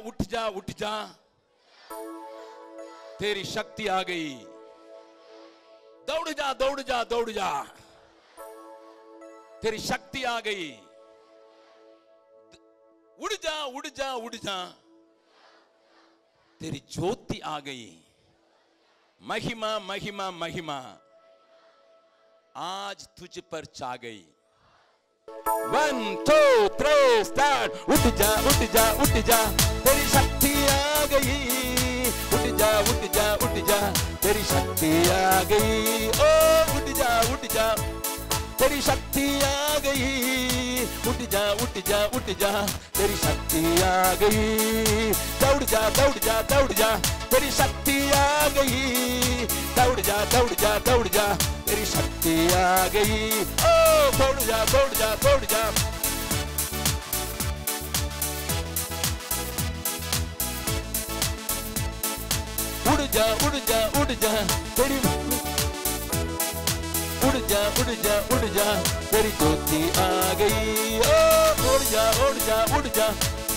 उठ जा उठ जा तेरी शक्ति आ गई दौड़ जा दौड़ जा दौड़ जा तेरी शक्ति आ गई उड़ जा उड़ जा उड़ जा तेरी ज्योति आ गई महिमा महिमा महिमा आज तुझ पर छा गई वन टू थ्री स्टार्ट उठ जा उठ जा उठ जा तेरी शक्ति आ गई उठ जा उठ जा उठ जा तेरी शक्ति आ गई ओ उठ जा उठ जा तेरी शक्ति आ गई उठ जा उठ जा उठ जा तेरी शक्ति आ गई दौड़ जा दौड़ जा दौड़ जा तेरी शक्ति आ गई दौड़ जा दौड़ जा दौड़ जा तेरी शक्ति आ गई ओ दौड़ जा दौड़ जा दौड़ जा उड़ जा उड़ जा उड़ जा तेरी उड़ जा उड़ जा उड़ जा तेरी ज्योति आ गई ओ उड़ जा उड़ जा उड़ जा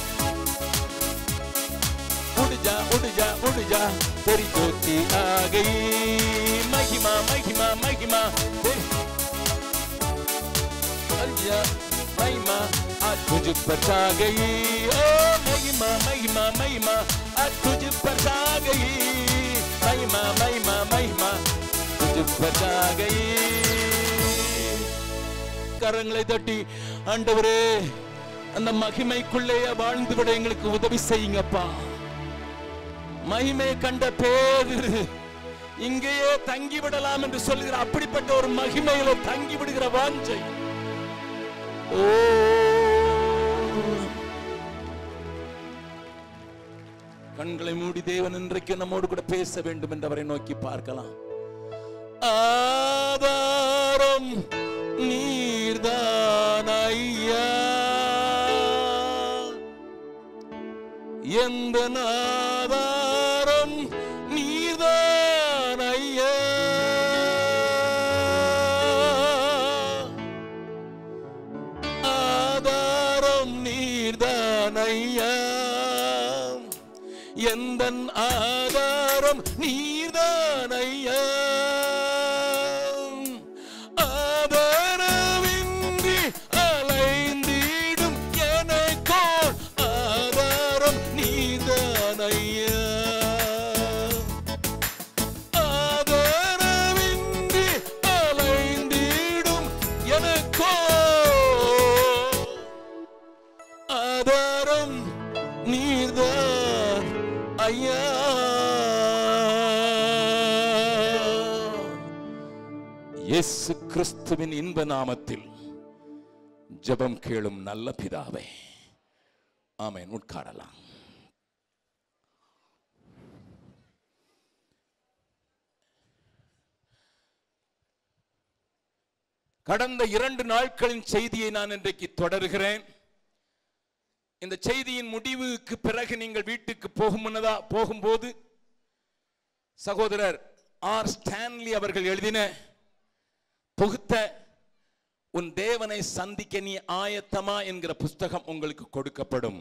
उड़ जा उड़ जा उड़ जा तेरी ज्योति आ गई महिमा महिमा महिमा तेरी जा महिमा आज तुझ पर छा गई ओ महिमा महिमा महिमा आज तुझ पर छा गई महिमा महिमा महिमा तुझ पर छा गई கரங்களை தட்டி ஆண்டவரே அந்த மகிமைக்குள்ளே வாழ்ந்து விட எங்களுக்கு உதவி செய்யுங்கப்பா மகிமை கண்ட பேரு இங்கேயே தங்கி விடலாம் என்று சொல்லுகிற அப்படிப்பட்ட ஒரு மகிமையில தங்கி விடுகிற வாஞ்சை ஓ கண்களை மூடி தேவன் இன்றைக்கு நம்மோடு கூட பேச வேண்டும் என்று அவரை நோக்கி பார்க்கலாம் ஆதாரம் நீர்தான் ஐயா எந்த ஆதாரம் நீர்தான் ஐயா ஆதாரம் நீர்தான் ஐயா எந்த ஆதாரம் நீர்தான் ஐயா ஆதாரமின்றி அலைந்திடும் எனக்கோ ஆதாரம் நீர்தான் ஐயா ஆதாரமின்றி அலைந்திடும் எனக்கோ ஆதாரம் நீர்தான் ஐயா இயேசு கிறிஸ்துவின் இன்ப நாமத்தில் ஜெபம் கேளும் நல்ல பிதாவே ஆமென் உட்காரலாம் கடந்த இரண்டு நாட்களின் செய்தியை நான் இன்றைக்கு தொடர்கிறேன் இந்த செய்தியின் முடிவுக்கு பிறகு நீங்கள் வீட்டுக்கு போகும் முன்னதா போகும்போது சகோதரர் ஆர் ஸ்டான்லி அவர்கள் எழுதின தொகுத்த உன் தேவனை சந்திக்க நீ ஆயத்தமா என்கிற புஸ்தகம் உங்களுக்கு கொடுக்கப்படும்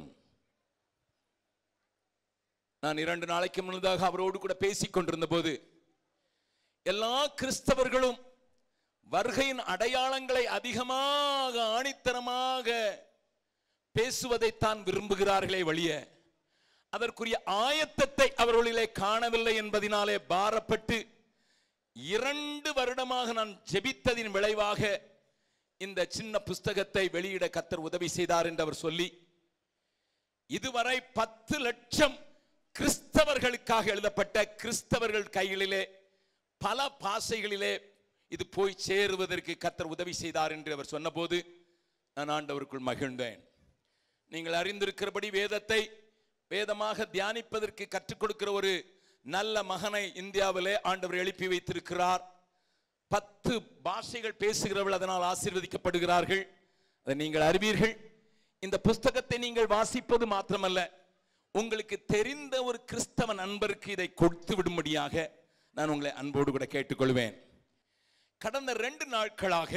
நான் இரண்டு நாளைக்கு முன்னதாக அவரோடு கூட பேசிக் கொண்டிருந்த போது எல்லா கிறிஸ்தவர்களும் வருகையின் அடையாளங்களை அதிகமாக ஆணித்தரமாக பேசுவதைத்தான் விரும்புகிறார்களே வழிய அதற்குரிய ஆயத்தத்தை அவர்களிலே காணவில்லை என்பதினாலே பாரப்பட்டு இரண்டு வருடமாக நான் ஜெபித்ததின் விளைவாக இந்த சின்ன புஸ்தகத்தை வெளியிட கத்தர் உதவி செய்தார் என்று அவர் சொல்லி இதுவரை பத்து லட்சம் கிறிஸ்தவர்களுக்காக எழுதப்பட்ட கிறிஸ்தவர்கள் கைகளிலே பல பாசைகளிலே இது போய் சேருவதற்கு கத்தர் உதவி செய்தார் என்று அவர் சொன்னபோது நான் ஆண்டவருக்குள் மகிழ்ந்தேன் நீங்கள் அறிந்திருக்கிறபடி வேதத்தை வேதமாக தியானிப்பதற்கு கற்றுக் கொடுக்கிற ஒரு நல்ல மகனை இந்தியாவிலே ஆண்டவர் எழுப்பி வைத்திருக்கிறார் பத்து பாஷைகள் பேசுகிறவர்கள் அதனால் ஆசீர்வதிக்கப்படுகிறார்கள் அதை நீங்கள் அறிவீர்கள் இந்த புஸ்தகத்தை நீங்கள் வாசிப்பது மாத்திரமல்ல உங்களுக்கு தெரிந்த ஒரு கிறிஸ்தவ நண்பருக்கு இதை கொடுத்து விடும்படியாக நான் உங்களை அன்போடு கூட கேட்டுக்கொள்வேன் கடந்த ரெண்டு நாட்களாக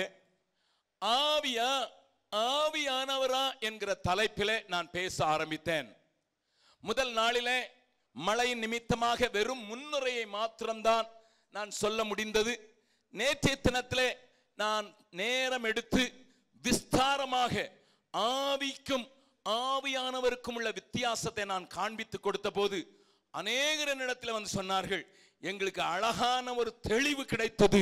ஆவியா ஆவியானவரா என்கிற தலைப்பிலே நான் பேச ஆரம்பித்தேன் முதல் நாளிலே மழையின் நிமித்தமாக வெறும் முன்னுரையை மாத்திரம்தான் நான் சொல்ல முடிந்தது நேற்றைய தினத்திலே நான் நேரம் எடுத்து விஸ்தாரமாக ஆவிக்கும் ஆவியானவருக்கும் உள்ள வித்தியாசத்தை நான் காண்பித்து கொடுத்த போது அநேகர் என்னிடத்தில் வந்து சொன்னார்கள் எங்களுக்கு அழகான ஒரு தெளிவு கிடைத்தது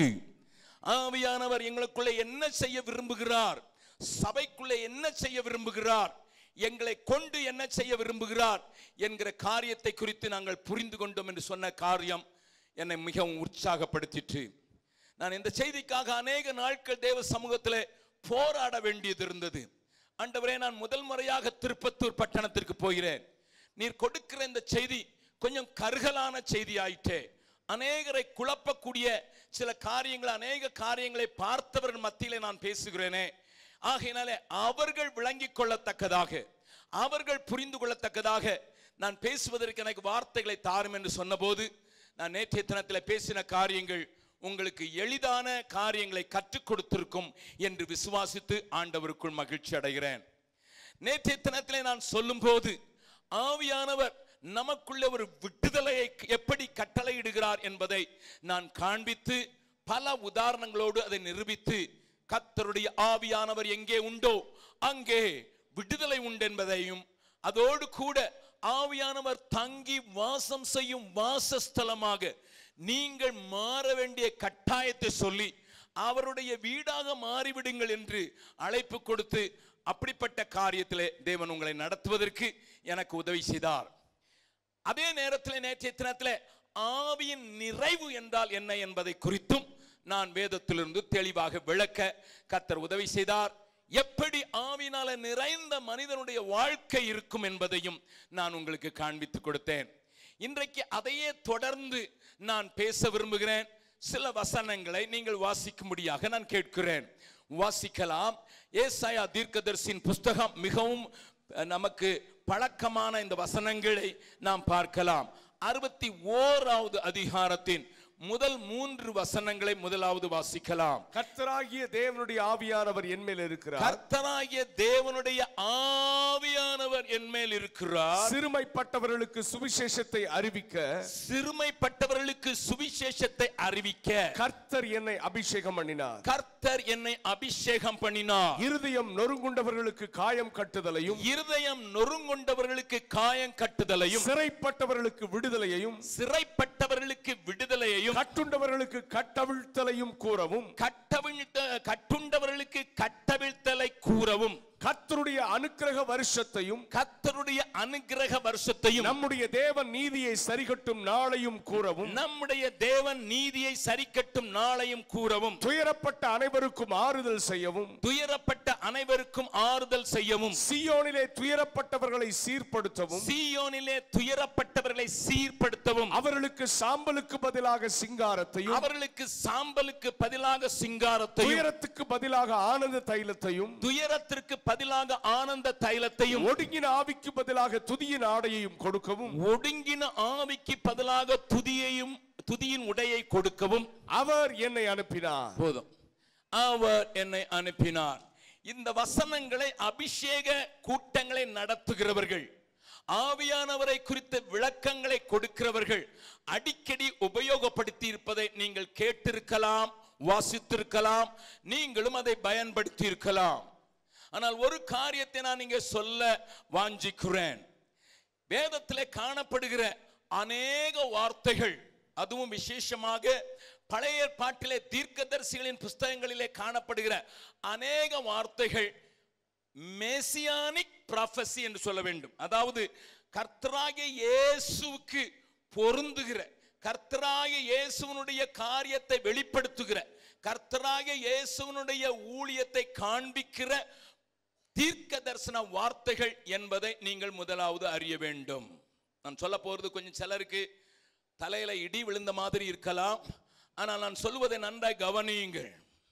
ஆவியானவர் எங்களுக்குள்ளே என்ன செய்ய விரும்புகிறார் சபைக்குள்ளே என்ன செய்ய விரும்புகிறார் எங்களை கொண்டு என்ன செய்ய விரும்புகிறார் என்கிற காரியத்தை குறித்து நாங்கள் புரிந்து கொண்டோம் என்று சொன்ன காரியம் என்னை மிகவும் உற்சாகப்படுத்திற்று நான் இந்த செய்திக்காக அநேக நாட்கள் தேவ சமூகத்தில் போராட வேண்டியது இருந்தது ஆண்டவரே நான் முதல் முறையாக திருப்பத்தூர் பட்டணத்திற்கு போகிறேன் நீர் கொடுக்கிற இந்த செய்தி கொஞ்சம் கருகலான செய்தி ஆயிற்றே அநேகரை குழப்பக்கூடிய சில காரியங்கள் அநேக காரியங்களை பார்த்தவர்கள் மத்தியிலே நான் பேசுகிறேனே ஆகையினாலே அவர்கள் விளங்கிக் கொள்ளத்தக்கதாக அவர்கள் புரிந்து கொள்ளத்தக்கதாக நான் பேசுவதற்கு எனக்கு வார்த்தைகளை தாரும் என்று சொன்னபோது நான் நேற்றைய தினத்தில் பேசின காரியங்கள் உங்களுக்கு எளிதான காரியங்களை கற்றுக் கொடுத்திருக்கும் என்று விசுவாசித்து ஆண்டவருக்குள் மகிழ்ச்சி அடைகிறேன் நேற்றைய தினத்திலே நான் சொல்லும்போது ஆவியானவர் நமக்குள்ள ஒரு விடுதலையை எப்படி கட்டளையிடுகிறார் என்பதை நான் காண்பித்து பல உதாரணங்களோடு அதை நிரூபித்து கத்தருடைய ஆவியானவர் எங்கே உண்டோ அங்கே விடுதலை உண்டு என்பதையும் அதோடு கூட ஆவியானவர் தங்கி வாசம் செய்யும் வாசஸ்தலமாக நீங்கள் மாற வேண்டிய கட்டாயத்தை சொல்லி அவருடைய வீடாக மாறிவிடுங்கள் என்று அழைப்பு கொடுத்து அப்படிப்பட்ட காரியத்திலே தேவன் உங்களை நடத்துவதற்கு எனக்கு உதவி செய்தார் அதே நேரத்தில் நேற்றைய தினத்தில் ஆவியின் நிறைவு என்றால் என்ன என்பதை குறித்தும் நான் வேதத்திலிருந்து தெளிவாக விளக்க கத்தர் உதவி செய்தார் எப்படி ஆவினால நிறைந்த மனிதனுடைய வாழ்க்கை இருக்கும் என்பதையும் நான் உங்களுக்கு காண்பித்து கொடுத்தேன் இன்றைக்கு அதையே தொடர்ந்து நான் பேச விரும்புகிறேன் சில வசனங்களை நீங்கள் வாசிக்கும்படியாக நான் கேட்கிறேன் வாசிக்கலாம் ஏசாயா தீர்க்கதரிசியின் புஸ்தகம் மிகவும் அஹ், நமக்கு பழக்கமான இந்த வசனங்களை நாம் பார்க்கலாம் அறுபத்தி ஓராவது அதிகாரத்தின் முதல் மூன்று வசனங்களை முதலாவது வாசிக்கலாம் கர்த்தராகிய தேவனுடைய ஆவியானவர் என் மேல் இருக்கிறார் கர்த்தராகிய தேவனுடைய ஆவியானவர் என் மேல் இருக்கிறார் சிறுமைப்பட்டவர்களுக்கு சுவிசேஷத்தை அறிவிக்க சிறுமைப்பட்டவர்களுக்கு சுவிசேஷத்தை அறிவிக்க கர்த்தர் என்னை அபிஷேகம் பண்ணினார் கர்த்தர் என்னை அபிஷேகம் பண்ணினார் இருதயம் நொறுங்குண்டவர்களுக்கு காயம் கட்டுதலையும் இருதயம் நொறுங்கொண்டவர்களுக்கு காயம் கட்டுதலையும் சிறைப்பட்டவர்களுக்கு விடுதலையையும் சிறைப்பட்டவர்களுக்கு விடுதலையையும் கட்டுண்டவர்களுக்கு கட்டவிழ்த்தலையும் கூறவும் கட்டவிழ்த்த கட்டுண்டவர்களுக்கு கட்டவிழ்த்தலை கூறவும் கர்த்தருடைய அனுக்கிரக வருஷத்தையும் கர்த்தருடைய அனுக்கிரக வருஷத்தையும் நம்முடைய தேவன் நீதியை சரிகட்டும் நாளையும் கூறவும் நம்முடைய தேவன் நீதியை சரிக்கட்டும் நாளையும் கூறவும் துயரப்பட்ட அனைவருக்கும் ஆறுதல் செய்யவும் துயரப்பட்ட அனைவருக்கும் ஆறுதல் செய்யவும் சியோனிலே துயரப்பட்டவர்களை சீர்படுத்தவும் சீயோனிலே துயரப்பட்டவர்களை சீர்படுத்தவும் அவர்களுக்கு சாம்பலுக்கு பதிலாக சிங்காரத்தையும் அவர்களுக்கு சாம்பலுக்கு பதிலாக சிங்காரத்தையும் துயரத்துக்கு பதிலாக ஆனந்த தைலத்தையும் துயரத்திற்கு பதிலாக ஆனந்த தைலத்தையும் ஒடுங்கின ஆவிக்கு பதிலாக துதியின் ஆடையையும் கொடுக்கவும் ஒடுங்கின ஆவிக்கு பதிலாக துதியையும் துதியின் உடையை கொடுக்கவும் அவர் என்னை அனுப்பினார் போதும் அவர் என்னை அனுப்பினார் இந்த வசனங்களை அபிஷேக கூட்டங்களை நடத்துகிறவர்கள் ஆவியானவரை குறித்த விளக்கங்களை கொடுக்கிறவர்கள் அடிக்கடி உபயோகப்படுத்தி இருப்பதை நீங்கள் கேட்டிருக்கலாம் வாசித்திருக்கலாம் நீங்களும் அதை பயன்படுத்தி இருக்கலாம் ஆனால் ஒரு காரியத்தை நான் இங்கே சொல்ல வாஞ்சிக்கிறேன் வேதத்திலே காணப்படுகிற அநேக வார்த்தைகள் அதுவும் விசேஷமாக பழைய ஏற்பாட்டிலே தீர்க்கதரிசிகளின் புஸ்தகங்களிலே காணப்படுகிற அநேக வார்த்தைகள் மெசியானிக் ப்ராஃபஸி என்று சொல்ல வேண்டும் அதாவது கர்த்தராகிய இயேசுவுக்கு பொருந்துகிற கர்த்தராகிய இயேசுவனுடைய காரியத்தை வெளிப்படுத்துகிற கர்த்தராகிய இயேசுவனுடைய ஊழியத்தை காண்பிக்கிற தீர்க்க தரிசன வார்த்தைகள் என்பதை நீங்கள் முதலாவது அறிய வேண்டும் நான் சொல்ல போறது கொஞ்சம் சிலருக்கு தலையில இடி விழுந்த மாதிரி இருக்கலாம் ஆனால் நான் சொல்வதை நன்றாய் கவனியுங்கள்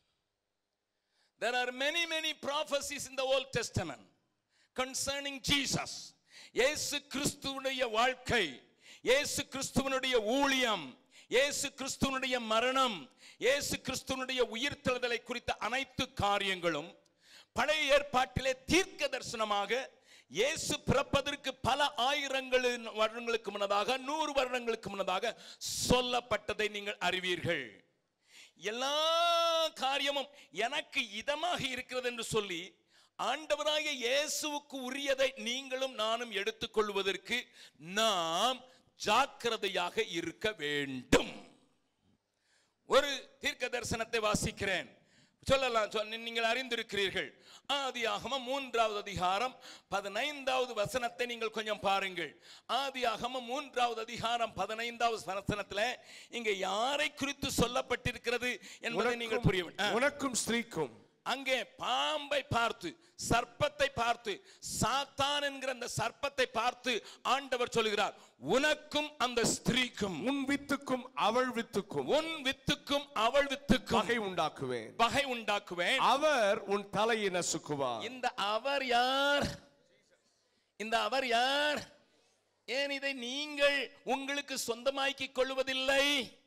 There are many, many prophecies in the Old Testament concerning Jesus. இயேசு கிறிஸ்துவனுடைய வாழ்க்கை இயேசு கிறிஸ்துவனுடைய ஊழியம் இயேசு கிறிஸ்துவனுடைய மரணம் இயேசு கிறிஸ்துவனுடைய உயிர்த்தெழுதலை குறித்த அனைத்து காரியங்களும் பழைய ஏற்பாட்டிலே தீர்க்க தரிசனமாக இயேசு பிறப்பதற்கு பல ஆயிரங்கள் வருடங்களுக்கு முன்னதாக நூறு வருடங்களுக்கு முன்னதாக சொல்லப்பட்டதை நீங்கள் அறிவீர்கள் எல்லா காரியமும் எனக்கு இதமாக இருக்கிறது என்று சொல்லி ஆண்டவராகிய இயேசுவுக்கு உரியதை நீங்களும் நானும் எடுத்துக்கொள்வதற்கு நாம் ஜாக்கிரதையாக இருக்க வேண்டும் ஒரு தீர்க்க தரிசனத்தை வாசிக்கிறேன் சொல்லலாம் சொன்ன- நீங்கள் அறிந்திருக்கிறீர்கள் ஆதியாகமம் மூன்றாவது அதிகாரம் பதினைந்தாவது வசனத்தை நீங்கள் கொஞ்சம் பாருங்கள் ஆதியாகமம் மூன்றாவது அதிகாரம் பதினைந்தாவது வசனத்துல இங்க யாரை குறித்து சொல்லப்பட்டிருக்கிறது என்பதை நீங்கள் புரிய வேண்டும். ஆ. உனக்கும் ஸ்திரீக்கும் அங்கே பாம்பை பார்த்து சர்ப்பத்தை பார்த்து சாத்தான் என்கிற அந்த சர்ப்பத்தை பார்த்து ஆண்டவர் சொல்கிறார் உனக்கும் அந்த ஸ்திரீக்கும் உன் வித்துக்கும் அவள் வித்துக்கும் உன் வித்துக்கும் அவள் வித்துக்கும் பகை உண்டாக்குவேன் பகை உண்டாக்குவேன் அவர் உன் தலையை நசுக்குவார் இந்த அவர் யார் இந்த அவர் யார் ஏன் இதை நீங்கள் உங்களுக்கு சொந்தமாக்கிக் கொள்வதில்லை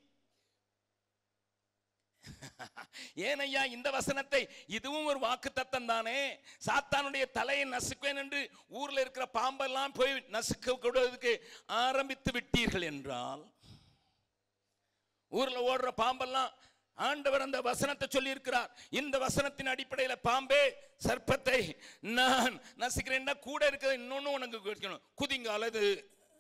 ஏன் ஐயா இந்த வசனத்தை இதுவும் ஒரு வாக்கு தத்தம் தானே சாத்தானுடைய தலையை நசுக்குவேன் என்று ஊர்ல இருக்கிற பாம்பெல்லாம் போய் நசுக்க கொடுவதற்கு ஆரம்பித்து விட்டீர்கள் என்றால் ஊர்ல ஓடுற பாம்பெல்லாம் ஆண்டவர் அந்த வசனத்தை சொல்லி இருக்கிறார் இந்த வசனத்தின் அடிப்படையில் பாம்பே சர்ப்பத்தை நான் நசுக்கிறேன்னா கூட இருக்கிற இன்னொன்னு உனக்கு கிடைக்கணும் குதிங்கால இது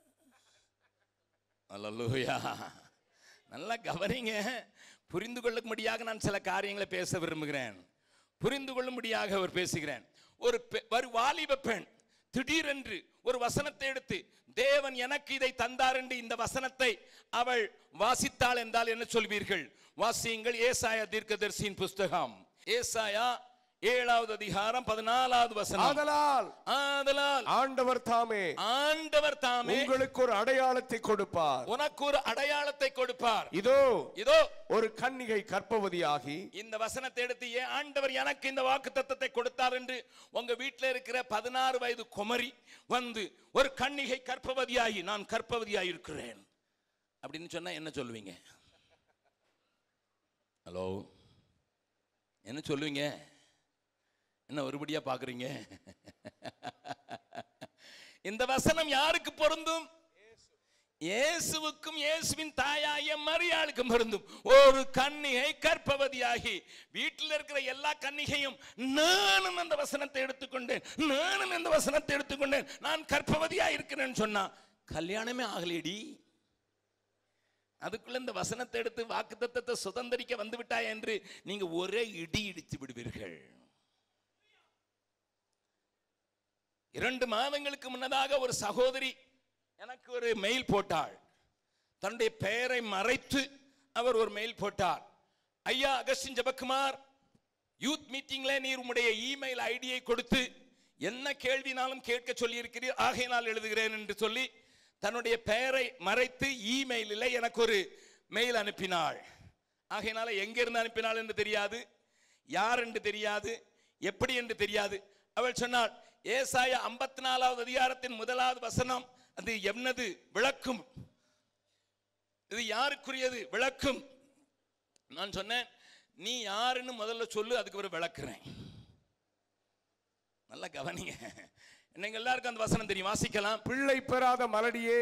அல்லேலூயா நல்லா கவனிங்க புரிந்து கொள்ளும்படியாக நான் சில காரியங்களை பேச விரும்புகிறேன் புரிந்து கொள்ளும்படியாக அவர் பேசுகிறேன் ஒரு பெ- ஒரு வாலிப பெண் திடீரென்று ஒரு வசனத்தை எடுத்து தேவன் எனக்கு இதை தந்தார் என்று இந்த வசனத்தை அவள் வாசித்தாள் என்றால் என்ன சொல்வீர்கள் வாசியுங்கள் ஏசாயா தீர்க்கதரிசியின் புஸ்தகம் ஏசாயா ஏழாவது அதிகாரம் பதினாலாவது வசனம் ஆதலால் ஆதலால் ஆண்டவர் தாமே ஆண்டவர் தாமே உங்களுக்கு ஒரு அடையாளத்தை கொடுப்பார் உனக்கு ஒரு அடையாளத்தை கொடுப்பார் இதோ இதோ ஒரு கன்னிகை கற்பவதியாகி இந்த வசனத்தை எடுத்து ஏன் ஆண்டவர் எனக்கு இந்த வாக்கு தத்தத்தை கொடுத்தார் என்று உங்க வீட்டில் இருக்கிற பதினாறு வயது குமரி வந்து ஒரு கன்னிகை கற்பவதியாகி நான் கற்பவதியாகி இருக்கிறேன் அப்படின்னு சொன்னா என்ன சொல்லுவீங்க ஹலோ என்ன சொல்லுவீங்க என்ன ஒருபடியா பாக்குறீங்க இந்த வசனம் யாருக்கு பொருந்தும் இயேசுவுக்கும் இயேசுவின் தாயாகிய மரியாளுக்கும் பொருந்தும் ஒரு கன்னிகை கற்பவதியாகி வீட்டில் இருக்கிற எல்லா கன்னிகையும் நானும் அந்த வசனத்தை எடுத்துக்கொண்டேன் நானும் இந்த வசனத்தை எடுத்துக்கொண்டேன் நான் கற்பவதியா இருக்கிறேன்னு சொன்னா கல்யாணமே ஆகலையடி அதுக்குள்ள இந்த வசனத்தை எடுத்து வாக்குத்தத்தத்தை சுதந்திரிக்க வந்து விட்டாய் என்று நீங்க ஒரே இடி இடித்து விடுவீர்கள் இரண்டு மாதங்களுக்கு முன்னதாக ஒரு சகோதரி எனக்கு ஒரு மெயில் போட்டாள் தன்னுடைய பெயரை மறைத்து அவர் ஒரு மெயில் போட்டார் ஐயா அகஸ்டின் ஜெபக்குமார் யூத் மீட்டிங்ல நீர் உம்முடைய இமெயில் ஐடியை கொடுத்து என்ன கேள்வினாலும் கேட்க சொல்லியிருக்கிறீர் ஆகையினால் எழுதுகிறேன் என்று சொல்லி தன்னுடைய பெயரை மறைத்து இமெயிலில் எனக்கு ஒரு மெயில் அனுப்பினாள் ஆகையினால எங்கிருந்து அனுப்பினாள் என்று தெரியாது யார் என்று தெரியாது எப்படி என்று தெரியாது அவள் சொன்னாள் ஏசாயா ஐம்பத்தி நாலாவது அதிகாரத்தின் முதலாவது வசனம் அது என்னது விளக்கும் இது யாருக்குரியது விளக்கும் நான் சொன்னேன் நீ யாருன்னு முதல்ல சொல்லு அதுக்கு ஒரு விளக்குறேன் நல்லா கவனிங்க நீங்க எல்லாருக்கும் அந்த வசனம் தெரியும் வாசிக்கலாம் பிள்ளை பெறாத மலடியே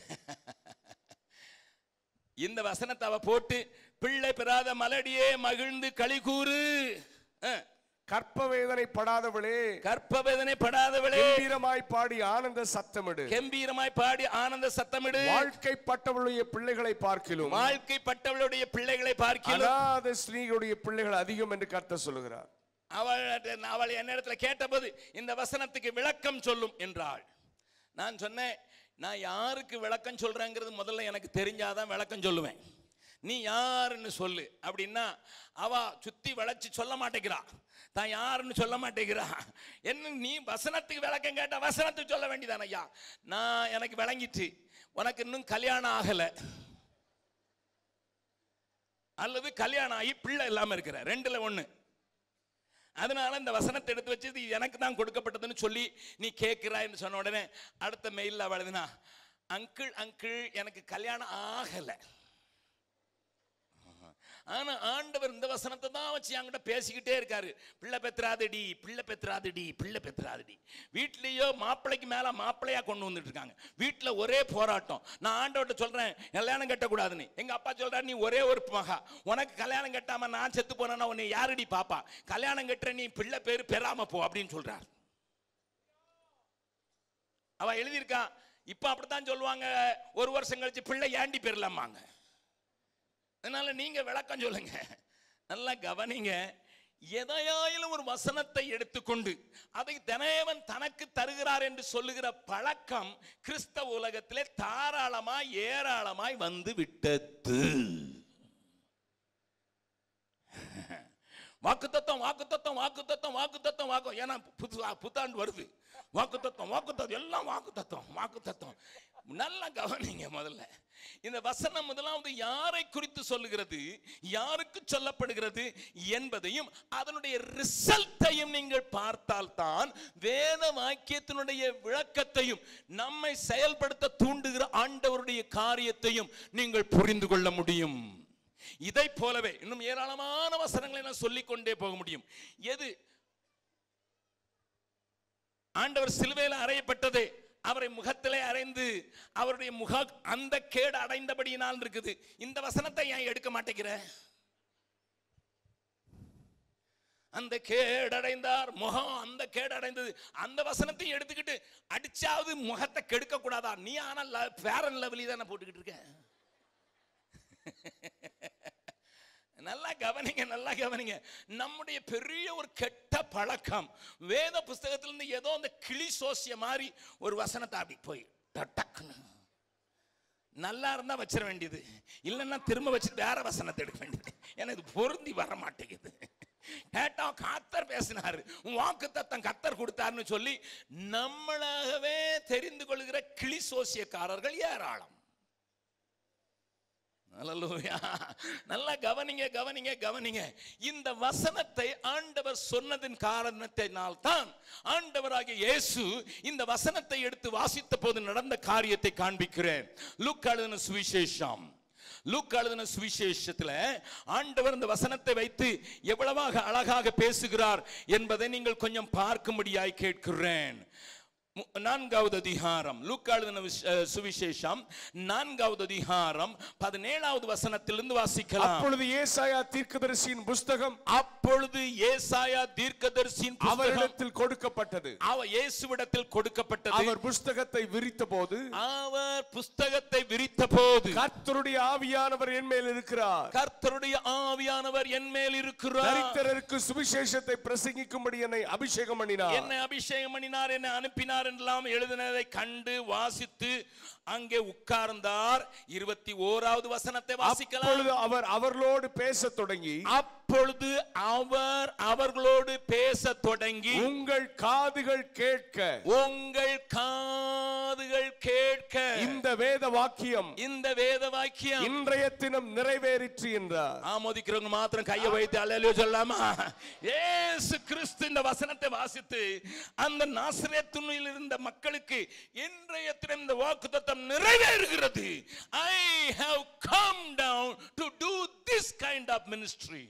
இந்த வசனத்தை அவ போட்டு பிள்ளை பெறாத மலடியே மகிழ்ந்து களி கூறு அஹ், கற்ப வேதனை படாதவளே கற்பவேதனை படாதவளே கம்பீரமாய் பாடி ஆனந்த சத்தமிடு கம்பீரமாய் பாடி ஆனந்த சத்தமிடு வாழ்க்கைப்பட்டவளுடைய பிள்ளைகளை பார்க்கிலும் வாழ்க்கைப்பட்டவளுடைய பிள்ளைகளை பார்க்கலாம் அனாத ஸ்திரீகளுடைய பிள்ளைகள் அதிகம் என்று கர்த்தர் சொல்லுகிறார் அவள் அவள் என்னிடத்துல கேட்டபோது இந்த வசனத்துக்கு விளக்கம் சொல்லும் என்றாள் நான் சொன்னேன் நான் யாருக்கு விளக்கம் சொல்றேங்கிறது முதல்ல எனக்கு தெரிஞ்சாதான் விளக்கம் சொல்லுவேன் நீ யாருன்னு சொல்லு அப்படின்னா அவ சுத்தி வளைச்சு சொல்ல மாட்டேங்கிறா தான் யாருன்னு சொல்ல மாட்டேங்கிறா என்ன நீ வசனத்துக்கு விளக்கம் கேட்ட வசனத்துக்கு சொல்ல வேண்டியதான ஐயா நான் எனக்கு விளங்கிட்டு உனக்கு இன்னும் கல்யாணம் ஆகலை அல்லது கல்யாணம் ஆகி பிள்ளை இல்லாம இருக்கிற ரெண்டுல ஒண்ணு அதனால இந்த வசனத்தை எடுத்து வச்சு இது எனக்கு தான் கொடுக்கப்பட்டதுன்னு சொல்லி நீ கேட்கிறாய்ன்னு சொன்ன உடனே அடுத்த மெயிலில் அவள் எழுதினா அங்கிள் அங்கிள் எனக்கு கல்யாணம் ஆகலை ஆனா ஆண்டவர் இந்த வசனத்தை தான் வச்சு என்கிட்ட பேசிக்கிட்டே இருக்காரு பிள்ளை பெத்துறாதடி பிள்ளை பெத்துறாதடி பிள்ளை பெத்துறாதடி வீட்லயோ மாப்பிள்ளைக்கு மேல மாப்பிள்ளையா கொண்டு வந்துட்டு இருக்காங்க வீட்டுல ஒரே போராட்டம் நான் ஆண்டவர்கிட்ட சொல்றேன் கல்யாணம் கட்டக்கூடாதுன்னு எங்க அப்பா சொல்றாரு நீ ஒரே ஒரு மகா உனக்கு கல்யாணம் கட்டாம நான் செத்து போனேன்னா உன்னை யாரடி பாப்பா கல்யாணம் கட்டுற நீ பிள்ளை பேரு பெறாம போ அப்படின்னு சொல்றார் அவ எழுதியிருக்கா இப்ப அப்படித்தான் சொல்லுவாங்க ஒரு வருஷம் கழிச்சு பிள்ளை ஏண்டி பெறலாமாங்க அதனால நீங்க விளக்கம் சொல்லுங்க நல்லா கவனிங்க எதையாயிலும் ஒரு வசனத்தை எடுத்துக்கொண்டு அதை தினையவன் தனக்கு தருகிறார் என்று சொல்லுகிற பழக்கம் கிறிஸ்தவ உலகத்திலே தாராளமாய் ஏராளமாய் வந்து விட்டது வாக்கு தத்துவம் வாக்கு தத்துவம் வாக்கு தத்துவம் வாக்கு தத்துவம் வாக்கு ஏன்னா புது புத்தாண்டு வருது வாக்கு தத்துவம் வாக்கு தத்துவம் எல்லாம் வாக்கு தத்துவம் வாக்கு தத்துவம் நல்லா கவனிங்க முதல்ல இந்த வசனம் முதலாவது யாரை குறித்து சொல்லுகிறது யாருக்கு சொல்லப்படுகிறது என்பதையும் அதனுடைய ரிசல்ட்டையும் நீங்கள் பார்த்தால்தான் வேத வாக்கியத்தினுடைய விளக்கத்தையும் நம்மை செயல்படுத்த தூண்டுகிற ஆண்டவருடைய காரியத்தையும் நீங்கள் புரிந்து கொள்ள முடியும் இதை போலவே இன்னும் ஏராளமான வசனங்களை நான் சொல்லிக் கொண்டே போக முடியும் எது ஆண்டவர் சிலுவையில் அறையப்பட்டது அவரை முகத்திலே அறைந்து அவருடைய முக அந்த கேடு அடைந்தபடியினால் இருக்குது இந்த வசனத்தை ஏன் எடுக்க மாட்டேங்கிற அந்த கேடடைந்தார் முகம் அந்த கேடடைந்தது அந்த வசனத்தையும் எடுத்துக்கிட்டு அடிச்சாவது முகத்தை கெடுக்க கூடாதா நீ ஆனா பேரன் லெவலி தானே போட்டுக்கிட்டு இருக்க நல்லா கவனிங்க நல்லா கவனிங்க நம்முடைய பெரிய ஒரு கெட்ட பழக்கம் வேத புஸ்தகத்திலிருந்து ஏதோ அந்த கிளி சோசிய மாதிரி ஒரு வசனத்தை அப்படி போய் டக்குன்னு நல்லா இருந்தா வச்சிட வேண்டியது இல்லைன்னா திரும்ப வச்சுட்டு வேற வசனத்தை எடுக்க வேண்டியது ஏன்னா இது பொருந்தி வர மாட்டேங்குது கேட்டா கத்தர் பேசினாரு வாக்கு தத்தம் கத்தர் கொடுத்தாருன்னு சொல்லி நம்மளாகவே தெரிந்து கொள்கிற கிளி சோசியக்காரர்கள் ஏராளம் அல்லேலூயா நல்லா கவனிங்க கவனிங்க கவனிங்க இந்த வசனத்தை ஆண்டவர் சொன்னதின் காரணத்தினால் தான் ஆண்டவராகிய இயேசு இந்த வசனத்தை எடுத்து வாசித்த போது நடந்த காரியத்தை காண்பிக்கிறேன் லுக் எழுதின சுவிசேஷம் லூக் எழுதின சுவிசேஷத்துல ஆண்டவர் இந்த வசனத்தை வைத்து எவ்வளவாக அழகாக பேசுகிறார் என்பதை நீங்கள் கொஞ்சம் பார்க்கும்படியாய் கேட்கிறேன் மு- நான்காவது அதிகாரம் லூக்கா எழுதின விஷ- அஹ், சுவிசேஷம் நான்காவது அதிகாரம் பதினேழாவது வசனத்திலிருந்து வாசிக்கலாம் அப்பொழுது ஏசாயா தீர்க்கதரிசியின் புஸ்தகம் அப்பொழுது ஏசாயா தீர்க்கதரிசியின் புஸ்தகம் அவரிடத்தில் கொடுக்கப்பட்டது அவ இயேசுவிடத்தில் கொடுக்கப்பட்டது அவர் புஸ்தகத்தை விரித்த போது அவர் புஸ்தகத்தை விரித்த போது கர்த்தருடைய ஆவியானவர் என் மேல் இருக்கிறார் கர்த்தருடைய ஆவியானவர் என் மேல் இருக்கிறார் தரித்திரருக்கு சுவிசேஷத்தை பிரசங்கிக்கும்படி என்னை அபிஷேகம் பண்ணினார் என்னை அபிஷேகம் பண்ணினார் என்னை அனுப்பினார் என்றெல்லாம் எழுதினதை கண்டு வாசித்து அங்கே உட்கார்ந்தார் இருபத்தி ஓராவது வசனத்தை வாசிக்கலாம் அப்பொழுது அவர் அவர்களோடு பேசத் தொடங்கி அப்பொழுது அவர் அவர்களோடு பேச தொடங்கி உங்கள் காதுகள் கேட்க உங்கள் காதுகள் கேட்க இந்த வேத வாக்கியம் இந்த வேத வாக்கியம் இன்றைய தினம் நிறைவேறிற்று என்றார் ஆமோதிக்கிறவங்க மாத்திரம் கையை வைத்து அல்லையோ சொல்லாமா ஏசு கிறிஸ்து இந்த வசனத்தை வாசித்து அந்த நாசிரியத்துணியில் இருந்த மக்களுக்கு இன்றைய தினம் இந்த வாக்குத்தத்தம் நிறைவேறுகிறது I have come down to do this kind of ministry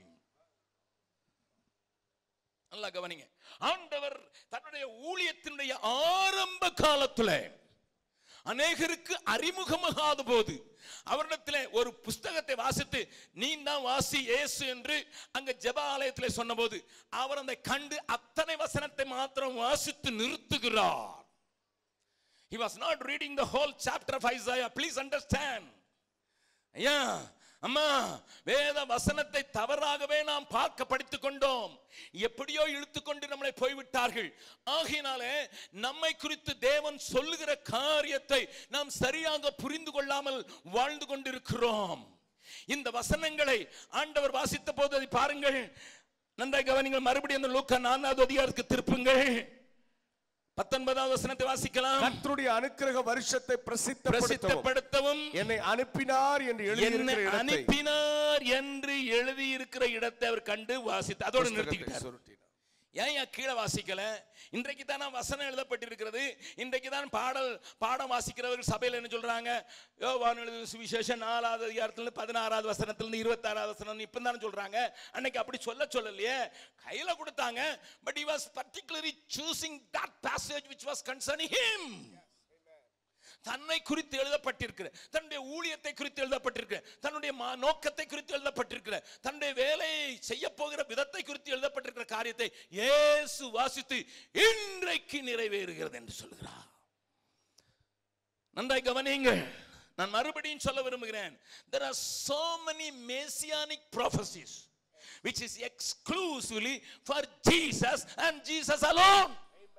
நல்லா கவனிங்க ஆண்டவர் தன்னுடைய ஊழியத்தினுடைய ஆரம்ப காலத்துல அநேகருக்கு அறிமுகமாகாத போது அவரிடத்தில் ஒரு புஸ்தகத்தை வாசித்து நீ தான் வாசி இயேசு என்று அங்க ஜெப ஆலயத்தில் சொன்னபோது அவர் அந்த கண்டு அத்தனை வசனத்தை மாத்திரம் வாசித்து நிறுத்துகிறார் He was not reading the whole chapter of Isaiah. Please understand. ஐயா அம்மா வேத வசனத்தை தவறாகவே நாம் பார்க்க படித்துக் கொண்டோம் எப்படியோ இழுத்துக்கொண்டு நம்மளை போய்விட்டார்கள் ஆகையினாலே நம்மை குறித்து தேவன் சொல்லுகிற காரியத்தை நாம் சரியாக புரிந்து கொள்ளாமல் வாழ்ந்து கொண்டிருக்கிறோம் இந்த வசனங்களை ஆண்டவர் வாசித்த போது அதை பாருங்கள் நன்றாக கவனிங்கள் மறுபடியும் அந்த லூக்கா நான்காவது அதிகாரத்துக்கு திருப்புங்கள் பத்தொன்பதாவது வசனத்தை வாசிக்கலாம் கர்த்தருடைய அனுக்கிரக வருஷத்தை பிரசித்தப்படுத்தவும் பிரசித்தப்படுத்தவும் என்னை அனுப்பினார் என்று என்னை எழுதியிருக்கிற இடத்தை அனுப்பினார் என்று எழுதியிருக்கிற இடத்தை அவர் கண்டு வாசித்து அதோடு புஸ்தகத்தை நிறுத்திக்கிட்டார் சுருட்டினார். ஏன் ஏன் கீழே வாசிக்கல இன்றைக்கு தானே வசனம் எழுதப்பட்டிருக்கிறது இன்றைக்கு தான் பாடல் பாடம் வாசிக்கிறவர்கள் சபையில் என்ன சொல்றாங்க யோவான் எழுது சுவிசேஷம் நாலாவது அதிகாரத்திலிருந்து பதினாறாவது வசனத்திலிருந்து இருபத்தாறாவது வசனம் இப்போ தானே சொல்றாங்க அன்னைக்கு அப்படி சொல்ல சொல்லலையே கையில கொடுத்தாங்க but he was particularly choosing that passage which was concerning him தன்னை குறித்து எழுதப்பட்டிருக்கிற தன்னுடைய ஊழியத்தை குறித்து எழுதப்பட்டிருக்கிற தன்னுடைய மா- நோக்கத்தை குறித்து எழுதப்பட்டிருக்கிற தன்னுடைய வேலையை செய்ய போகிற விதத்தை குறித்து எழுதப்பட்டிருக்கிற காரியத்தை இயேசு வாசித்து இன்றைக்கு நிறைவேறுகிறது என்று சொல்கிறார் நன்றாய் கவனியுங்கள் நான் மறுபடியும் சொல்ல விரும்புகிறேன் there are so many messianic prophecies which is exclusively for Jesus and Jesus alone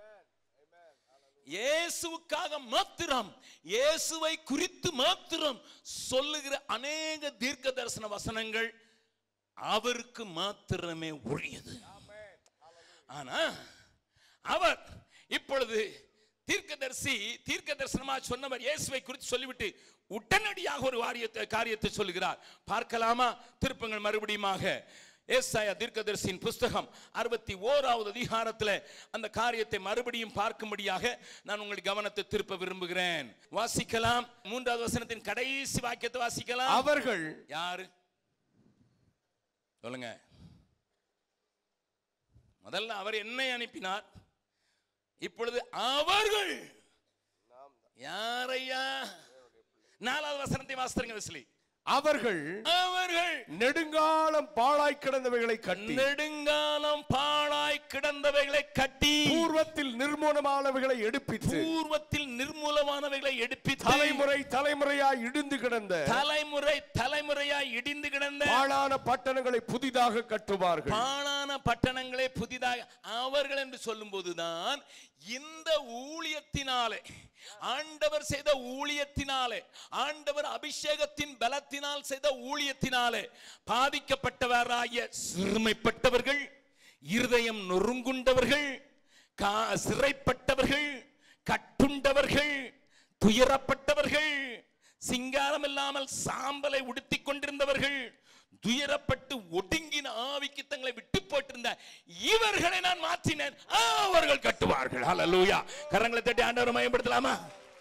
இயேசுவுக்காக மாத்திரம் இயேசுவை குறித்து மாத்திரம் சொல்லுகிற அநேக தீர்க்க தரிசன வசனங்கள் அவருக்கு மாத்திரமே ஒழியது ஆனா அவர் இப்பொழுது தீர்க்கதரிசி தீர்க்க தரிசனமா சொன்னவர் இயேசுவை குறித்து சொல்லிவிட்டு உடனடியாக ஒரு வாரியத்தை காரியத்தை சொல்லுகிறார் பார்க்கலாமா திருப்பங்கள் மறுபடியுமாக ஏசாயா தீர்க்கதரிசியின் புஸ்தகம் அறுபத்தி ஓராவது அதிகாரத்தில் அந்த காரியத்தை மறுபடியும் பார்க்கும்படியாக நான் உங்கள் கவனத்தை திருப்ப விரும்புகிறேன் வாசிக்கலாம் மூன்றாவது வசனத்தின் கடைசி வாக்கியத்தை வாசிக்கலாம் அவர்கள் யாரு சொல்லுங்க முதல்ல அவர் என்னை அனுப்பினார் இப்பொழுது அவர்கள் யாரையா நாலாவது வசனத்தை வாசித்துருங்க வெஸ்லி அவர்கள் அவர்கள் நெடுங்காலம் பாழாய் கிடந்தவைகளை கட்டி நெடுங்காலம் பாழாய் கிடந்தவைகளை கட்டி பூர்வத்தில் நிர்மூலமானவைகளை எடுப்பித்து பூர்வத்தில் நிர்மூலமானவைகளை எடுப்பித்து தலைமுறை தலைமுறையாய் இடிந்து கிடந்த தலைமுறை தலைமுறையாய் இடிந்து கிடந்த பாழான பட்டணங்களை புதிதாக கட்டுவார்கள் பாழான பட்டணங்களே புதிதாக அவர்கள் என்று சொல்லும்போதுதான் இந்த ஊழியத்தினாலே ஆண்டவர் செய்த ஊழியத்தினாலே ஆண்டவர் அபிஷேகத்தின் பலத்தினால் செய்த ஊழியத்தினாலே பாதிக்கப்பட்டவராகிய சிறுமைப்பட்டவர்கள் இருதயம் நொறுங்குண்டவர்கள் கா- சிறைப்பட்டவர்கள் கட்டுண்டவர்கள் துயரப்பட்டவர்கள் சிங்காரம் இல்லாமல் சாம்பலை உடுத்திக் கொண்டிருந்தவர்கள் துயரப்பட்டு ஒடுங்கின ஆவிக்கு தங்களை விட்டு போட்டிருந்த இவர்களை நான் மாற்றினேன் அவர்கள் கட்டுவார்கள் ஹalleluya கரங்களை தட்டி ஆண்டவரை மயப்படுத்தலாமா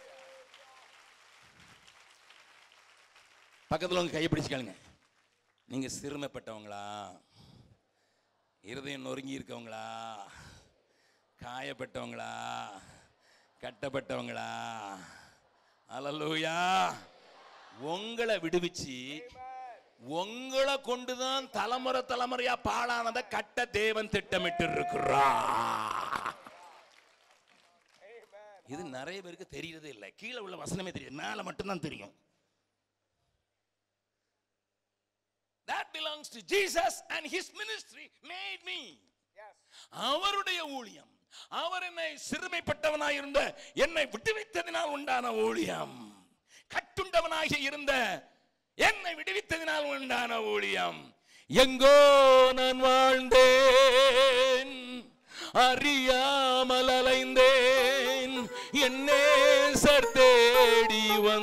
பக்கத்துல உங்க கையை பிடிச்சு கேளுங்க நீங்க சிறுமைப்பட்டவங்களா இருதயம் நொறுங்கி இருக்கவங்களா காயப்பட்டவங்களா கட்டப்பட்டவங்களா அல்லூயா உங்களை விடுவிச்சு உங்களை கொண்டுதான் தலைமுறை தலைமுறையா பாழானதை கட்ட தேவன் திட்டமிட்டு இருக்கிறார் இது நிறைய பேருக்கு தெரியறதே இல்லை கீழே உள்ள வசனமே தெரியும் மேல மட்டும்தான் தெரியும் that belongs to Jesus and his ministry made me அவருடைய ஊழியம் அவர் என்னை சிறுமைப்பட்டவனாய் இருந்த என்னை விடுவித்ததினால் உண்டான ஊழியம் கட்டுண்டவனாக இருந்த என்னை விடுவித்ததினால் உண்டான ஊழியம் எங்கோ நான் வாழ்ந்தேன் அறியாமல் அலைந்தேன் என் நேசர் தேடி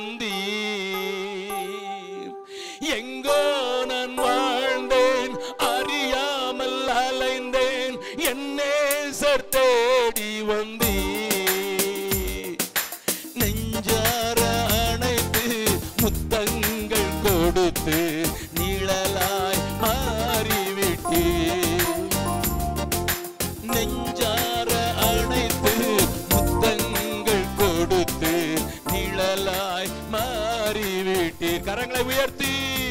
வந்தீர் எங்கோ நான் வாழ்ந்தேன் அறியாமல் அலைந்தேன் என் நேசர் தேடி வந்தீர் நெஞ்சார அணைத்து முத்தங்கள் கொடுத்து நிழலாய் மாறிவிட்டீர் நெஞ்சார அணைத்து முத்தங்கள் கொடுத்து நிழலாய் மாறிவிட்டீர் கரங்களை உயர்த்தி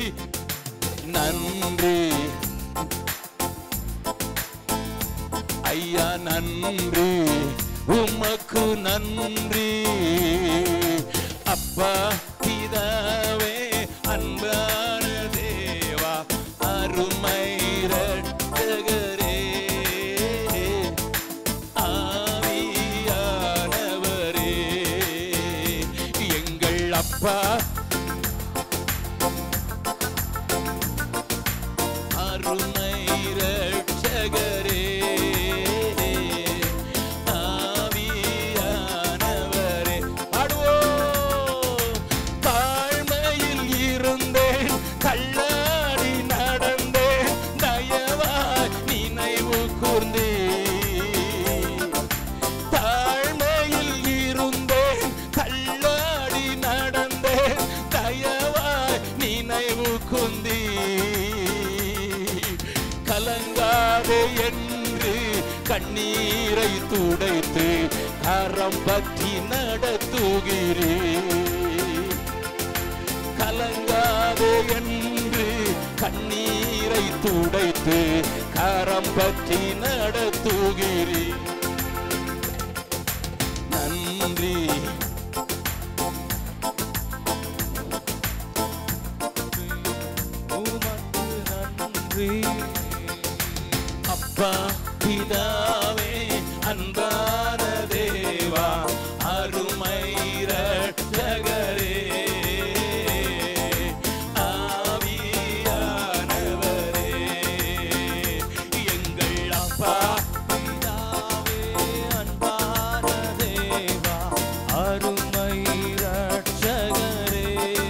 நன்றி ஐயா நன்றி உமக்கு நன்றி அப்பா பிதாவே அன்பான தேவா அருமை ரட்சகரே ஆவியானவரே எங்கள் அப்பா அருமை ரட்சகரே ஆவியானவரே பாடுவோம் தாழ்மை கலங்காதே என்று கண்ணீரை துடைத்து கரம் பற்றி நடத்துகிறேன் கலங்காதே என்று கண்ணீரை துடைத்து கரம் பற்றி நடத்துகிறேன் நன்றி உமக்கு நன்றி அப்பா பிதாவே அன்பான தேவா அருமை ரட்சகரே ஆவியானவரே எங்கள் அப்பா பிதாவே அன்பான தேவா அருமை ரட்சகரே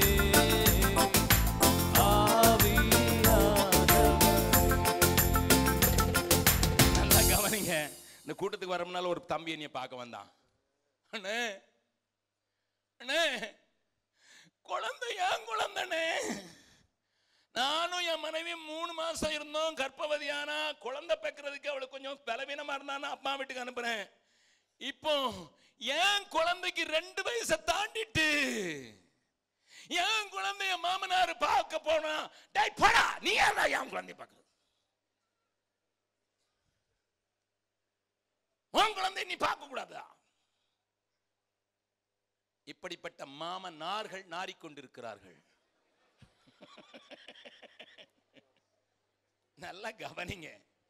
நல்லா கவனிங்க இந்த கூட்டத்துக்கு வரமுனால ஒரு தம்பி என்னைய பார்க்க வந்தான் அண்ணே அண்ணே குழந்தை ஏன் குழந்தைண்ணே நானும் என் மனைவி மூணு மாசம் இருந்தோம் கர்ப்பவதியானா குழந்தை பெக்கிறதுக்கு அவளுக்கு கொஞ்சம் பலவீனமா இருந்தானா அப்பா வீட்டுக்கு அனுப்புறேன் இப்போ ஏன் குழந்தைக்கு ரெண்டு வயசை தாண்டிட்டு என் குழந்தைய மாமனார் பார்க்க போனா டேய் போடா நீ யாரா என் குழந்தைய பார்க்க உன் குழந்தை நீ பார்க்க கூடாதா இப்படிப்பட்ட மாமனார்கள் நாறிக்கொண்டிருக்கிறார்கள் நல்லா கவனிங்க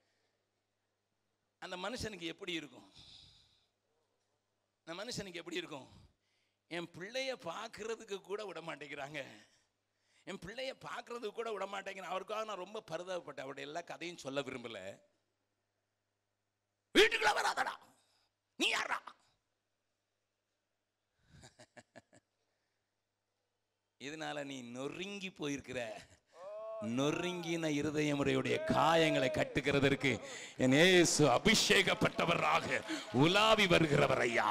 அந்த மனுஷனுக்கு எப்படி இருக்கும் அந்த மனுஷனுக்கு எப்படி இருக்கும் என் பிள்ளைய பார்க்கறதுக்கு கூட விட மாட்டேங்கிறாங்க என் பிள்ளைய பார்க்கறதுக்கு கூட விட மாட்டேங்கிறேன் அவருக்காக நான் ரொம்ப பரிதாபப்பட்டேன் அவருடைய எல்லா கதையும் சொல்ல விரும்பல வீட்டுக்குள்ள வராதடா நீ யாரா இதனால நீ நொறுங்கி போயிருக்கிற நொறுங்கின இருதயமுறையுடைய காயங்களை கட்டுகிறதற்கு என் இயேசு அபிஷேகப்பட்டவராக உலாவி வருகிறவர் ஐயா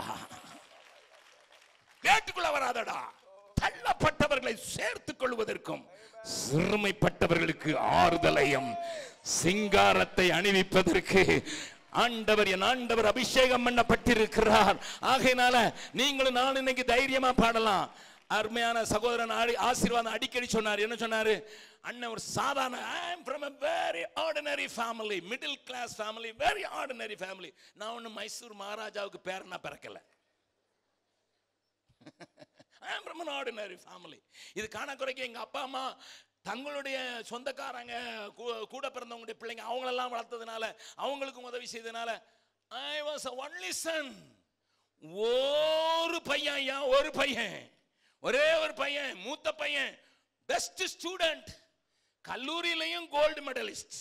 கேட்டுக்குள்ள வராதடா தள்ளப்பட்டவர்களை சேர்த்துக் கொள்வதற்கும் சிறுமைப்பட்டவர்களுக்கு ஆறுதலையும் சிங்காரத்தை அணிவிப்பதற்கு ஆண்டவர் என் ஆண்டவர் அபிஷேகம் பண்ணப்பட்டிருக்கிறார் ஆகையினால நீங்களும் நான் இன்னைக்கு தைரியமா பாடலாம் அருமையான சகோதரன் ஆடி- ஆசீர்வாதம் அடிக்கடி சொன்னார் என்ன சொன்னாரு அண்ணன் ஒரு சாதாரண ஐ am from a very ordinary family middle class family very ordinary family நான் ஒன்றும் மைசூர் மகாராஜாவுக்கு பேரனா பிறக்கல I am from an ordinary family இது காணக்குறைக்கு எங்க அப்பா அம்மா தங்களுடைய சொந்தக்காரங்க கூ- கூட பிறந்தவங்களுடைய பிள்ளைங்க அவங்களெல்லாம் வளர்த்ததுனால அவங்களுக்கும் உதவி செய்ததுனால I was a only son ஒரு பையன் ஐயா ஒரு பையன் ஒரே ஒரு பையன் மூத்த பையன் பெஸ்ட் ஸ்டூடெண்ட் கல்லூரியிலையும் கோல்டு மெடலிஸ்ட்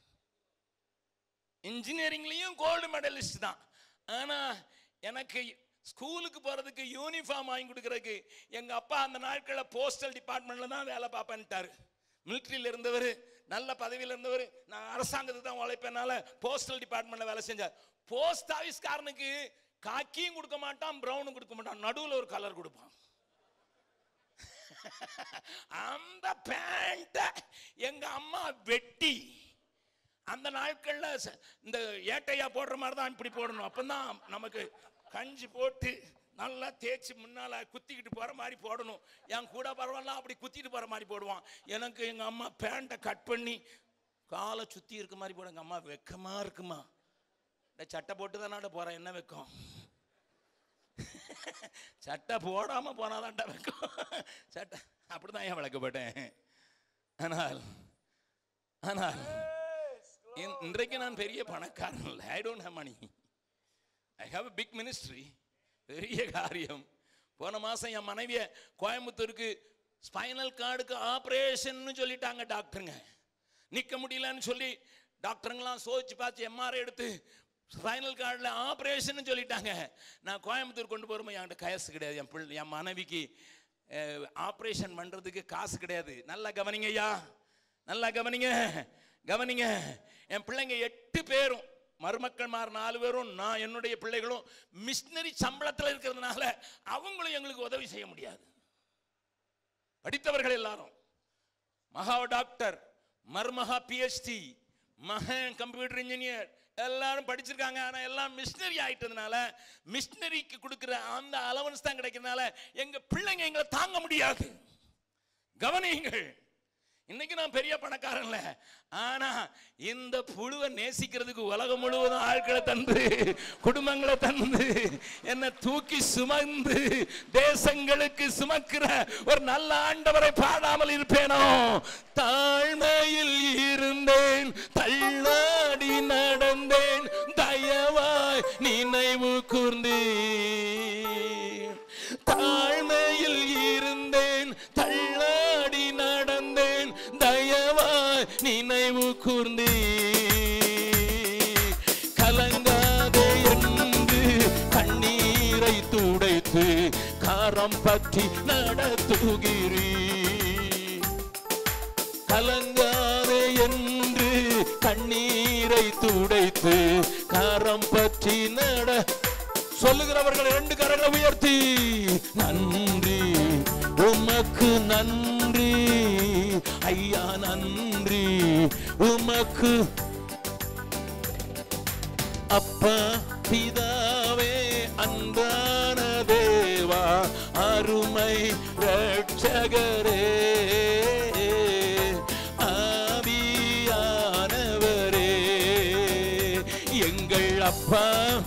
இன்ஜினியரிங்லயும் கோல்டு மெடலிஸ்ட் தான் ஆனா எனக்கு ஸ்கூலுக்கு போறதுக்கு யூனிஃபார்ம் வாங்கி கொடுக்கறதுக்கு எங்க அப்பா அந்த நாட்களில் போஸ்டல் டிபார்ட்மெண்ட்ல தான் வேலை பார்ப்பேன்ட்டாரு மிலிட்ரியில் இருந்தவர் நல்ல பதவியில் இருந்தவர் நான் அரசாங்கத்துக்கு தான் உழைப்பேனால போஸ்டல் டிபார்ட்மெண்ட்ல வேலை செஞ்சார் போஸ்ட் ஆஃபீஸ்காரனுக்கு காக்கியும் கொடுக்க மாட்டான் ப்ரௌனும் கொடுக்க மாட்டான் நடுவில் ஒரு கலர் கொடுப்பான் அந்த பேண்ட்டை எங்க அம்மா வெட்டி அந்த நாட்கள்ல ச- இந்த ஏட்டையா போடுற மாதிரி தான் இப்படி போடணும் அப்பதான் நமக்கு கஞ்சி போட்டு நல்லா தேய்ச்சி முன்னால குத்திக்கிட்டு போற மாதிரி போடணும் என் கூட பரவாயில்ல அப்படி குத்திட்டு போற மாதிரி போடுவான் எனக்கு எங்க அம்மா பேண்ட்டை கட் பண்ணி காலை சுத்தி இருக்க மாதிரி போட எங்க அம்மா வெக்கமா இருக்குமா இந்த சட்டை போட்டு தானே போறேன் என்ன வெக்கம் சட்டை போடாம போனாதான்டா வெக்கம் சட்டை அப்படிதான் ஏன் விளக்கப்பட்டேன் ஆனால் ஆனால் இன்- இன்றைக்கு நான் பெரிய பணக்காரன் இல்லை I don't have money I have a big ministry பெரிய காரியம் போன மாசம் என் மனைவிய கோயம்புத்தூருக்கு ஸ்பைனல் கார்டுக்கு ஆப்ரேஷன் சொல்லிட்டாங்க டாக்டருங்க நிக்க முடியலன்னு சொல்லி டாக்டருங்களாம் சோதிச்சு பார்த்து எம்ஆர்ஐ எடுத்து ஸ்பைனல் கார்டில் ஆப்ரேஷன் சொல்லிட்டாங்க நான் கோயம்புத்தூர் கொண்டு போகிறோம் என்கிட்ட காசு கிடையாது என் பிள்ளை என் மனைவிக்கு ஆப்ரேஷன் பண்ணுறதுக்கு காசு கிடையாது நல்லா கவனிங்க ஐயா நல்லா கவனிங்க கவனிங்க என் பிள்ளைங்க எட்டு பேரும் மருமக்கள்மார் நாலு பேரும் நான் என்னுடைய பிள்ளைகளும் மிஷினரி சம்பளத்தில் இருக்கிறதுனால அவங்களும் எங்களுக்கு உதவி செய்ய முடியாது படித்தவர்கள் எல்லாரும் மகா டாக்டர் மருமகா பிஹெச்டி மகன் கம்ப்யூட்டர் இன்ஜினியர் எல்லாரும் படிச்சிருக்காங்க ஆனா எல்லாம் மிஷினரி ஆயிட்டதுனால மிஷினரிக்கு கொடுக்கிற அந்த அலவன்ஸ் தான் கிடைக்கிறதுனால எங்க பிள்ளைங்க எங்களை தாங்க முடியாது கவனியுங்கள் இன்னைக்கு நான் பெரிய பணக்காரன் இல்ல ஆனா இந்த புழுவை நேசிக்கிறதுக்கு உலகம் முழுவதும் ஆட்களை தந்து குடும்பங்களை தந்து என்ன தூக்கி சுமந்து தேசங்களுக்கு சுமக்கிற ஒரு நல்ல ஆண்டவரை பாடாமல் இருப்பேனோ தாழ்மையில் இருந்தேன் தள்ளாடி நடந்தேன் தயவாய் நினைவு கூர்ந்தேன் தாழ்மையில் இருந்தேன் தள்ளாடி நடந்தேன் தயவாய் நினைவு கூர்ந்தே கலங்காதே என்று கண்ணீரை துடைத்து காரம் பற்றி நடத்துகிறீ கலங்காதே என்று கண்ணீரை துடைத்து காரம் பற்றி நட சொல்லுகிறவர்கள் இரண்டு கரங்களை உயர்த்தி நன்றி உமக்கு நன்றி ஐயா நன்றி உமக்கு அப்பா பிதாவே அன்பான தேவா அருமை ரட்சகரே ஆவியானவரே எங்கள் அப்பா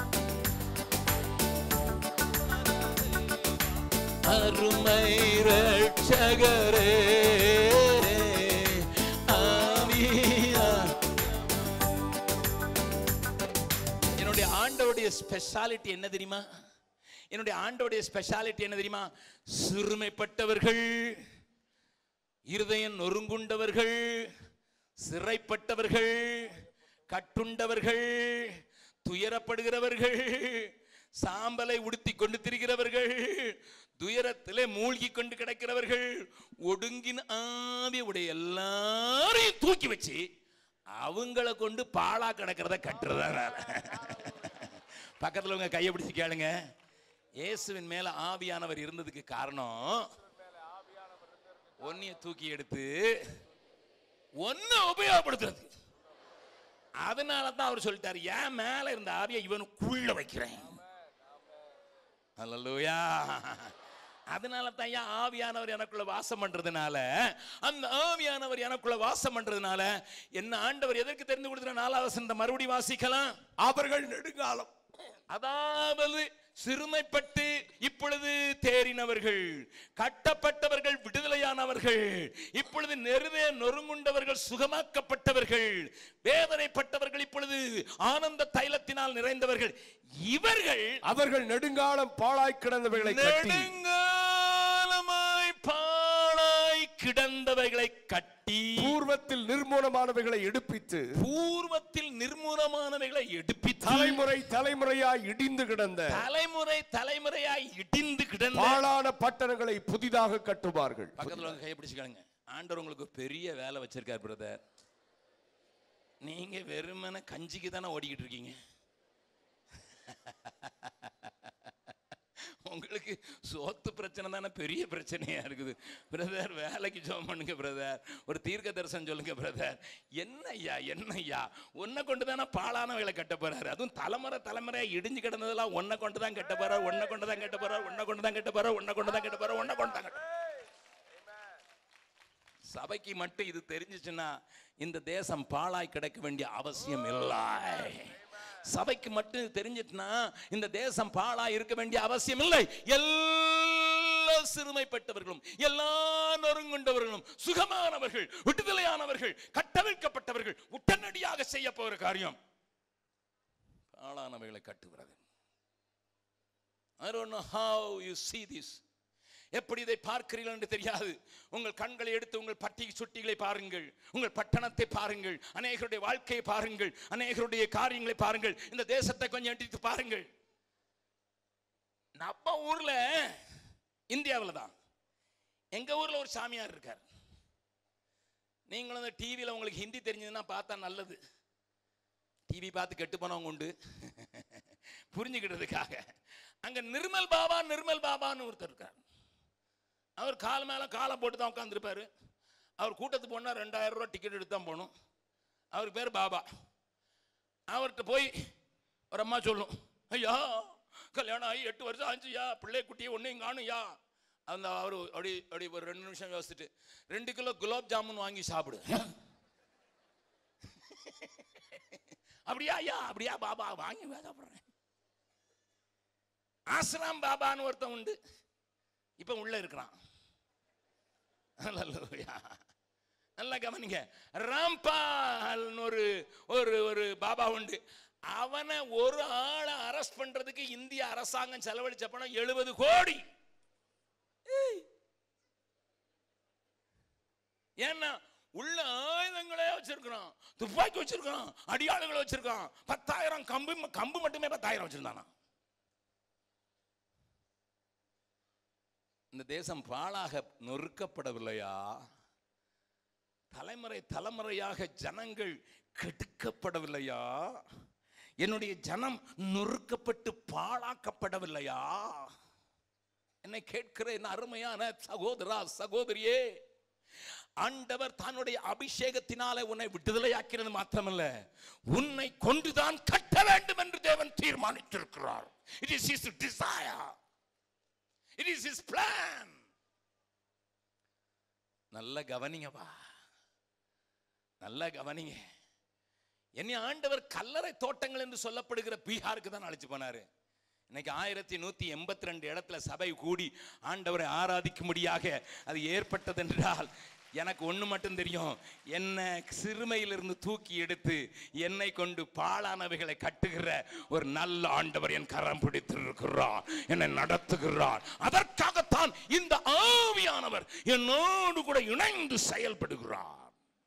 அருமை ரட்சகரே ஆவியா என்னுடைய ஆண்டவருடைய ஸ்பெஷாலிட்டி என்ன தெரியுமா என்னுடைய ஆண்டவருடைய ஸ்பெஷாலிட்டி என்ன தெரியுமா சிறுமைப்பட்டவர்கள் இருதயம் நொறுங்குண்டவர்கள் சிறைப்பட்டவர்கள் கட்டுண்டவர்கள் துயரப்படுகிறவர்கள் சாம்பலை உடுத்தி கொண்டு திரிகிறவர்கள் துயரத்திலே மூழ்கி கொண்டு கிடக்கிறவர்கள் ஒடுங்கின ஆவி உடைய எல்லாரையும் தூக்கி வச்சு அவங்கள கொண்டு பாலா கிடக்கிறத கட்டுறதா வேலை. பக்கத்துல உங்க கையை பிடிச்சு கேளுங்க இயேசுவின் மேல ஆவியானவர் இருந்ததுக்கு காரணம் ஒன்னிய தூக்கி எடுத்து ஒன்னு உபயோகப்படுத்துறது அதனால தான் அவர் சொல்லிட்டாரு என் மேல இருந்த ஆவியை இவனுக்குள்ள வைக்கிறேன் அல்லேலூயா அதனால தான் ஏன் ஆவியானவர் எனக்குள்ள வாசம் பண்றதுனால அந்த ஆவியானவர் எனக்குள்ள வாசம் பண்றதுனால என்ன ஆண்டவர் எதற்கு தெரிந்து கொடுத்த நாலாவது வசனத்தை மறுபடியும் வாசிக்கலாம் அவர்கள் நெடுங்காலம் அதாவது சிறுமைப்பட்டு இப்பொழுது தேறினவர்கள் கட்டப்பட்டவர்கள் விடுதலையானவர்கள் இப்பொழுது நெருவே நொறுங்குண்டவர்கள் சுகமாக்கப்பட்டவர்கள் வேதனைப்பட்டவர்கள் இப்பொழுது ஆனந்த தைலத்தினால் நிறைந்தவர்கள் இவர்கள் அவர்கள் நெடுங்காலம் பாழாய் கிடந்தவைகளை கட்டி நெடுங்காலமாய் பாழாய் கிடந்தவைகளை கட்டி பூர்வத்தில் நிர்மூலமானவைகளை எடுப்பித்து பூர்வத்தில் நிர்மூலமானவைகளை எடுப்பித்து தலைமுறை தலைமுறையாய் இடிந்து கிடந்த தலைமுறை தலைமுறையாய் இடிந்து கிடந்த பாழான பட்டணங்களை புதிதாக கட்டுவார்கள் பக்கத்துல வந்து கையை பிடிச்சுக்காளுங்க ஆண்டவர் உங்களுக்கு ஒரு பெரிய வேலை வச்சிருக்கார் பிரதர் நீங்க வெறுமனே கஞ்சிக்கு தானே ஓடிக்கிட்டு இருக்கீங்க உங்களுக்கு சோத்து பிரச்சனை தானே பெரிய பிரச்சனையா இருக்குது பிரதர் வேலைக்கு ஜோம் பண்ணுங்க பிரதர் ஒரு தீர்க்க தரிசனம் சொல்லுங்க பிரதர் என்ன ஐயா என்ன ஐயா உன்னை கொண்டு தானே பாலான வேலை கட்ட போறாரு அதுவும் தலைமுறை தலைமுறையா இடிஞ்சு கிடந்ததெல்லாம் உன்னை கொண்டு தான் கட்ட போறார் உன்னை கொண்டு தான் கட்ட போறார் உன்னை கொண்டு தான் கட்ட போறார் உன்னை கொண்டு தான் கட்ட போறார் உன்னை கொண்டு தான் கட்ட சபைக்கு மட்டும் இது தெரிஞ்சுச்சுன்னா இந்த தேசம் பாழாய் கிடக்க வேண்டிய அவசியம் இல்லை சபைக்கு மட்டும் இது தெரிஞ்சிட்டுனா இந்த தேசம் பாழாய் இருக்க வேண்டிய அவசியம் இல்லை எல்லா சிறுமைப்பட்டவர்களும் எல்லா நொறுங்குண்டவர்களும் சுகமானவர்கள் விடுதலையானவர்கள் கட்டவிழ்க்கப்பட்டவர்கள் உடனடியாக செய்ய போகிற காரியம் பாழானவைகளை கட்டுகிறது I don't know how you see this. எப்படி இதை பார்க்கிறீர்கள் என்று தெரியாது உங்கள் கண்களை எடுத்து உங்கள் பட்டி சுட்டிகளை பாருங்கள் உங்கள் பட்டணத்தை பாருங்கள் அநேகருடைய வாழ்க்கையை பாருங்கள் அநேகருடைய காரியங்களை பாருங்கள் இந்த தேசத்தை கொஞ்சம் எடுத்து பாருங்கள் நம்ம ஊர்ல இந்தியாவில் தான் எங்க ஊர்ல ஒரு சாமியார் இருக்கார் நீங்களும் இந்த டிவியில் உங்களுக்கு ஹிந்தி தெரிஞ்சதுன்னா பார்த்தா நல்லது டிவி பார்த்து கெட்டு போனவங்க உண்டு புரிஞ்சுக்கிட்டதுக்காக அங்க நிர்மல் பாபா நிர்மல் பாபான்னு ஒருத்தர் இருக்கார் அவர் கால் மேல காலை போட்டு தான் உட்காந்துருப்பாரு அவர் கூட்டத்துக்கு போனால் ரெண்டாயிரம் ரூபா டிக்கெட் எடுத்து தான் போகணும் அவருக்கு பேர் பாபா அவர்கிட்ட போய் ஒரு அம்மா சொல்லும் ஐயா கல்யாணம் ஆகி எட்டு வருஷம் ஆச்சுயா பிள்ளை குட்டியை ஒன்றையும் காணும்யா அந்த அவர் அப்படி அப்படி ஒரு ரெண்டு நிமிஷம் யோசிச்சுட்டு ரெண்டு கிலோ குலாப் ஜாமுன் வாங்கி சாப்பிடு அப்படியா ஐயா அப்படியா பாபா வாங்கி சாப்பிட்றேன் ஆசிராம் பாபான்னு ஒருத்தன் உண்டு இப்போ உள்ள இருக்கிறான் அல்லேலூயா. நல்லா கவனிங்க ராம்பால்னு ஒரு ஒரு ஒரு பாபா உண்டு அவனை ஒரு ஆளை அரெஸ்ட் பண்றதுக்கு இந்திய அரசாங்கம் செலவழிச்ச பணம் எழுபது கோடி ஏய். ஏன்னா உள்ள ஆயுதங்களே வச்சிருக்கிறான் துப்பாக்கி வச்சிருக்கான் அடியாளுகளை வச்சிருக்கான் பத்தாயிரம் கம்பு கம்பு மட்டுமே பத்தாயிரம் வச்சிருந்தானா இந்த தேசம் பாழாக நொறுக்கப்படவில்லையா தலைமுறை தலைமுறையாக ஜனங்கள் கெடுக்கப்படவில்லையா என்னுடைய ஜனம் நொறுக்கப்பட்டு பாழாக்கப்படவில்லையா என்னை கேட்கிற என் அருமையான சகோதரா சகோதரியே ஆண்டவர் தன்னுடைய அபிஷேகத்தினாலே உன்னை விடுதலையாக்கிறது மாத்திரமல்ல உன்னை கொண்டுதான் கட்ட வேண்டும் என்று தேவன் தீர்மானித்திருக்கிறார் it is his desire it is his plan நல்ல கவனிங்கப்பா நல்ல கவனிங்க என்னை ஆண்டவர் கல்லறை தோட்டங்கள் என்று சொல்லப்படுகிற பீகாருக்கு தான் அழைச்சு போனாரு இன்னைக்கு ஆயிரத்தி நூத்தி எண்பத்தி ரெண்டு இடத்துல சபை கூடி ஆண்டவரை ஆராதிக்கும்படியாக அது ஏற்பட்டது என்றால் எனக்கு ஒண்ணு மட்டும் தெரியும் என்ன சிறுமையிலிருந்து தூக்கி எடுத்து என்னை கொண்டு பாழானவைகளை கட்டுகிற ஒரு நல்ல ஆண்டவர் என் கரம் பிடித்திருக்கிறார் என்னை நடத்துகிறார் அதற்காகத்தான் இந்த ஆவியானவர் என்னோடு கூட இணைந்து செயல்படுகிறார்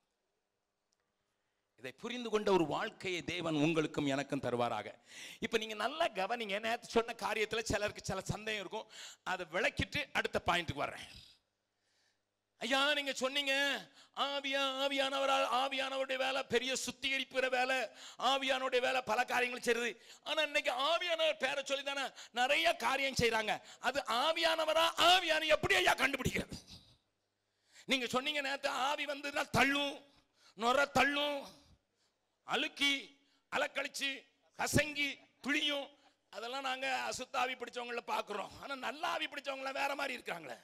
இதை புரிந்து கொண்ட ஒரு வாழ்க்கையை தேவன் உங்களுக்கும் எனக்கும் தருவாராக இப்போ நீங்க நல்லா கவனிங்க நேற்று சொன்ன காரியத்துல சிலருக்கு சில சந்தேகம் இருக்கும் அதை விளக்கிட்டு அடுத்த பாயிண்ட்டுக்கு வர்றேன் ஐயா நீங்க சொன்னீங்க ஆவியா ஆவியானவரால் ஆவியானவருடைய வேலை பெரிய சுத்திகரிப்புற வேலை ஆவியானவருடைய வேலை பல காரியங்கள் செய்யுது ஆனா இன்னைக்கு ஆவியானவர் பேரை சொல்லி தானே நிறைய காரியம் செய்றாங்க அது ஆவியானவரா ஆவியான எப்படி ஐயா கண்டுபிடிக்கிறது நீங்க சொன்னீங்க நேத்து ஆவி வந்ததுன்னா தள்ளும் நொர தள்ளும் அழுக்கி அலக்கழிச்சு கசங்கி பிழியும் அதெல்லாம் நாங்க அசுத்த ஆவி பிடிச்சவங்கள பார்க்குறோம் ஆனா நல்ல ஆவி பிடிச்சவங்கள வேற மாதிரி இருக்காங்களே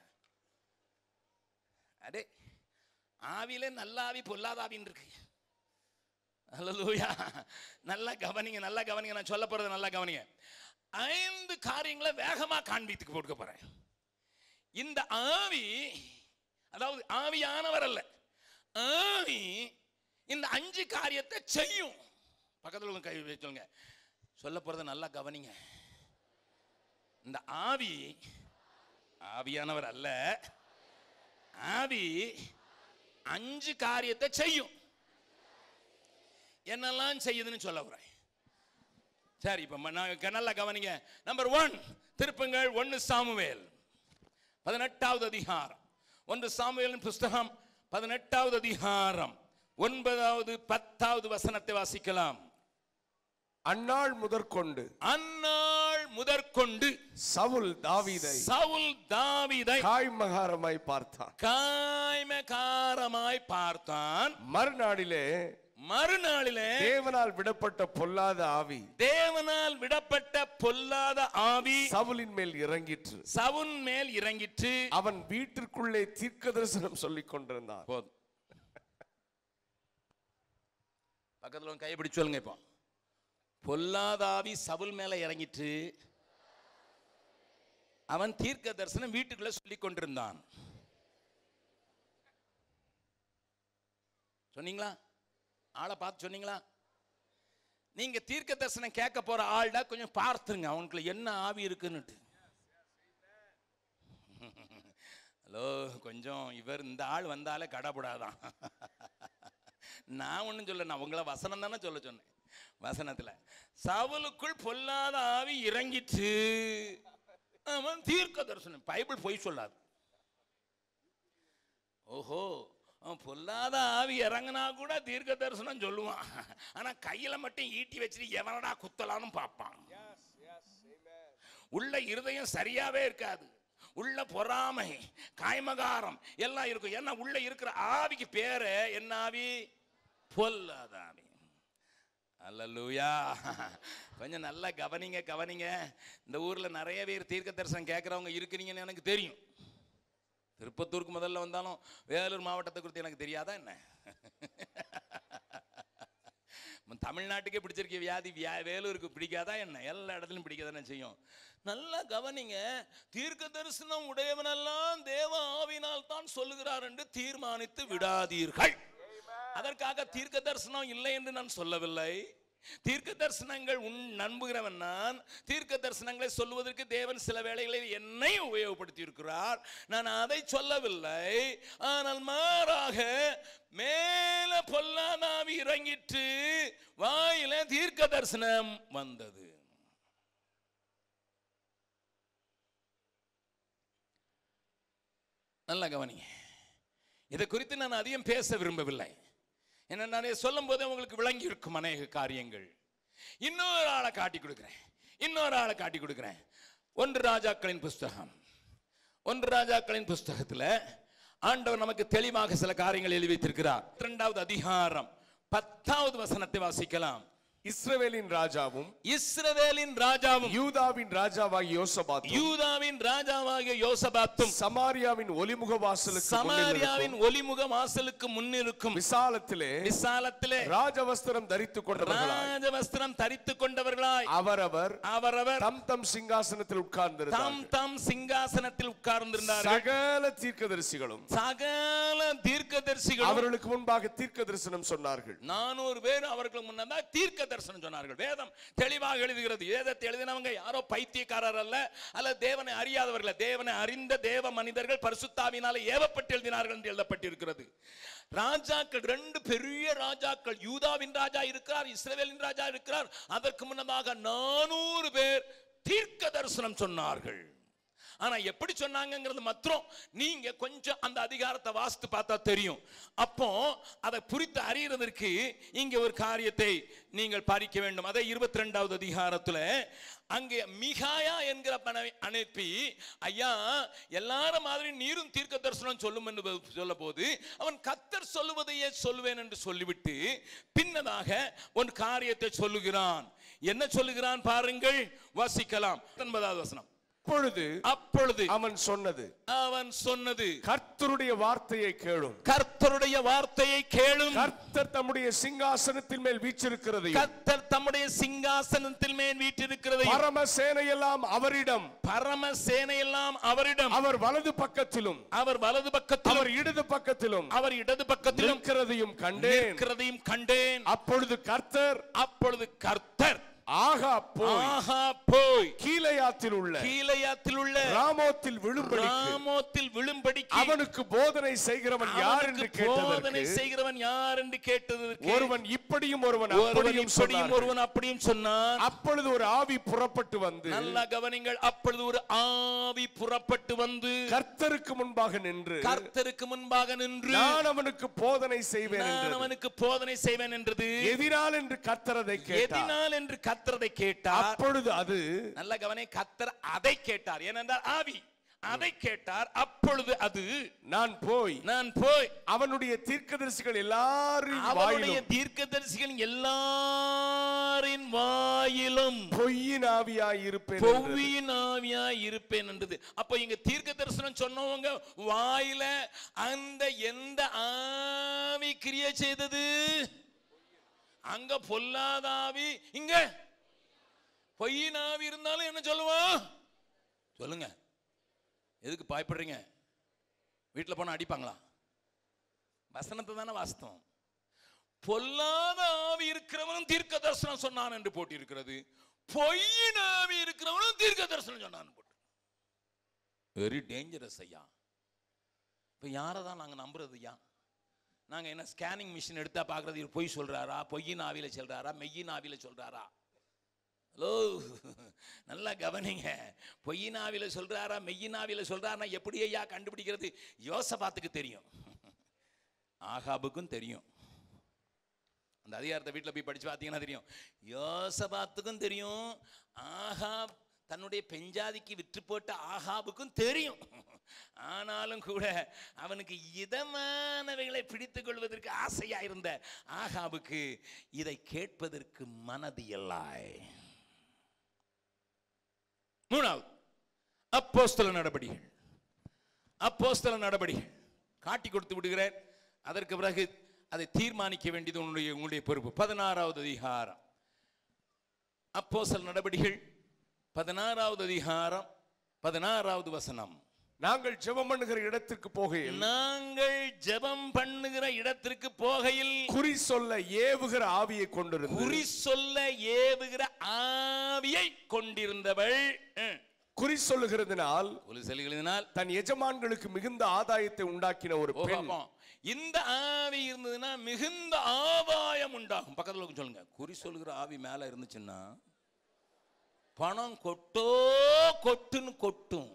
அடே ஆவியில நல்ல ஆவி பொல்லாத ஆவின்னு இருக்கு அல்லேலூயா நல்லா கவனிங்க நல்லா கவனிங்க நான் சொல்ல போறது நல்லா கவனிங்க ஐந்து காரியங்களை வேகமா காண்பித்துக்கு போட்டுக்க போறேன் இந்த ஆவி அதாவது ஆவியானவர் அல்ல ஆவி இந்த அஞ்சு காரியத்தை செய்யும் பக்கத்தில் உங்க கை வச்சுங்க சொல்ல போறதை நல்லா கவனிங்க இந்த ஆவி ஆவியானவர் அல்ல ஆவி அஞ்சு காரியத்தை செய்யும் என்னெல்லாம் செய்யுதுன்னு சொல்ல போறேன் சரி இப்ப ம- நான் க- நல்லா கவனிங்க நம்பர் ஒன் திருப்பங்கள் ஒன்னு சாமுவேல் பதினெட்டாவது அதிகாரம் ஒன்று சாமுவேலின் புஸ்தகம் பதினெட்டாவது அதிகாரம் ஒன்பதாவது பத்தாவது வசனத்தை வாசிக்கலாம் அந்நாள் முதற்கொண்டு அந்நாள் முதற்கொண்டு சவுல் தாவீதை சவுல் தாவீதை காய்மகாரமாய் பார்த்தான் காய்மகாரமாய் பார்த்தான் மறுநாளிலே மறுநாளிலே தேவனால் விடப்பட்ட பொல்லாத ஆவி தேவனால் விடப்பட்ட பொல்லாத ஆவி சவுலின் மேல் இறங்கிற்று சவுன் மேல் இறங்கிற்று அவன் வீட்டிற்குள்ளே தீர்க்க தரிசனம் சொல்லிக் கொண்டிருந்தான் போதும் பக்கத்துல உங்க கையை பிடிச்சு சொல்லுங்க இப்போ பொல்லாதாவி சவுல் மேல இறங்கிட்டு அவன் தீர்க்க தரிசனம் வீட்டுக்குள்ள சொல்லி கொண்டிருந்தான் சொன்னீங்களா ஆளை பார்த்து சொன்னீங்களா நீங்க தீர்க்க தரிசனம் கேட்க போற ஆள்டா கொஞ்சம் பார்த்துங்க அவனுக்குள்ள என்ன ஆவி இருக்குன்னுட்டு ஹலோ கொஞ்சம் இவர் இந்த ஆள் வந்தாலே கடப்படாதான் நான் ஒன்றும் சொல்ல நான் உங்களை வசனம் தானே சொல்ல சொன்னேன் வசனத்துல சவுலுக்குள் பொல்லாத ஆவி இறங்கிட்டு அவன் தீர்க்க தரிசனம் பைபிள் பொய் சொல்லாது ஓஹோ அவன் பொல்லாத ஆவி இறங்குனா கூட தீர்க்க தரிசனம் சொல்லுவான் ஆனா கையில மட்டும் ஈட்டி வச்சுட்டு எவனடா குத்தலான்னு பார்ப்பான் உள்ள இருதயம் சரியாவே இருக்காது உள்ள பொறாமை காய்மகாரம் எல்லாம் இருக்கும் ஏன்னா உள்ள இருக்கிற ஆவிக்கு பேரு என்ன ஆவி பொல்லாதாவி அல்லூயா கொஞ்சம் நல்லா கவனிங்க கவனிங்க இந்த ஊர்ல நிறைய பேர் தீர்க்க தரிசனம் கேட்குறவங்க இருக்கிறீங்கன்னு எனக்கு தெரியும் திருப்பத்தூருக்கு முதல்ல வந்தாலும் வேலூர் மாவட்டத்தை குறித்து எனக்கு தெரியாதா என்ன தமிழ்நாட்டுக்கே பிடிச்சிருக்க வியாதி வியா வேலூருக்கு பிடிக்காதா என்ன எல்லா இடத்துலையும் பிடிக்காதானே செய்யும் நல்லா கவனிங்க தீர்க்க தரிசனம் உடையவனெல்லாம் தேவ ஆவினால் தான் சொல்லுகிறார் என்று தீர்மானித்து விடாதீர்கள் அதற்காக தீர்க்க தரிசனம் இல்லை என்று நான் சொல்லவில்லை தீர்க்க தரிசனங்கள் உன் நம்புகிறவன் நான் தீர்க்க தரிசனங்களை சொல்லுவதற்கு தேவன் சில வேளைகளில் என்னை உபயோகப்படுத்தி இருக்கிறார் நான் அதை சொல்லவில்லை ஆனால் மாறாக மேல பொல்லாதாவி இறங்கிட்டு வாயில தீர்க்க தரிசனம் வந்தது நல்லா கவனிங்க இதை குறித்து நான் அதிகம் பேச விரும்பவில்லை என்ன நான் சொல்லும் போதே உங்களுக்கு விளங்கி இருக்கும் அநேக காரியங்கள் இன்னொரு ஆளை காட்டி கொடுக்கிறேன் இன்னொரு ஆளை காட்டி கொடுக்கிறேன் ஒன்று ராஜாக்களின் புஸ்தகம் ஒன்று ராஜாக்களின் புஸ்தகத்துல ஆண்டவர் நமக்கு தெளிவாக சில காரியங்கள் எழுதி வைத்திருக்கிறார் இரண்டாவது அதிகாரம் பத்தாவது வசனத்தை வாசிக்கலாம் இஸ்ரவேலின் ராஜாவும் இஸ்ரவேலின் ராஜாவும் யூதாவின் ராஜாவாகிய யோசபாத்தும் யூதாவின் ராஜாவாகிய யோசபாத்தும் சமாரியாவின் ஒலிமுக வாசலுக்கு சமாரியாவின் ஒலிமுக வாசலுக்கு முன்னிருக்கும் விசாலத்திலே விசாலத்திலே ராஜவஸ்திரம் தரித்துக் கொண்டவர்களாய் ராஜவஸ்திரம் தரித்துக் கொண்டவர்களாய் அவரவர் அவரவர் தம் தம் சிங்காசனத்தில் தாம் உட்கார்ந்திருந்தார்கள் தாம் சிங்காசனத்தில் உட்கார்ந்திருந்தார்கள் சகல தீர்க்கதரிசிகளும் சகல தீர்க்கதரிசிகள் அவர்களுக்கு முன்பாக தீர்க்க தரிசனம் சொன்னார்கள் நானூறு பேர் அவர்களுக்கு முன்னதா தீர்க்க தரிசனம் சொன்னார்கள் வேதம் தெளிவாக எழுதுகிறது வேதத்தை எழுதினவங்க யாரோ பைத்தியக்காரர் அல்ல அல்ல தேவனை அறியாதவர்கள் அல்ல. தேவனை அறிந்த தேவ மனிதர்கள் பரிசுத்தாவினால ஏவப்பட்டு எழுதினார்கள் என்று எழுதப்பட்டிருக்கிறது ராஜாக்கள் ரெண்டு பெரிய ராஜாக்கள் யூதாவின் ராஜா இருக்கிறார் இஸ்ரவேலின் ராஜா இருக்கிறார் அதற்கு முன்னதாக நானூறு பேர் தீர்க்க தரிசனம் சொன்னார்கள் ஆனா எப்படி சொன்னாங்கங்கிறது மாத்திரம் நீங்க கொஞ்சம் அந்த அதிகாரத்தை வாசித்து பார்த்தா தெரியும் அப்போ அதை புரித்து அறியறதற்கு இங்க ஒரு காரியத்தை நீங்கள் பாரிக்க வேண்டும் அதை இருபத்தி ரெண்டாவது அதிகாரத்துல அங்கே மிகாயா என்கிற பணவை அனுப்பி ஐயா எல்லாரும் மாதிரி நீரும் தீர்க்க தரிசனம் சொல்லும் என்று சொல்ல போது அவன் கத்தர் சொல்லுவதையே சொல்லுவேன் என்று சொல்லிவிட்டு பின்னதாக ஒரு காரியத்தை சொல்லுகிறான் என்ன சொல்லுகிறான் பாருங்கள் வாசிக்கலாம் பத்தொன்பதாவது வசனம் அப்பொழுது அப்பொழுது அவன் சொன்னது அவன் சொன்னது கர்த்தருடைய வார்த்தையை கேளும் கர்த்தருடைய வார்த்தையை கேளும் கர்த்தர் தம்முடைய சிங்காசனத்தின் மேல் வீச்சிருக்கிறதையும் கர்த்தர் தம்முடைய சிங்காசனத்தில் மேல் வீற்றிருக்கிறது பரம சேனையெல்லாம் அவரிடம் பரம சேனையெல்லாம் அவரிடம் அவர் வலது பக்கத்திலும் அவர் வலது பக்கத்திலும் அவர் இடது பக்கத்திலும் அவர் இடது பக்கத்திலும் இருக்கிறதையும் கண்டேன் இருக்கிறதையும் கண்டேன் அப்பொழுது கர்த்தர் அப்பொழுது கர்த்தர் ஆகா போய் ஆஹா போய் கீழையாத்தில் உள்ள கீழையாத்தில் உள்ள ராமோத்தில் விழும்படி ராமோத்தில் விழும்படிக்கு அவனுக்கு போதனை செய்கிறவன் யார் என்று அவனுக்கு போதனை கேட்டதற்கு செய்கிறவன் யார் என்று கேட்டதற்கு ஒருவன் இப்படியும் ஒருவன் ஒருவன் அப்படியும் இப்படியும் சொன்னார்கள். ஒருவன் அப்படியும் சொன்னான் அப்பொழுது ஒரு ஆவி புறப்பட்டு வந்து நல்லா கவனிங்கள் அப்பொழுது ஒரு ஆவி புறப்பட்டு வந்து கர்த்தருக்கு முன்பாக நின்று கர்த்தருக்கு முன்பாக நின்று நான் அவனுக்கு போதனை செய்வேன் நான் என்றது அவனுக்கு போதனை செய்வேன் என்றது எதிரால் என்று கர்த்தர் அதை கேட்டார் எதினால் என்று கர்த்தரதை கேட்டார் அப்பொழுது அது நல்ல கவனி கர்த்தர் அதை கேட்டார் ஏனென்றால் ஆவி அதை கேட்டார் அப்பொழுது அது நான் போய் நான் போய் அவனுடைய தீர்க்கதரிசிகள் எல்லாரின் அவனுடைய வாயிலும் தீர்க்கதரிசிகளின் எல்லாரின் வாயிலும் பொய்யின் ஆவியாய் இருப்பேன் என்றது. பொவ்வியின் ஆவியாய் இருப்பேன் என்றது அப்ப இங்க தீர்க்க தரிசனம் சொன்னவங்க வாயில அந்த எந்த ஆவி கிரியை செய்தது அங்க பொல்லாத ஆவி இங்க பொய்யின் ஆவி இருந்தாலும் என்ன சொல்லுவான் சொல்லுங்க எதுக்கு பயப்படுறீங்க வீட்டுல போனா அடிப்பாங்களா வசனத்தை தானே வாஸ்தவம் பொல்லாத ஆவி இருக்கிறவனும் தீர்க்க தரிசனம் சொன்னான் என்று போட்டிருக்கிறது பொய்யின் ஆவி இருக்கிறவனும் தீர்க்க தரிசனம் சொன்னான் போட்டு வெரி டேஞ்சரஸ் ஐயா இப்போ யாரை தான் நாங்கள் நம்புறது ஐயா நாங்கள் என்ன ஸ்கேனிங் மிஷின் எடுத்தா பார்க்குறது இவர் பொய் சொல்றாரா பொய்யின் ஆவியில சொல்றாரா மெய்யின் ஆவியில சொல்றாரா ஹலோ நல்லா கவனிங்க பொய்யின் ஆவியில சொல்றாரா மெய்யின் ஆவியில சொல்றாரா எப்படி ஐயா கண்டுபிடிக்கிறது யோசபாத்துக்கு தெரியும் ஆகாபுக்கும் தெரியும் அந்த அதிகாரத்தை வீட்டில் போய் படிச்சு பார்த்தீங்கன்னா தெரியும் யோசபாத்துக்கும் தெரியும் ஆகாப் தன்னுடைய பெஞ்சாதிக்கு விற்று போட்ட ஆகாபுக்கும் தெரியும் ஆனாலும் கூட அவனுக்கு இதமானவைகளை பிடித்துக் கொள்வதற்கு ஆசையா இருந்த ஆகாபுக்கு இதை கேட்பதற்கு மனது இல்லாய் மூணாவது அப்போஸ்தல நடபடிகள் அப்போஸ்தல நடபடிகள் காட்டி கொடுத்து விடுகிறேன் அதற்கு பிறகு அதை தீர்மானிக்க வேண்டியது உன்னுடைய உங்களுடைய பொறுப்பு பதினாறாவது அதிகாரம் அப்போஸ்தல நடபடிகள் பதினாறாவது அதிகாரம் பதினாறாவது வசனம் நாங்கள் ஜெபம் பண்ணுகிற இடத்திற்கு போகையில் நாங்கள் ஜெபம் பண்ணுகிற இடத்திற்கு போகையில் குறி சொல்ல ஏவுகிற ஆவியை கொண்டிருந்து குறி சொல்ல ஏவுகிற ஆவியை கொண்டிருந்தவள் ம். குறி சொல்லுகிறதுனால் குறி சொல்லுகிறதுனால் தன் எஜமான்களுக்கு மிகுந்த ஆதாயத்தை உண்டாக்கின ஒரு ஓ, பெண் பாப்போம். இந்த ஆவி இருந்ததுன்னா மிகுந்த ஆதாயம் உண்டாகும் பக்கத்துல உட்கார்ந்து சொல்லுங்க குறி சொல்லுகிற ஆவி மேல இருந்துச்சுன்னா பணம் கொட்டோ கொட்டுன்னு கொட்டும்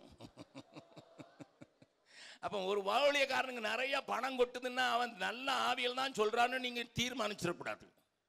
அப்ப ஒரு வாவலியக்காரனுக்கு நிறைய பணம் கொட்டுதுன்னா அவன் நல்ல ஆவியில் தான் சொல்றான்னு நீங்க தீர்மானிச்சிடக்கூடாது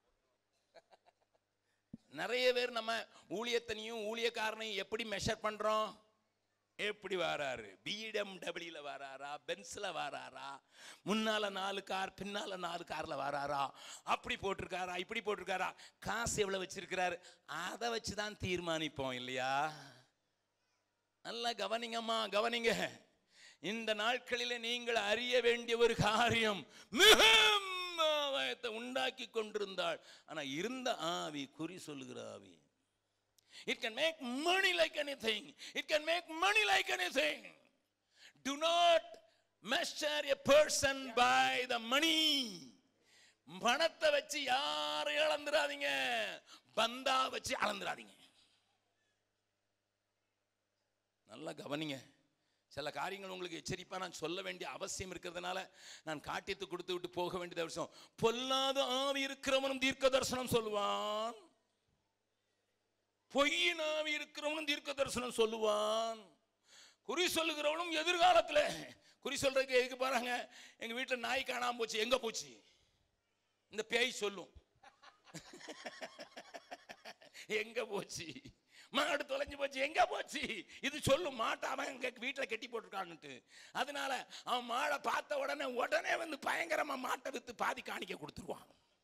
நிறைய பேர் நம்ம ஊழியத்தனையும் ஊழியக்காரனையும் எப்படி மெஷர் பண்றோம் எப்படி வராரு பிஎம்டபிள்யூல வராரா பென்ஸ்ல வராரா முன்னால நாலு கார் பின்னால நாலு கார்ல வராரா அப்படி போட்டிருக்காரா இப்படி போட்டிருக்காரா காசு எவ்வளவு வச்சிருக்கிறாரு அதை வச்சு தான் தீர்மானிப்போம் இல்லையா நல்லா கவனிங்கம்மா கவனிங்க இந்த நாட்களிலே நீங்கள் அறிய வேண்டிய ஒரு காரியம் மிகவும் ஆதாயத்தை உண்டாக்கி கொண்டிருந்தாள் ஆனா இருந்த ஆவி குறி சொல்லுகிற ஆவி It can make money like anything. It can make money like anything. Do not measure a person by the money. பணத்தை வச்சு யாரையும் அளந்துடாதீங்க பந்தா வச்சு அளந்துடாதீங்க நல்லா கவனிங்க சில காரியங்கள் உங்களுக்கு எச்சரிப்பா நான் சொல்ல வேண்டிய அவசியம் இருக்கிறதுனால நான் காட்டியத்து கொடுத்து விட்டு போக வேண்டியது அவசியம் பொல்லாத ஆவி இருக்கிறவனும் தீர்க்க தரிசனம் சொல்லுவான் பொய்யின் ஆவி இருக்கிறவனும் தீர்க்க தரிசனம் சொல்லுவான் குறி சொல்லுகிறவனும் எதிர்காலத்துல குறி சொல்றதுக்கு எதுக்கு பாருங்க எங்க வீட்டுல நாய் காணாம போச்சு எங்க போச்சு இந்த பேய் சொல்லும் எங்க போச்சு மாடு தொலைஞ்சு போச்சு எங்க போச்சு இது சொல்லும் மாட்டை அவன் எங்க வீட்டுல கட்டி போட்டிருக்கான்னுட்டு அதனால அவன் மாடை பார்த்த உடனே உடனே வந்து பயங்கரமா மாட்டை வித்து பாதி காணிக்க கொடுத்துருவான்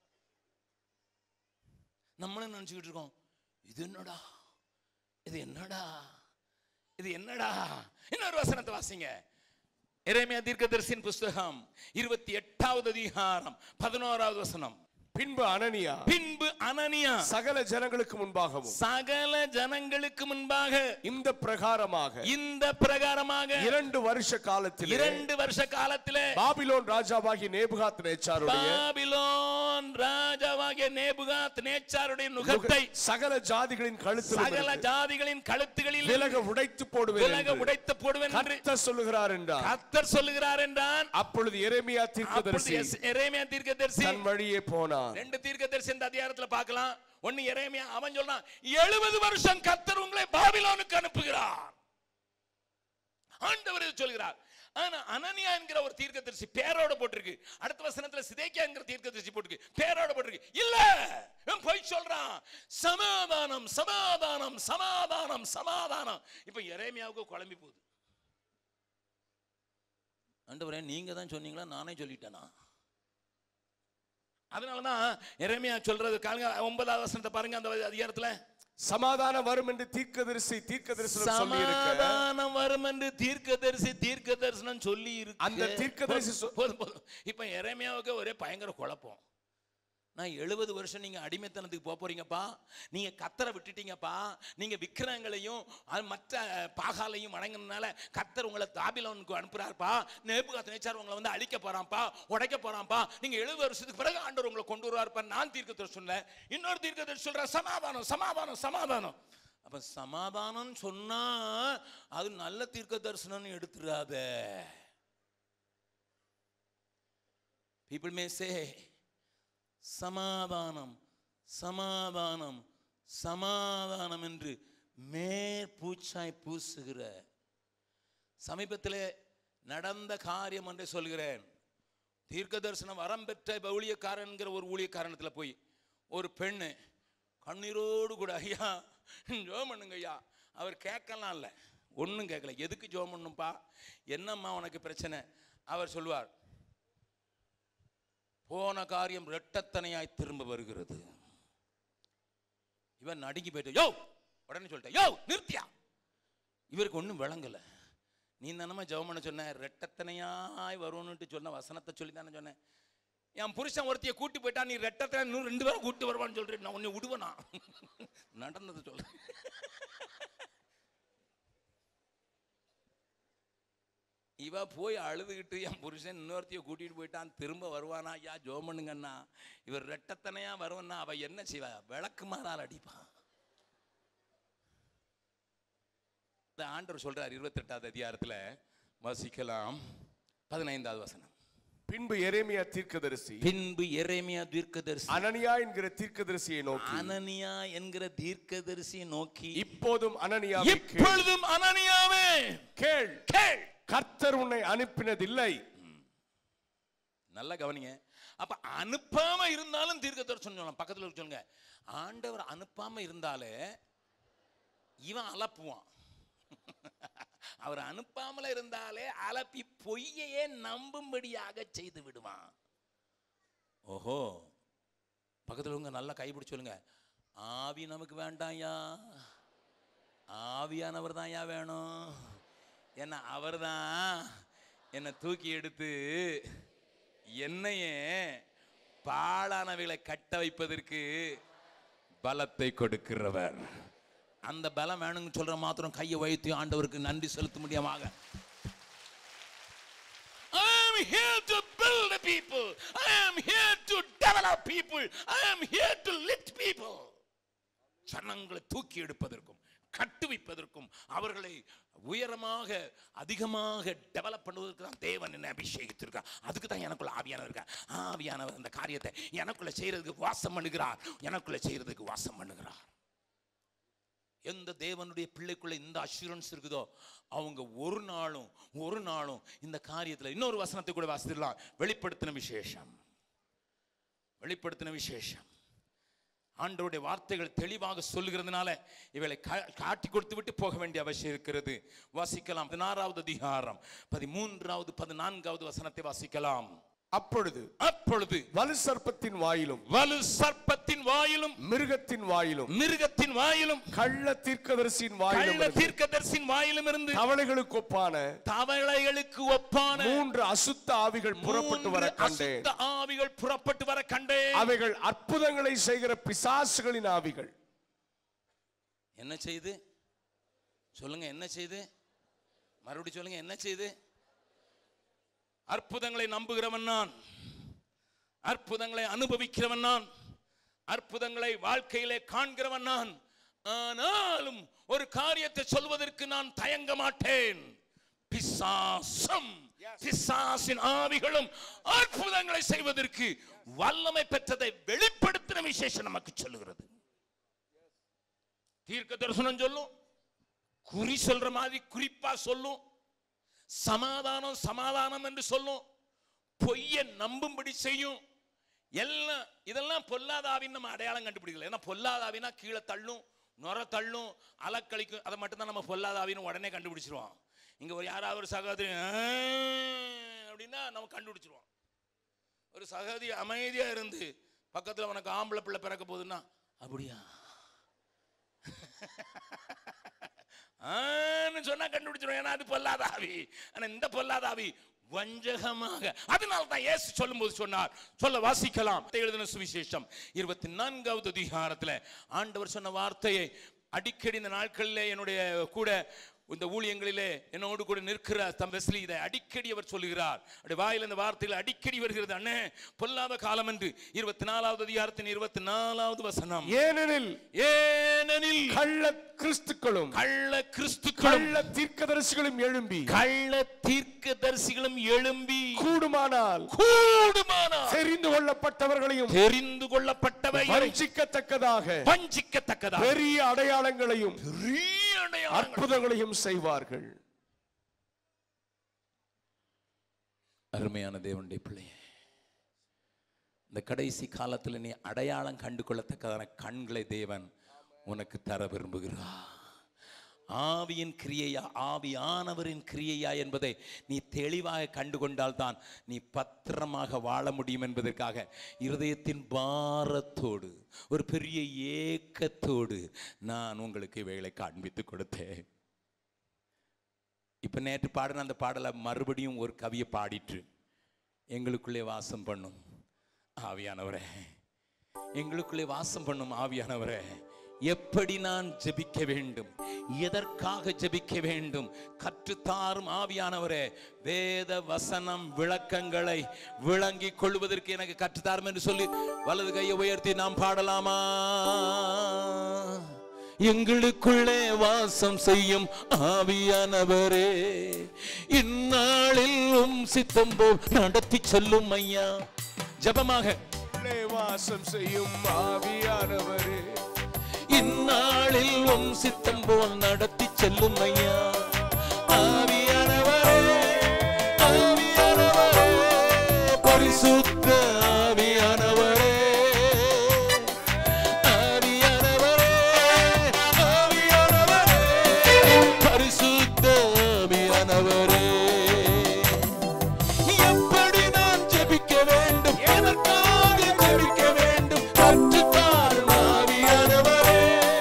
நம்மளும் நினைச்சுக்கிட்டு இருக்கோம் இது என்னடா இது என்னடா இது என்னடா இன்னொரு வசனத்தை வாசிங்க எரேமியா தீர்க்கதரிசியின் புஸ்தகம் இருபத்தி எட்டாவது அதிகாரம் பதினோராவது வசனம் பின்பு அனனியா பின்பு அனனியா சகல ஜனங்களுக்கு முன்பாகவும் சகல ஜனங்களுக்கு முன்பாக இந்த பிரகாரமாக இந்த பிரகாரமாக இரண்டு வருஷ காலத்தில் இரண்டு வருஷ காலத்திலே பாபிலோன் ராஜாவாகிய நேபுகாத் நேச்சாருடைய பாபிலோன் ராஜாவாகிய நேபுகாத் நேச்சாருடைய நுகத்தை சகல ஜாதிகளின் கழுத்தில் சகல ஜாதிகளின் கழுத்துகளில் விலக உடைத்து போடுவேன் விலக என்று உடைத்து போடுவேன் என்று கர்த்தர் சொல்லுகிறார் என்றார் கர்த்தர் சொல்லுகிறார் என்றான் அப்பொழுது எரேமியா அப்பொழுது தீர்க்கதரிசி எஸ்- எரேமியா தீர்க்கதரிசி தன் வழியே போனான் ரெண்டு தீர்க்கதரிசி இந்த அதிகாரத்துல பார்க்கலாம் ஒன்னு எரேமியா அவன் சொல்றான் எழுபது வருஷம் கர்த்தர் உங்களை பாபிலோனுக்கு அனுப்புகிறார் ஆண்டவர் இது சொல்கிறார் ஆனா அனனியா என்கிற ஒரு தீர்க்கதரிசி பேரோட போட்டிருக்கு அடுத்த வசனத்துல சிதேக்கியா என்கிற தீர்க்கதரிசி போட்டிருக்கு பேரோட போட்டிருக்கு இல்ல இவன் பொய் சொல்றான் சமாதானம் சமாதானம் சமாதானம் சமாதானம் இப்ப எரேமியாவுக்கு குழம்பி போகுது ஆண்டவரே நீங்க தான் சொன்னீங்களா நானே சொல்லிட்டேனா அதனாலதான் எரேமியா சொல்றது காலுங்க ஒன்பதாவது வசனத்தை பாருங்க அந்த அதிகாரத்துல சமாதானம் வரும் என்று தீர்க்கதரிசி தீர்க்க தரிசனம் சொல்லி இருக்க சமாதானம் வரும் என்று தீர்க்க தரிசி தீர்க்க தரிசனம் சொல்லி இருக்கு அந்த தீர்க்கதரிசி சொ- போதும் போதும் இப்ப எரேமியாவுக்கு ஒரே பயங்கர குழப்பம் நான் எழுபது வருஷம் நீங்க அடிமைத்தனத்துக்கு போக போறீங்கப்பா நீங்க கத்தரை விட்டுட்டீங்கப்பா நீங்க விக்கிரங்களையும் அது மற்ற பாகாலையும் வணங்கினால கத்தர் உங்களை தாபிலோனுக்கு அனுப்புறாருப்பா நேபுகாத் நேச்சார் உங்களை வந்து அழிக்க போறான்ப்பா உடைக்க போறான்ப்பா நீங்க எழுபது வருஷத்துக்கு பிறகு ஆண்டவர் உங்களை கொண்டு வருவார்ப்பா நான் தீர்க்கத்தை சொன்னேன் இன்னொரு தீர்க்கத்தை சொல்றேன் சமாதானம் சமாதானம் சமாதானம் அப்ப சமாதானம் சொன்னா அது நல்ல தீர்க்க தரிசனம்னு எடுத்துடாத people may say சமாதானம் சமாதானம் சமாதானம் என்று மேற்பூச்சாய் பூசுகிற சமீபத்திலே நடந்த காரியம் என்று சொல்கிறேன் தீர்க்க தரிசனம் வரம் பெற்ற ஊழியக்காரன்கிற ஒரு ஊழியக்காரனத்துல போய் ஒரு பெண்ணு கண்ணீரோடு கூட ஐயா ஜோம் பண்ணுங்க ஐயா அவர் கேட்கலாம் இல்லை ஒன்றும் கேட்கல எதுக்கு ஜோம் பண்ணும்பா என்னம்மா உனக்கு பிரச்சனை அவர் சொல்லுவார் போன காரியம் ரெட்டத்தனையாய் திரும்ப வருகிறது இவன் நடுங்கி போயிட்டு யோ உடனே சொல்லிட்டேன் யோ நிறுத்தியா இவருக்கு ஒன்றும் விளங்கல நீ தானம்மா ஜெபம் பண்ண சொன்ன ரெட்டத்தனையாய் வரும்னுட்டு சொன்ன வசனத்தை சொல்லி தானே சொன்னேன் என் புருஷன் ஒருத்திய கூட்டி போயிட்டா நீ ரெட்டத்தை இன்னும் ரெண்டு பேரும் கூட்டி வருவான்னு சொல்றேன் நான் உன்னை விடுவேனா நடந்தது சொல்றேன் இவ போய் அழுதுகிட்டு என் புருஷன் இன்னொருத்தைய கூட்டிட்டு போயிட்டான் திரும்ப வருவானா ஐயா ஜோம் பண்ணுங்கண்ணா இவர் ரெட்டத்தனையா வருவன்னா அவ என்ன செய்வா விளக்கு மாறால் அடிப்பான் இந்த ஆண்டவர் சொல்றார் இருபத்தெட்டாவது அதிகாரத்துல வாசிக்கலாம் பதினைந்தாவது வசனம் பின்பு எரேமியா தீர்க்கதரிசி பின்பு எரேமியா தீர்க்கதரிசி அனனியா என்கிற தீர்க்கதரிசியை நோக்கி அனனியா என்கிற தீர்க்கதரிசியை நோக்கி இப்போதும் அனனியா இப்பொழுதும் அனனியாவே கேள் கேள் கர்த்தர் உன்னை அனுப்பினதில்லை நல்லா கவனிங்க அப்ப அனுப்பாம இருந்தாலும் தீர்க்கதரிசனம் சொல்லலாம் பக்கத்துல இருக்க சொல்லுங்க ஆண்டவர் அனுப்பாம இருந்தாலே இவன் அலப்புவான் அவர் அனுப்பாமல இருந்தாலே அலப்பி பொய்யையே நம்பும்படியாக செய்து விடுவான் ஓஹோ பக்கத்துல உங்க நல்லா கைப்பிடிச்சு சொல்லுங்க ஆவி நமக்கு வேண்டாம்யா ஆவியானவர் தான் வேணும் என்ன அவர் தான் என்னை தூக்கி எடுத்து என்னையே பாழானவைகளை கட்ட வைப்பதற்கு பலத்தை கொடுக்கிறவர் அந்த பலம் வேணும்னு சொல்ற மாத்திரம் கையை வைத்து ஆண்டவருக்கு நன்றி செலுத்த முடியாமாக I am here to build the people. I am here to develop people. I am here to lift people. ஜனங்களை தூக்கி எடுப்பதற்கும் கட்டுவிப்பதற்கும் அவர்களை உயரமாக அதிகமாக டெவலப் பண்ணுவதற்கு தான் தேவன் என்ன அபிஷேகித்திருக்கார் அதுக்கு தான் எனக்குள்ள ஆவியானவர் இருக்கார் ஆவியானவர் அந்த காரியத்தை எனக்குள்ள செய்யறதுக்கு வாசம் பண்ணுகிறார் எனக்குள்ள செய்யறதுக்கு வாசம் பண்ணுகிறார் எந்த தேவனுடைய பிள்ளைக்குள்ள இந்த அஷூரன்ஸ் இருக்குதோ அவங்க ஒரு நாளும் ஒரு நாளும் இந்த காரியத்தில் இன்னொரு வசனத்தை கூட வாசித்துடலாம் வெளிப்படுத்தின விசேஷம் வெளிப்படுத்தின விசேஷம் ஆண்டவருடைய வார்த்தைகள் தெளிவாக சொல்லுகிறதுனால இவளை கா- காட்டி கொடுத்து விட்டு போக வேண்டிய அவசியம் இருக்கிறது வாசிக்கலாம் பதினாறாவது அதிகாரம் பதிமூன்றாவது பதினான்காவது வசனத்தை வாசிக்கலாம் அப்பொழுது அப்பொழுது வலு சர்ப்பத்தின் வாயிலும் வலு சர்ப்பத்தின் வாயிலும் மிருகத்தின் வாயிலும் மிருகத்தின் வாயிலும் கள்ள தீர்க்கதரிசியின் வாயிலும் கள்ள இருந்து தீர்க்கதரிசியின் வாயிலும் இருந்து தவளைகளுக்கு ஒப்பான தவளைகளுக்கு ஒப்பான மூன்று அசுத்த ஆவிகள் புறப்பட்டு வர மூன்று கண்டேன் அசுத்த ஆவிகள் புறப்பட்டு வர கண்டேன் அவைகள் அற்புதங்களை செய்கிற பிசாசுகளின் ஆவிகள் என்ன செய்து சொல்லுங்க என்ன செய்து மறுபடியும் சொல்லுங்க என்ன செய்து அற்புதங்களை நம்புகிறவன் நான் அற்புதங்களை அனுபவிக்கிறவன் நான் அற்புதங்களை வாழ்க்கையிலே காண்கிறவன் நான் ஆனாலும் ஒரு காரியத்தை சொல்வதற்கு நான் தயங்க மாட்டேன் பிசாசம் பிசாசின் ஆவிகளும் அற்புதங்களை செய்வதற்கு வல்லமை பெற்றதை வெளிப்படுத்தின விசேஷம் நமக்கு சொல்லுகிறது தீர்க்க தரிசனம் சொல்லும் குறி சொல்ற மாதிரி குறிப்பா சொல்லும் சமாதானம் சமாதானம் என்று சொல்லும் பொய்யை நம்பும்படி செய்யும் எல்லாம் இதெல்லாம் பொல்லாத ஆவின்னு நம்ம அடையாளம் கண்டுபிடிக்கல ஏன்னா பொல்லாத ஆவினா கீழே தள்ளும் நுர தள்ளும் அலக்கழிக்கும் அதை மட்டும்தான் நம்ம பொல்லாத ஆவின்னு உடனே கண்டுபிடிச்சிருவோம் இங்க ஒரு யாராவது ஒரு சகோதரி "ஆ" அப்படின்னா நம்ம கண்டுபிடிச்சிருவோம் ஒரு சகோதரி அமைதியா இருந்து பக்கத்துல உனக்கு ஆம்பளை பிள்ளை பிறக்க போகுதுன்னா அப்படியா ஆன்னு சொன்னா கண்டுபிடிச்சிடும் ஏன்னா அது பொல்லாத ஆவி ஆனா இந்த பொல்லாத ஆவி வஞ்சகமாக அதனால தான் இயேசு சொல்லும்போது சொன்னார் சொல்ல வாசிக்கலாம் எழுதின சுவிசேஷம் இருபத்தி நான்காவது அதிகாரத்துல ஆண்டவர் சொன்ன வார்த்தையை அடிக்கடி இந்த நாட்களிலே என்னுடைய கூட இந்த ஊழியங்களிலே என்னோடு கூட நிற்கிற தம் வெஸ்லி இதை அடிக்கடி அவர் சொல்லுகிறார் அப்படி வாயில் இந்த வார்த்தையில் அடிக்கடி வருகிறது அண்ணே பொல்லாத காலம் என்று இருபத்தி நாலாவது அதிகாரத்தின் இருபத்தி நாலாவது வசனம் ஏனெனில் ஏனெனில் கள்ள கிறிஸ்துக்களும் கள்ள கிறிஸ்துக்களும் கள்ள தீர்க்கதரிசிகளும் எழும்பி கள்ள தீர்க்கதரிசிகளும் எழும்பி கூடுமானால் கூடுமானால் தெரிந்து கொள்ளப்பட்டவர்களையும் தெரிந்து கொள்ளப்பட்டவை வஞ்சிக்கத்தக்கதாக வஞ்சிக்கத்தக்கதா பெரிய அடையாளங்களையும் பெரிய அடையாளங்கள். அற்புதங்களையும் செய்வார்கள் அருமையான தேவனுடைய பிள்ளையே இந்த கடைசி காலத்தில் நீ அடையாளம் கண்டு கொள்ளத்தக்கதான கண்களை தேவன் உனக்கு தர விரும்புகிறார் ஆவியின் கிரியையா ஆவியானவரின் கிரியையா என்பதை நீ தெளிவாக கண்டுகொண்டால் தான் நீ பத்திரமாக வாழ முடியும் என்பதற்காக இருதயத்தின் பாரத்தோடு ஒரு பெரிய ஏக்கத்தோடு நான் உங்களுக்கு இவைகளை காண்பித்து கொடுத்தேன் இப்ப நேற்று பாடின அந்த பாடலை மறுபடியும் ஒரு கவியை பாடிட்டு எங்களுக்குள்ளே வாசம் பண்ணும் ஆவியானவரே எங்களுக்குள்ளே வாசம் பண்ணும் ஆவியானவரே எப்படி நான் ஜெபிக்க வேண்டும் எதற்காக ஜெபிக்க வேண்டும் கற்றுத்தாரும் ஆவியானவரே வேத வசனம் விளக்கங்களை விளங்கிக் கொள்வதற்கு எனக்கு கற்றுத்தாரும் என்று சொல்லி வலது கையை உயர்த்தி நாம் பாடலாமா எங்களுக்குள்ளே வாசம் செய்யும் ஆவியானவரே இந்நாளில் உம் சித்தம் போல் நடத்தி சொல்லும் ஐயா ஜபமாக உள்ளே வாசம் செய்யும் ஆவியானவரே இந்நாளில் உம் சித்தம் போல் நடத்தி செல்லும் ஐயா ஆவியானவரே ஆவியானவரே பரிசுத்த ஆவியானவரே ஆவியானவரே ஆவியானவரே பரிசுத்த ஆவியானவரே எப்படி நான் ஜெபிக்க வேண்டும் எதற்காக ஜெபிக்க வேண்டும் கற்றுத்தாரும் ஆவியானவரே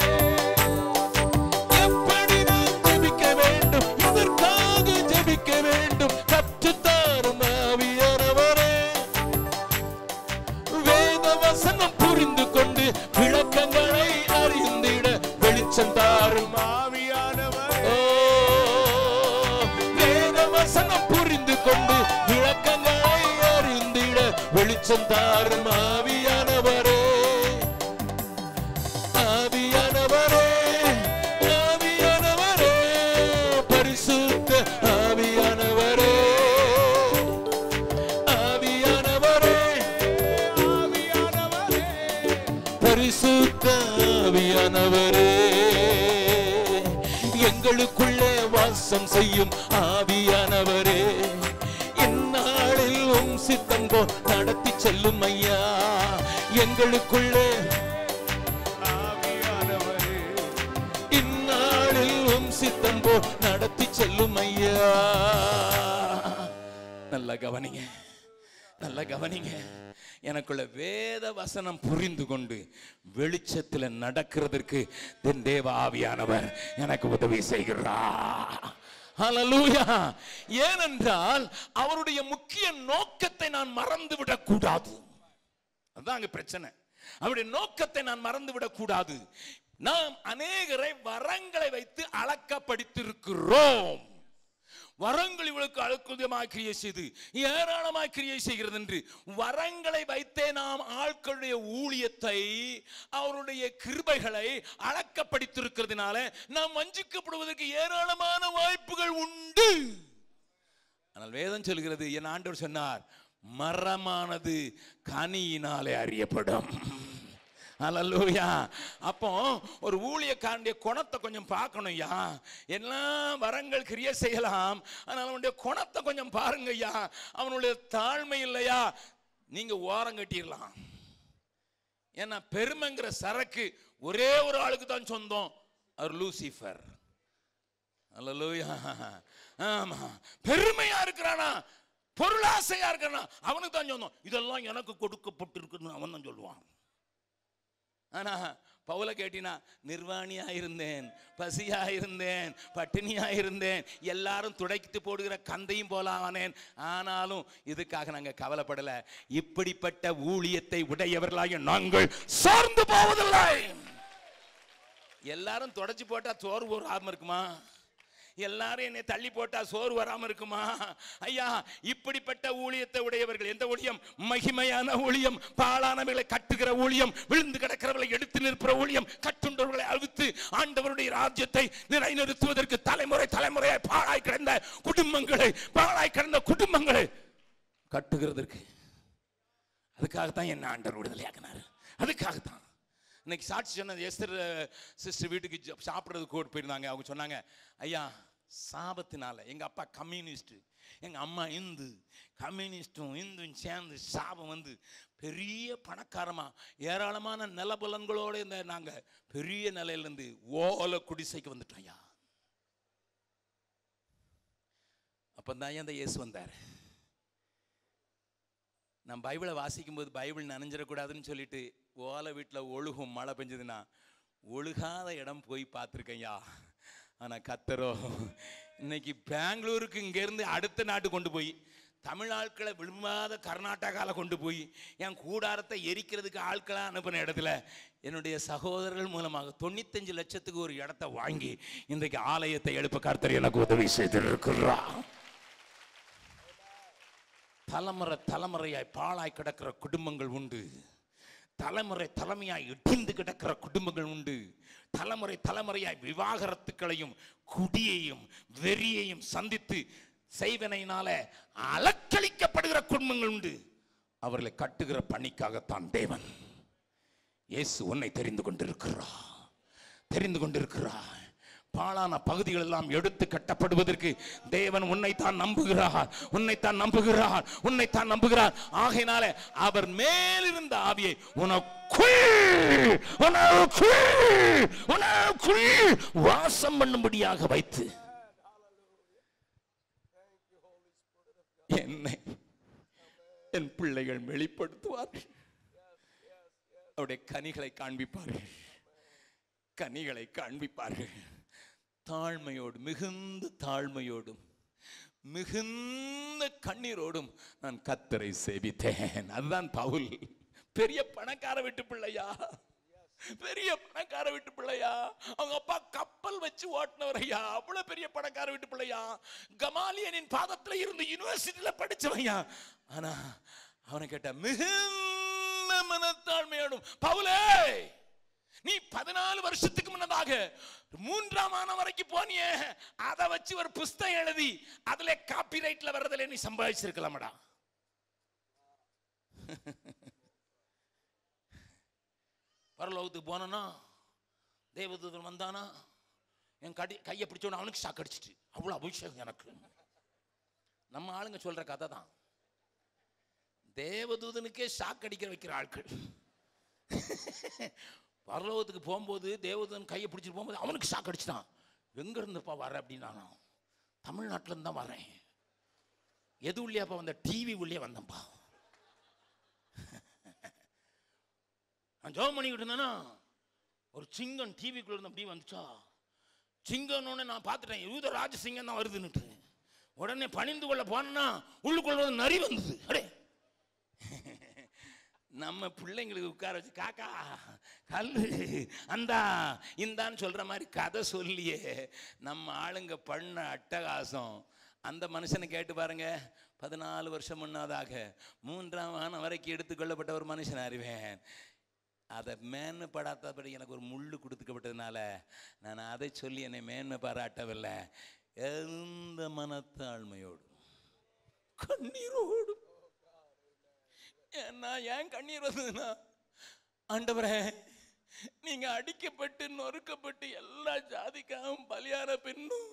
எப்படி நான் ஜெபிக்க வேண்டும் எதற்காக ஜெபிக்க வேண்டும் கற்றுத்தாரும் ஆவியானவரே வேத வசனம் புரிந்து கொண்டு விளக்கங்களை அறிந்திட வெளிச்சம் தாரும் ஆவியானவரே ஓ, வேத வசனம் புரிந்து கொண்டு விளக்கங்களை அறிந்திட வெளிச்சம் தாரும் ஆவியானவரே ஆவியானவரே ஆவியானவரே பரிசுத்த ஆவியானவரே ஆவியானவரே ஆவியானவரே பரிசுத்த ஆவியானவரே எங்களுக்குள்ளே வாசம் செய்யும் ஆவியானவரே இந்நாளில் உம் சித்தம் போ நடத்தி செல்லும் ஐயா எங்களுக்குள்ளே ஆவியானவரே இந்நாளில் உம் சித்தம் போ நடத்தி செல்லும் ஐயா நல்ல கவனிங்க நல்ல கவனிங்க எனக்குள்ள வேத வசனம் புரிந்து கொண்டு வெளிச்சத்தில் நடக்கிறதற்கு தென் தேவ ஆவியானவர் எனக்கு உதவி செய்கிறார் ஹalleluya ஏனென்றால் அவருடைய முக்கிய நோக்கத்தை நான் மறந்து விடக் கூடாது அதுதான் அங்க பிரச்சனை அவருடைய நோக்கத்தை நான் மறந்து விடக் கூடாது நாம் அநேகரை வரங்களை வைத்து அளக்கப்படுத்திருக்கிறோம் வரங்கள் இவளுக்கு அழுக்குதமாய் கிரியை செய்து ஏராளமாய் கிரியை செய்கிறது என்று வரங்களை வைத்தே நாம் ஆட்களுடைய ஊழியத்தை அவருடைய கிருபைகளை அளக்கப்படுத்திருக்கிறதுனால நாம் வஞ்சிக்கப்படுவதற்கு ஏராளமான வாய்ப்புகள் உண்டு ஆனால் வேதம் சொல்கிறது என் ஆண்டவர் சொன்னார் மரமானது கனியினாலே அறியப்படும் அல்லூயா அப்போ ஒரு ஊழியக்காரனுடைய குணத்தை கொஞ்சம் பார்க்கணும் ஐயா எல்லாம் வரங்கள் கிரியை செய்யலாம் ஆனால் அவனுடைய குணத்தை கொஞ்சம் பாருங்க ஐயா அவனுடைய தாழ்மை இல்லையா நீங்க ஓரம் கட்டிடலாம் ஏன்னா பெருமைங்கிற சரக்கு ஒரே ஒரு ஆளுக்கு தான் சொந்தம் அவர் லூசிஃபர் அல்லலூயா ஆமா பெருமையா இருக்கிறானா பொருளாசையா இருக்கிறானா அவனுக்கு தான் சொந்தம் இதெல்லாம் எனக்கு கொடுக்கப்பட்டிருக்குன்னு அவன் தான் சொல்லுவான் ஆனா பவுல கேட்டினா நிர்வாணியா இருந்தேன் பசியா இருந்தேன் பட்டினியா இருந்தேன் எல்லாரும் துடைத்து போடுகிற கந்தையும் போல ஆனேன் ஆனாலும் இதுக்காக நாங்க கவலைப்படல இப்படிப்பட்ட ஊழியத்தை உடையவர்களாக நாங்கள் சார்ந்து போவதில்லை எல்லாரும் தொடச்சு போட்டா சோறு ஒரு ஆர்வம் இருக்குமா எல்லாரும் என்னை தள்ளி போட்டா சோறு வராம இருக்குமா ஐயா இப்படிப்பட்ட ஊழியத்தை உடையவர்கள் எந்த ஊழியம் மகிமையான ஊழியம் பாலானவர்களை கட்டுகிற ஊழியம் விழுந்து கிடக்கிறவர்களை எடுத்து நிற்பற ஊழியம் கட்டுண்டவர்களை அழுத்து ஆண்டவருடைய ராஜ்யத்தை நிலைநிறுத்துவதற்கு தலைமுறை தலைமுறையாய் பாழாய் கிடந்த குடும்பங்களை பாழாய் கிடந்த குடும்பங்களை கட்டுகிறதற்கு அதுக்காகத்தான் என்ன ஆண்டவர் விடுதலையாக்கினார் அதுக்காகத்தான் இன்னைக்கு சாட்சி சொன்னது எஸ்தர் சிஸ்டர் வீட்டுக்கு ஜ- சாப்பிட்றதுக்கு கூட போயிருந்தாங்க அவங்க சொன்னாங்க ஐயா சாபத்தினால எங்க அப்பா கம்யூனிஸ்ட் எங்க அம்மா இந்து கம்யூனிஸ்டும் இந்தும் சேர்ந்து சாபம் வந்து பெரிய பணக்காரமா ஏராளமான நிலபலன்களோட இந்த நாங்க பெரிய நிலையிலேருந்து ஓலை குடிசைக்கு வந்துட்டோம் ஐயா அப்பந்தான் அந்த இயேசு வந்தார் நான் பைபிளை வாசிக்கும்போது பைபிள் நனைஞ்சிடக்கூடாதுன்னு சொல்லிட்டு ஓலை வீட்டில் ஒழுகும் மழை பெஞ்சதுன்னா ஒழுகாத இடம் போய் பார்த்துருக்கையா ஆனால் கத்தரோ இன்னைக்கு பெங்களூருக்கு இங்கேருந்து அடுத்த நாட்டு கொண்டு போய் தமிழ் ஆட்களை விரும்பாத கர்நாடகாவில் கொண்டு போய் என் கூடாரத்தை எரிக்கிறதுக்கு ஆட்களாக அனுப்பின இடத்துல என்னுடைய சகோதரர்கள் மூலமாக தொண்ணூத்தஞ்சு லட்சத்துக்கு ஒரு இடத்த வாங்கி இன்றைக்கு ஆலயத்தை எழுப்ப கர்த்தர் எனக்கு உதவி செய்திருக்கிறார் தலைமுறை தலைமுறையாய் பாழாய் கிடக்கிற குடும்பங்கள் உண்டு தலைமுறை தலைமையாய் இடிந்து கிடக்கிற குடும்பங்கள் உண்டு தலைமுறை தலைமுறையாய் விவாகரத்துக்களையும் குடியையும் வெறியையும் சந்தித்து செய்வனையினால அலக்களிக்கப்படுகிற குடும்பங்கள் உண்டு அவர்களை கட்டுகிற பணிக்காகத்தான் தேவன் இயேசு உன்னை தெரிந்து கொண்டிருக்கிறார் தெரிந்து கொண்டிருக்கிறார் பாழான பகுதிகள் எல்லாம் எடுத்து கட்டப்படுவதற்கு தேவன் உன்னைத்தான் நம்புகிறார் உன்னைத்தான் நம்புகிறார் உன்னைத்தான் நம்புகிறார் ஆகையினால அவர் மேலிருந்த ஆவியை உனக்குள் உனக்குள் உனக்குள் வாசம் பண்ணும்படியாக வைத்து என்னை என் பிள்ளைகள் வெளிப்படுத்துவார்கள் அவருடைய கனிகளை காண்பிப்பார்கள் கனிகளை காண்பிப்பார்கள் தாழ்மையோடு மிகுந்த தாழ்மையோடும் மிகுந்த கண்ணீரோடும் நான் கத்தரை சேவித்தேன் அதுதான் பவுல் பெரிய பணக்கார வீட்டு பிள்ளையா பெரிய பணக்கார வீட்டு பிள்ளையா அவங்க அப்பா கப்பல் வச்சு ஓட்டினவர் ஐயா அவ்வளவு பெரிய பணக்கார வீட்டு பிள்ளையா கமாலியனின் பாதத்துல இருந்து யூனிவர்சிட்டியில படிச்சவையா ஆனா அவனை கேட்ட மிகுந்த மனத்தாழ்மையோடும் பவுலே நீ பதினாலு வருஷத்துக்கு முன்னதாக மூன்றாம் ஆன வரைக்கும் போனியே அதை வச்சு ஒரு புஸ்தகம் எழுதி அதுல காப்பி ரைட்ல வர்றதுல நீ சம்பாதிச்சிருக்கலாமடா பரலோகத்துக்கு போனனா தேவதூதன் வந்தானா என் கடி கையை பிடிச்சோன்னு அவனுக்கு ஷாக் அடிச்சிட்டு அவ்வளோ அபிஷேகம் எனக்கு நம்ம ஆளுங்க சொல்ற கதை தான் தேவதூதனுக்கே ஷாக் அடிக்க வைக்கிற ஆட்கள் பரலோகத்துக்கு போகும்போது தேவதூதன் கையை பிடிச்சிட்டு போகும்போது அவனுக்கு ஷாக் அடிச்சிட்டான் எங்க இருந்துப்பா வர அப்படின்னா நான் தமிழ்நாட்டுல இருந்து தான் வரேன் எது உள்ளியாப்பா வந்த டிவி உள்ளே வந்தேன்ப்பா நான் ஜோம் பண்ணிக்கிட்டு இருந்தேன்னா ஒரு சிங்கம் டிவிக்குள்ள இருந்து அப்படியே வந்துச்சா சிங்கம்னு நான் பார்த்துட்டேன் யூத ராஜசிங்கம் தான் வருதுன்னுட்டு உடனே பணிந்து கொள்ள போனேன்னா உள்ளுக்குள்ள ஒரு நரி வந்தது அடே நம்ம பிள்ளைங்களுக்கு உட்கார வச்சு காக்கா கல்லு அந்தா இந்தான்னு சொல்ற மாதிரி கதை சொல்லியே நம்ம ஆளுங்க பண்ண அட்டகாசம் அந்த மனுஷனை கேட்டு பாருங்க பதினாலு வருஷம் முன்னதாக மூன்றாம் வானம் வரைக்கும் எடுத்துக்கொள்ளப்பட்ட ஒரு மனுஷன் அறிவேன் அதை மேன்மைப்படாதபடி எனக்கு ஒரு முள்ளு கொடுத்துக்கப்பட்டதுனால நான் அதை சொல்லி என்னை மேன்மை பாராட்டவில்லை எந்த மனத்தாழ்மையோடும் கண்ணீரோடும் ஏன்னா ஏன் கண்ணீர் வந்ததுன்னா ஆண்டவரே நீங்க அடிக்கப்பட்டு நொறுக்கப்பட்டு எல்லா ஜாதிக்காகவும் பலியான பெண்ணும்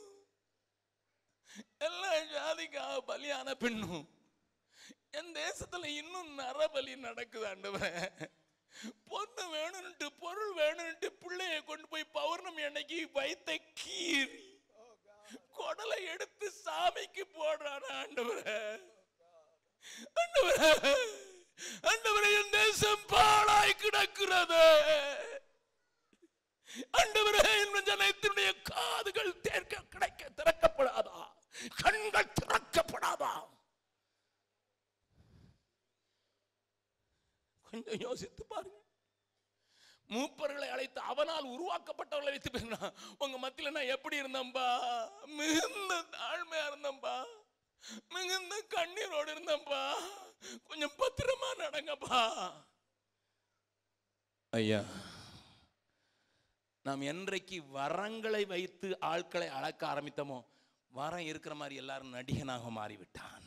எல்லா ஜாதிக்காக பலியான பெண்ணும் என் தேசத்துல இன்னும் நரபலி நடக்குது ஆண்டவரே பொண்ணு வேணும்னுட்டு பொருள் வேணும்னுட்டு பிள்ளைய கொண்டு போய் பௌர்ணமி அன்னைக்கு வைத்த கீறி குடலை எடுத்து சாமிக்கு போடுறான ஆண்டவரே ஆண்டவரே ஆண்டவரே என் தேசம் பாழாய் கிடக்கிறது ஆண்டவரே என் ஜனத்தினுடைய காதுகள் தேர்க்க கிடைக்க திறக்கப்படாதா கண்கள் திறக்கப்படாதா கொஞ்சம் யோசித்து பாருங்க மூப்பர்களை அழைத்து அவனால் உருவாக்கப்பட்டவர்களை வைத்து பேசினா உங்க மத்தியில நான் எப்படி இருந்தேன்பா மிகுந்த தாழ்மையா இருந்தேன்பா மிகுந்த கண்ணீரோடு இருந்தேன்பா கொஞ்சம் பத்திரமா நடங்கப்பா ஐயா நாம் என்றைக்கு வரங்களை வைத்து ஆட்களை அளக்க ஆரம்பித்தோமோ வரம் இருக்கிற மாதிரி எல்லாரும் நடிகனாக மாறிவிட்டான்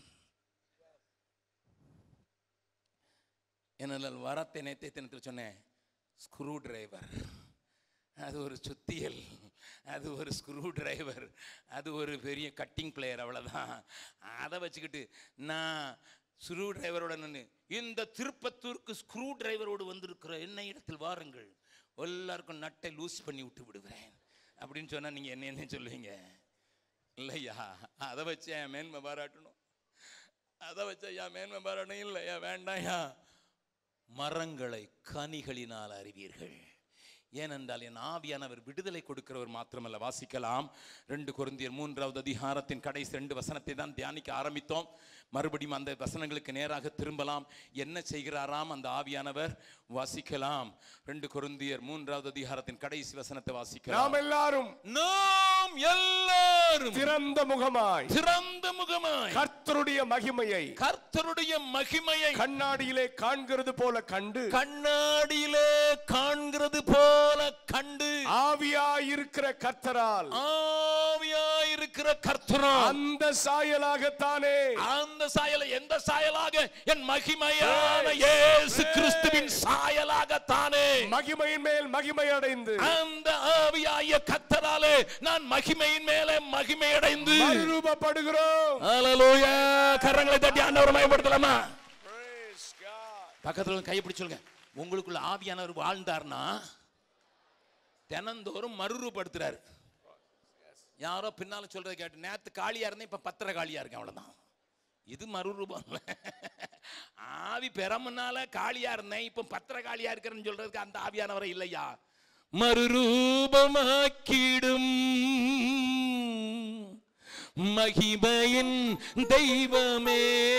என்னால் வரத்தை நேத்தை தினத்தில் சொன்னேன் ஸ்க்ரூ டிரைவர் அது ஒரு சுத்தியல் அது ஒரு ஸ்க்ரூ டிரைவர் அது ஒரு பெரிய கட்டிங் பிளேயர் அவ்வளோதான் அதை வச்சுக்கிட்டு நான் ஸ்க்ரூ டிரைவரோட நின்று இந்த திருப்பத்தூருக்கு ஸ்க்ரூ டிரைவரோடு வந்திருக்கிற என்ன இடத்தில் வாருங்கள் எல்லாருக்கும் நட்டை லூஸ் பண்ணி விட்டு விடுவேன் அப்படின்னு சொன்னால் நீங்கள் என்ன என்ன சொல்லுவீங்க இல்லையா அதை வச்சு என் மேன்மை பாராட்டணும் அதை வச்சு ஐயா மேன்மை பாராட்டணும் இல்லையா வேண்டாம்யா மரங்களை கனிகளினால் அறிவீர்கள் ஏனென்றால் என் ஆவியானவர் விடுதலை கொடுக்கிறவர் மாத்திரமல்ல வாசிக்கலாம் ரெண்டு கொரிந்தியர் மூன்றாவது அதிகாரத்தின் கடைசி ரெண்டு வசனத்தை தான் தியானிக்க ஆரம்பித்தோம் மறுபடியும் அந்த வசனங்களுக்கு நேராக திரும்பலாம் என்ன செய்கிறாராம் அந்த ஆவியானவர் வாசிக்கலாம் ரெண்டு கொரிந்தியர் மூன்றாவது அதிகாரத்தின் கடைசி வசனத்தை வாசிக்கலாம் நாம் எல்லாரும் நாம் எல்லாரும் திறந்த முகமாய் திறந்த முகமாய் கர்த்தருடைய மகிமையை கர்த்தருடைய மகிமையை கண்ணாடியிலே காண்கிறது போல கண்டு கண்ணாடியிலே காண்கிறது போல கண்டு ஆவியாயிருக்கிற கர்த்தரால் ஆவியாயிருக்கிற கர்த்தரா அந்த சாயலாகத்தானே அந்த சாயலை எந்த சாயலாக என் மகிமையான இயேசு கிறிஸ்துவின் சாயலாகத்தானே மகிமையின் மேல் மகிமை அடைந்து அந்த ஆவியாய கர்த்தராலே நான் மகிமையின் மேலே மகிமை அடைந்து மறுரூபப்படுகிறோம் ஹalleluya கரங்களை தட்டி ஆண்டவரை மயப்படுத்தலாமா Praise God. பக்கத்துல கை பிடிச்சு சொல்லுங்க உங்களுக்குள்ள ஆவியானவர் வாழ்ந்தார்னா தினந்தோறும் மறுரூபடுத்துறாரு யாரோ பின்னால சொல்றதை கேட்டு நேத்து காளியா இருந்தேன் இப்ப பத்திர காளியா இருக்கேன் அவ்வளவுதான் இது மறுரூபம் இல்ல. ஆவி பெறமுன்னால காளியா இருந்தேன் இப்ப பத்திர காளியா இருக்கிறேன்னு சொல்றதுக்கு அந்த ஆவியானவரை இல்லையா மறுரூபமாக்கிடும் மகிமையின் தெய்வமே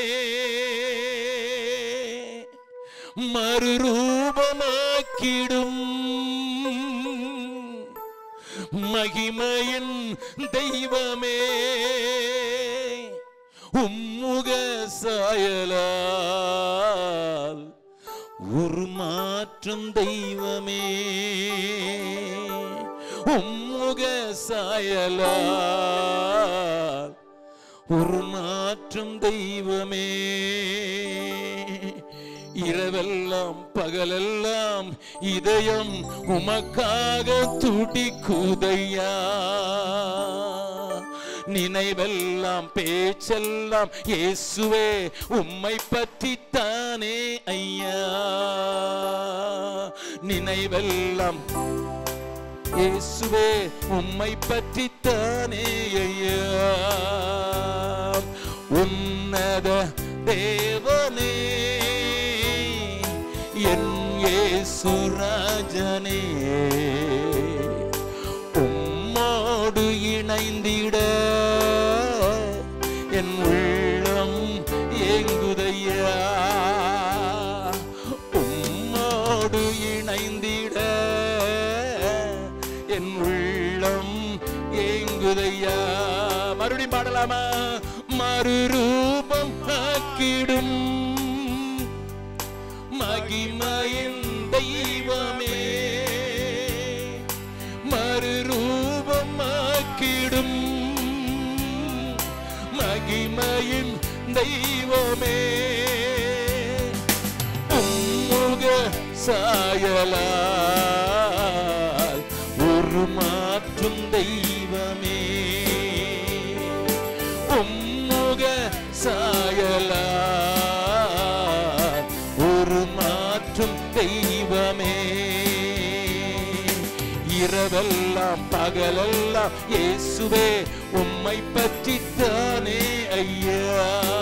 மறுரூபமாக்கிடும் மகிமையின் தெய்வமே உம்முக சாயலால் உருமாற்றும் தெய்வமே உம்முக சாயலால் உருமாற்றும் தெய்வமே இரவெல்லாம் பகலெல்லாம் இதயம் உமக்காக துடிக்குதையா நினைவெல்லாம் பேச்செல்லாம் இயேசுவே உம்மை பற்றித்தானே ஐயா நினைவெல்லாம் இயேசுவே உம்மை பற்றித்தானே ஐயா உன்னத தேவனே என் இயேசுராஜனே உம்மோடு இணைந்திட என் உள்ளம் ஏங்குதையா உம்மோடு இணைந்திட என் உள்ளம் ஏங்குதையா மறுபடியும் பாடலாமா மறுரூபம் ஆக்கிடும் மகிமையின் தெய்வமே மறுரூபமாக்கிடும் மகிமையின் தெய்வமே உம்முக சாயலால் ஒரு மாற்றும் தெய்வமே உம்முக சாயலால் ஒரு மாற்றும் தெய்வமே இரவெல்லாம் பகலெல்லாம் இயேசுவே உம்மை பற்றித்தானே ஐயா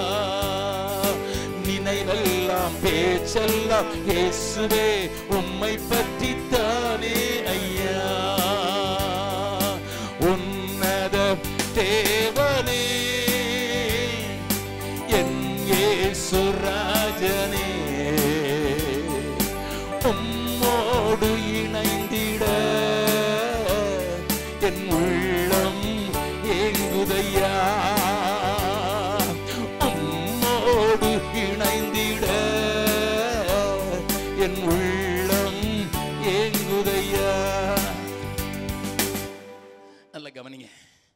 நினைவெல்லாம் பேச்செல்லாம் இயேசுவே உம்மை பற்றித்தானே ஐயா உன்னத தேவனே என் இயேசுராஜனே உம்மோடு இணைந்திட என் உள்ளம் ஏங்குதையா உம்மோடு இணைந்திட என் உள்ளம் ஏங்குதையா நல்ல கவனிங்க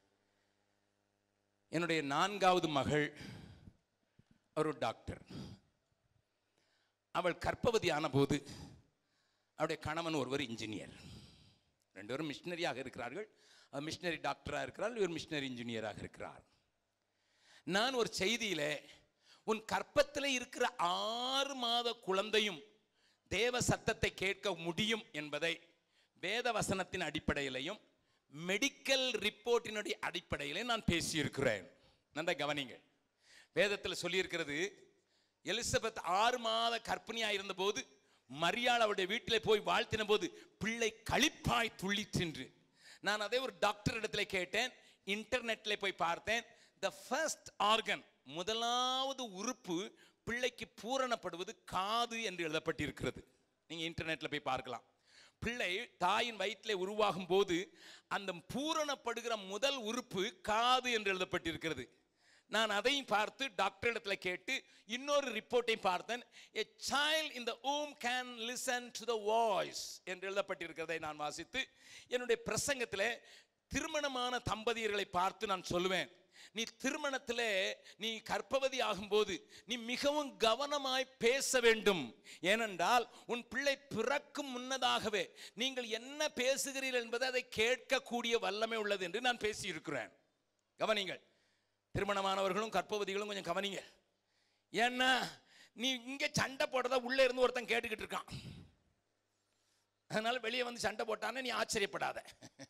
என்னுடைய நான்காவது மகள் ஒரு டாக்டர் அவள் கர்ப்பவதி ஆன போது அவருடைய கணவன் ஒருவர் இன்ஜினியர் ரெண்டு பேரும் மிஷினரியாக இருக்கிறார்கள் அவர் மிஷினரி டாக்டராக இருக்கிறார் இவர் மிஷினரி இன்ஜினியராக இருக்கிறார் நான் ஒரு செய்தியில உன் கற்பத்தில் இருக்கிற ஆறு மாத குழந்தையும் தேவ சத்தத்தை கேட்க முடியும் என்பதை வேத வசனத்தின் அடிப்படையிலையும் மெடிக்கல் ரிப்போர்ட்டினுடைய அடிப்படையிலே நான் பேசியிருக்கிறேன் நன்றா கவனிங்க வேதத்தில் சொல்லியிருக்கிறது எலிசபெத் ஆறு மாத கர்ப்பிணியாக இருந்தபோது மரியாள் அவருடைய வீட்டில் போய் வாழ்த்தின போது பிள்ளை களிப்பாய் துள்ளி தின்று நான் அதே ஒரு டாக்டர் இடத்துல கேட்டேன் இன்டர்நெட்ல போய் பார்த்தேன் த ஃபர்ஸ்ட் ஆர்கன் முதலாவது உறுப்பு பிள்ளைக்கு பூரணப்படுவது காது என்று எழுதப்பட்டிருக்கிறது நீங்க இன்டர்நெட்ல போய் பார்க்கலாம் பிள்ளை தாயின் வயிற்றிலே உருவாகும் போது அந்த பூரணப்படுகிற முதல் உறுப்பு காது என்று எழுதப்பட்டிருக்கிறது நான் அதையும் பார்த்து டாக்டர் இடத்துல கேட்டு இன்னொரு ரிப்போர்ட்டையும் பார்த்தேன் a child in the womb can listen to the voice என்று எழுதப்பட்டிருக்கிறதை நான் வாசித்து என்னுடைய பிரசங்கத்தில் திருமணமான தம்பதியர்களை பார்த்து நான் சொல்லுவேன் நீ திருமணத்திலே நீ கர்ப்பவதி ஆகும்போது நீ மிகவும் கவனமாய் பேச வேண்டும் ஏனென்றால் உன் பிள்ளை பிறக்கும் முன்னதாகவே நீங்கள் என்ன பேசுகிறீர்கள் என்பதை அதை கேட்கக்கூடிய வல்லமை உள்ளது என்று நான் பேசியிருக்கிறேன் கவனிங்கள் திருமணமானவர்களும் கர்ப்பவதிகளும் கொஞ்சம் கவனிங்க ஏன்னா நீ இங்க சண்டை போடுறத உள்ள இருந்து ஒருத்தன் கேட்டுக்கிட்டு இருக்கான் அதனால வெளியே வந்து சண்டை போட்டானே நீ ஆச்சரியப்படாத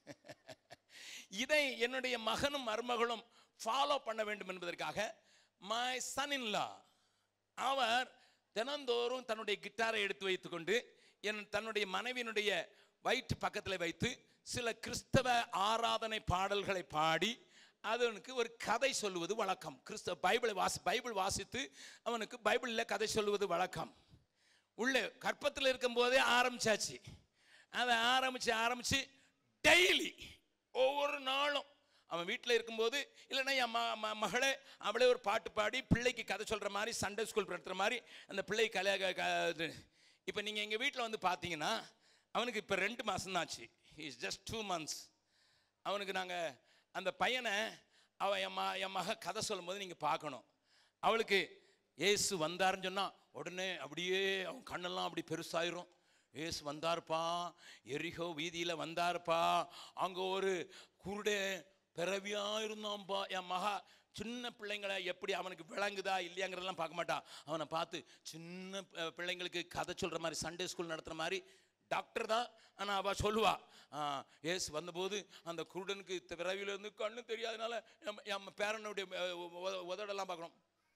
இதை என்னுடைய மகனும் மருமகளும் ஃபாலோ பண்ண வேண்டும் என்பதற்காக மை சன் இன் லா அவர் தினந்தோறும் தன்னுடைய கிட்டாரை எடுத்து வைத்துக்கொண்டு என் தன்னுடைய மனைவியினுடைய வயிற்று பக்கத்தில் வைத்து சில கிறிஸ்தவ ஆராதனை பாடல்களை பாடி அவனுக்கு ஒரு கதை சொல்லுவது வழக்கம் கிறிஸ்தவ பைபிளை வாசி பைபிள் வாசித்து அவனுக்கு பைபிளில் கதை சொல்லுவது வழக்கம் உள்ளே கற்பத்தில் இருக்கும்போதே ஆரம்பிச்சாச்சு அதை ஆரம்பிச்சு ஆரம்பிச்சு டெய்லி ஒவ்வொரு நாளும் அவன் வீட்டில் இருக்கும்போது இல்லைன்னா என் ம ம- மகளே அவளே ஒரு பாட்டு பாடி பிள்ளைக்கு கதை சொல்கிற மாதிரி சண்டே ஸ்கூல் நடத்துகிற மாதிரி அந்த பிள்ளை கலை இப்போ நீங்கள் எங்கள் வீட்டில் வந்து பார்த்தீங்கன்னா அவனுக்கு இப்போ ரெண்டு மாதம் தான் ஆச்சு இஸ் ஜஸ்ட் டூ மந்த்ஸ் அவனுக்கு நாங்கள் அந்த பையனை அவன் என் ம என் மக கதை சொல்லும்போது நீங்கள் பார்க்கணும் அவளுக்கு ஏசு வந்தாருன்னு சொன்னா உடனே அப்படியே அவன் கண்ணெல்லாம் அப்படி பெருசாயிரும் ஏசு வந்தாருப்பா எரிகோ வீதியில் வந்தாருப்பா அங்கே ஒரு குருடே பிறவியா இருந்தான்பா என் மகா சின்ன பிள்ளைங்களை எப்படி அவனுக்கு விளங்குதா இல்லையாங்கிறதெல்லாம் பார்க்க மாட்டான் அவனை பார்த்து சின்ன பி- பிள்ளைங்களுக்கு கதை சொல்கிற மாதிரி சண்டே ஸ்கூல் நடத்துகிற மாதிரி டாக்டர் தான் ஆனால் அவள் சொல்லுவா ஆ, ஏசு வந்தபோது அந்த குருடனுக்கு விரைவில் இருந்து கண்ணு தெரியாதனால என் என் பேரனுடைய அஹ், உத- உதடெல்லாம் பார்க்கணும்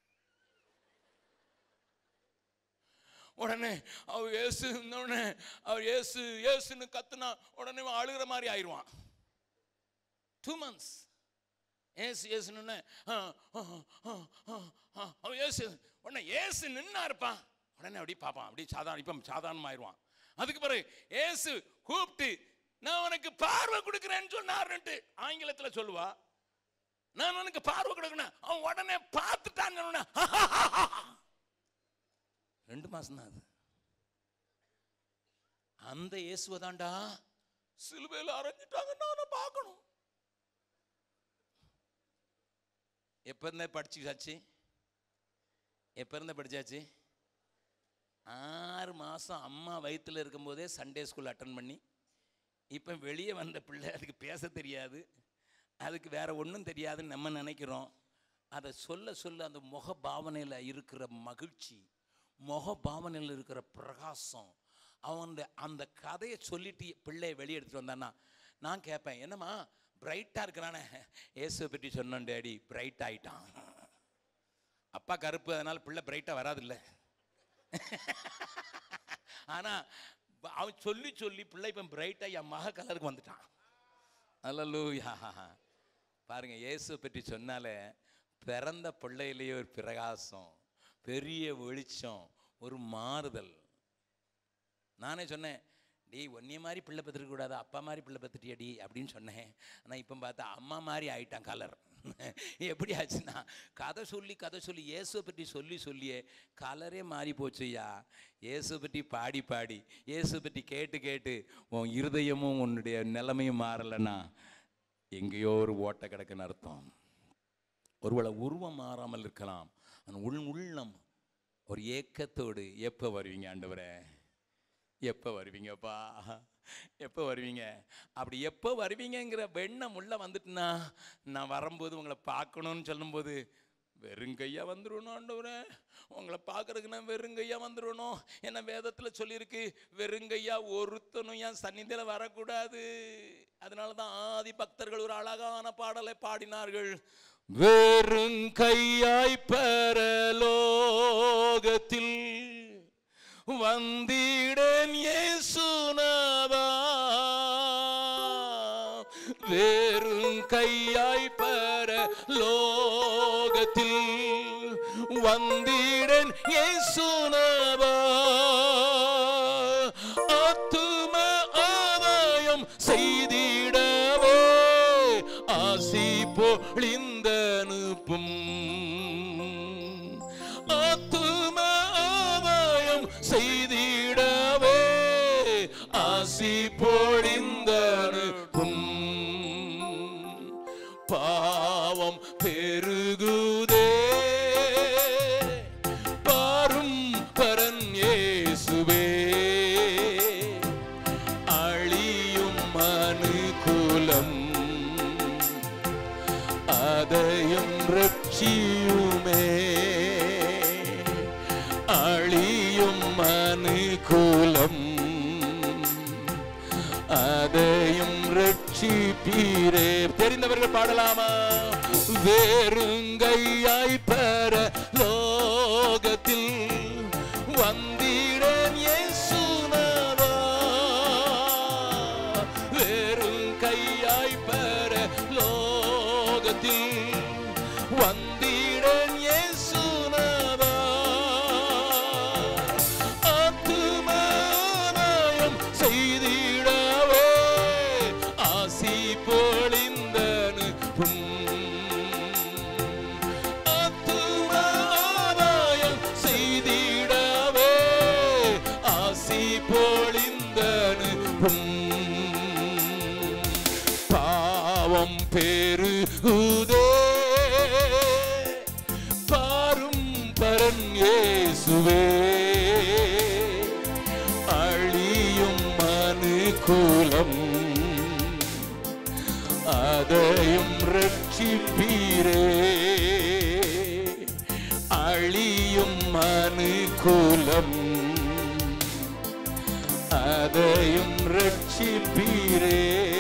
உடனே அவர் ஏசு உடனே அவர் ஏசு ஏசுன்னு கத்துனா உடனே இவன் அழுகிற மாதிரி ஆயிடுவான் டூ மந்த்ஸ் ஏசு ஏசுன்னு அவன் ஏசு உடனே ஏசு நின்னா இருப்பான் உடனே அப்படி பார்ப்பான் அப்படி சாதாரண இப்போ சாதாரணமாயிருவான் அதுக்கு பிறகு ஏசு கூப்பிட்டு நான் உனக்கு பார்வை கொடுக்குறேன்னு சொன்னாருன்ட்டு ஆங்கிலத்தில் சொல்லுவா நான் உனக்கு பார்வை கொடுக்கணும் அவன் உடனே பார்த்துட்டான்னு சொன்னா, ரெண்டு மாசம் தான் அது அந்த இயேசுவை தாண்டா சிலுவையில் அரைஞ்சிட்டாங்க நான் பார்க்கணும் எப்போ இருந்தே படிச்சாச்சு எப்போ இருந்தே படிச்சாச்சு ஆறு மாதம் அம்மா வயித்துல இருக்கும்போதே சண்டே ஸ்கூல் அட்டன் பண்ணி இப்போ வெளியே வந்த பிள்ளை அதுக்கு பேச தெரியாது அதுக்கு வேற ஒன்றும் தெரியாதுன்னு நம்ம நினைக்கிறோம் அதை சொல்ல சொல்ல அந்த முக பாவனையில் இருக்கிற மகிழ்ச்சி முக பாவனையில் இருக்கிற பிரகாசம் அவன் அந்த கதையை சொல்லிட்டு பிள்ளையை வெளியே எடுத்துட்டு வந்தான்னா நான் கேட்பேன் என்னம்மா பிரைட்டாக இருக்கிறானே இயேசுவை பற்றி சொன்னேன் டேடி பிரைட் ஆயிட்டான் அப்பா கருப்பு அதனால பிள்ளை பிரைட்டாக வராதுல்ல ஆனா ப- அவன் சொல்லி சொல்லி பிள்ளை இப்போ பிரைட்டா என் மக கலருக்கு வந்துட்டான் அல்லூயா பாருங்க இயேசு பற்றி சொன்னாலே பிறந்த பிள்ளையிலேயே ஒரு பிரகாசம் பெரிய வெளிச்சம் ஒரு மாறுதல் நானே சொன்னேன் டேய் ஒன்னிய மாதிரி பிள்ளை பெற்றுக்க கூடாது அப்பா மாதிரி பிள்ளை பெற்றுட்டியடி அப்படின்னு சொன்னேன் ஆனால் இப்போ பார்த்தா அம்மா மாதிரி ஆயிட்டான் கலர் எப்படி ஆச்சுன்னா கதை சொல்லி கதை சொல்லி இயேசுவை பற்றி சொல்லி சொல்லியே கலரே மாறி போச்சுய்யா இயேசுவை பற்றி பாடி பாடி இயேசுவை பற்றி கேட்டு கேட்டு உன் இருதயமும் உன்னுடைய நிலைமையும் மாறலைன்னா எங்கேயோ ஒரு ஓட்ட கிடக்குன்னு அர்த்தம் ஒருவேளை உருவம் மாறாமல் இருக்கலாம் ஆனால் உள் உள்ளம் ஒரு ஏக்கத்தோடு எப்போ வருவீங்க ஆண்டவரே எப்போ வருவீங்கப்பா எப்போ வருவீங்க அப்படி எப்போ வருவீங்கங்கிற வெண்ணம் உள்ள வந்துட்டுனா நான் வரும்போது உங்களை பார்க்கணும்னு சொல்லும்போது வெறுங்கையா வந்துடணும் ஆண்டவரே உங்களை பார்க்கறதுக்கு நான் வெறுங்கையா வந்துடணும் என்ன வேதத்தில் சொல்லியிருக்கு வெறுங்கையா ஒருத்தனும் என் சந்நிதியில் வரக்கூடாது அதனால தான் ஆதி பக்தர்கள் ஒரு அழகான பாடலை பாடினார்கள் வெறும் கையாய் பரலோகத்தில் வந்திடேன் இயேசுநாதா வெறும் கையாய் பரலோகத்தில் வந்திடன் இயேசுநாதா ஆத்தும ஆதாயம் செய்திடவே ஆசி பொழிந்தனுப்பும் ஆத்தும ஆதாயம் செய்திடவே ஆசி பொழிந்தனுப்பும் பாவம் பெருகுதே பாரும் பரன் இயேசுவே அழியும் மனுகுலம் அதையும் ரட்சியுமே அழியும் மனுகுலம் அதையும் ரட்சிப்பீரே தெரிந்தவர்கள் பாடலாமா வேறுங்கையாய் பெற லோகத்தில் வந்திடன் இயேசுநாதா வேறும் கையாய் பெற லோகத்தில் வந்திடன் இயேசுநாதா ஆத்துமானாயம் செய்திடவே ஆசி பொழிந்தனு ஆத்துமானாயம் செய்திடவே ஆசி பொழிந்தனு பாவம் பெருகுதே பாரும் பரன் இயேசுவே அழியும் மனுகுலம் அதையும் ரட்சிப்பீரே அழியும் மனுகுலம் அதையும் ரட்சிப்பீரே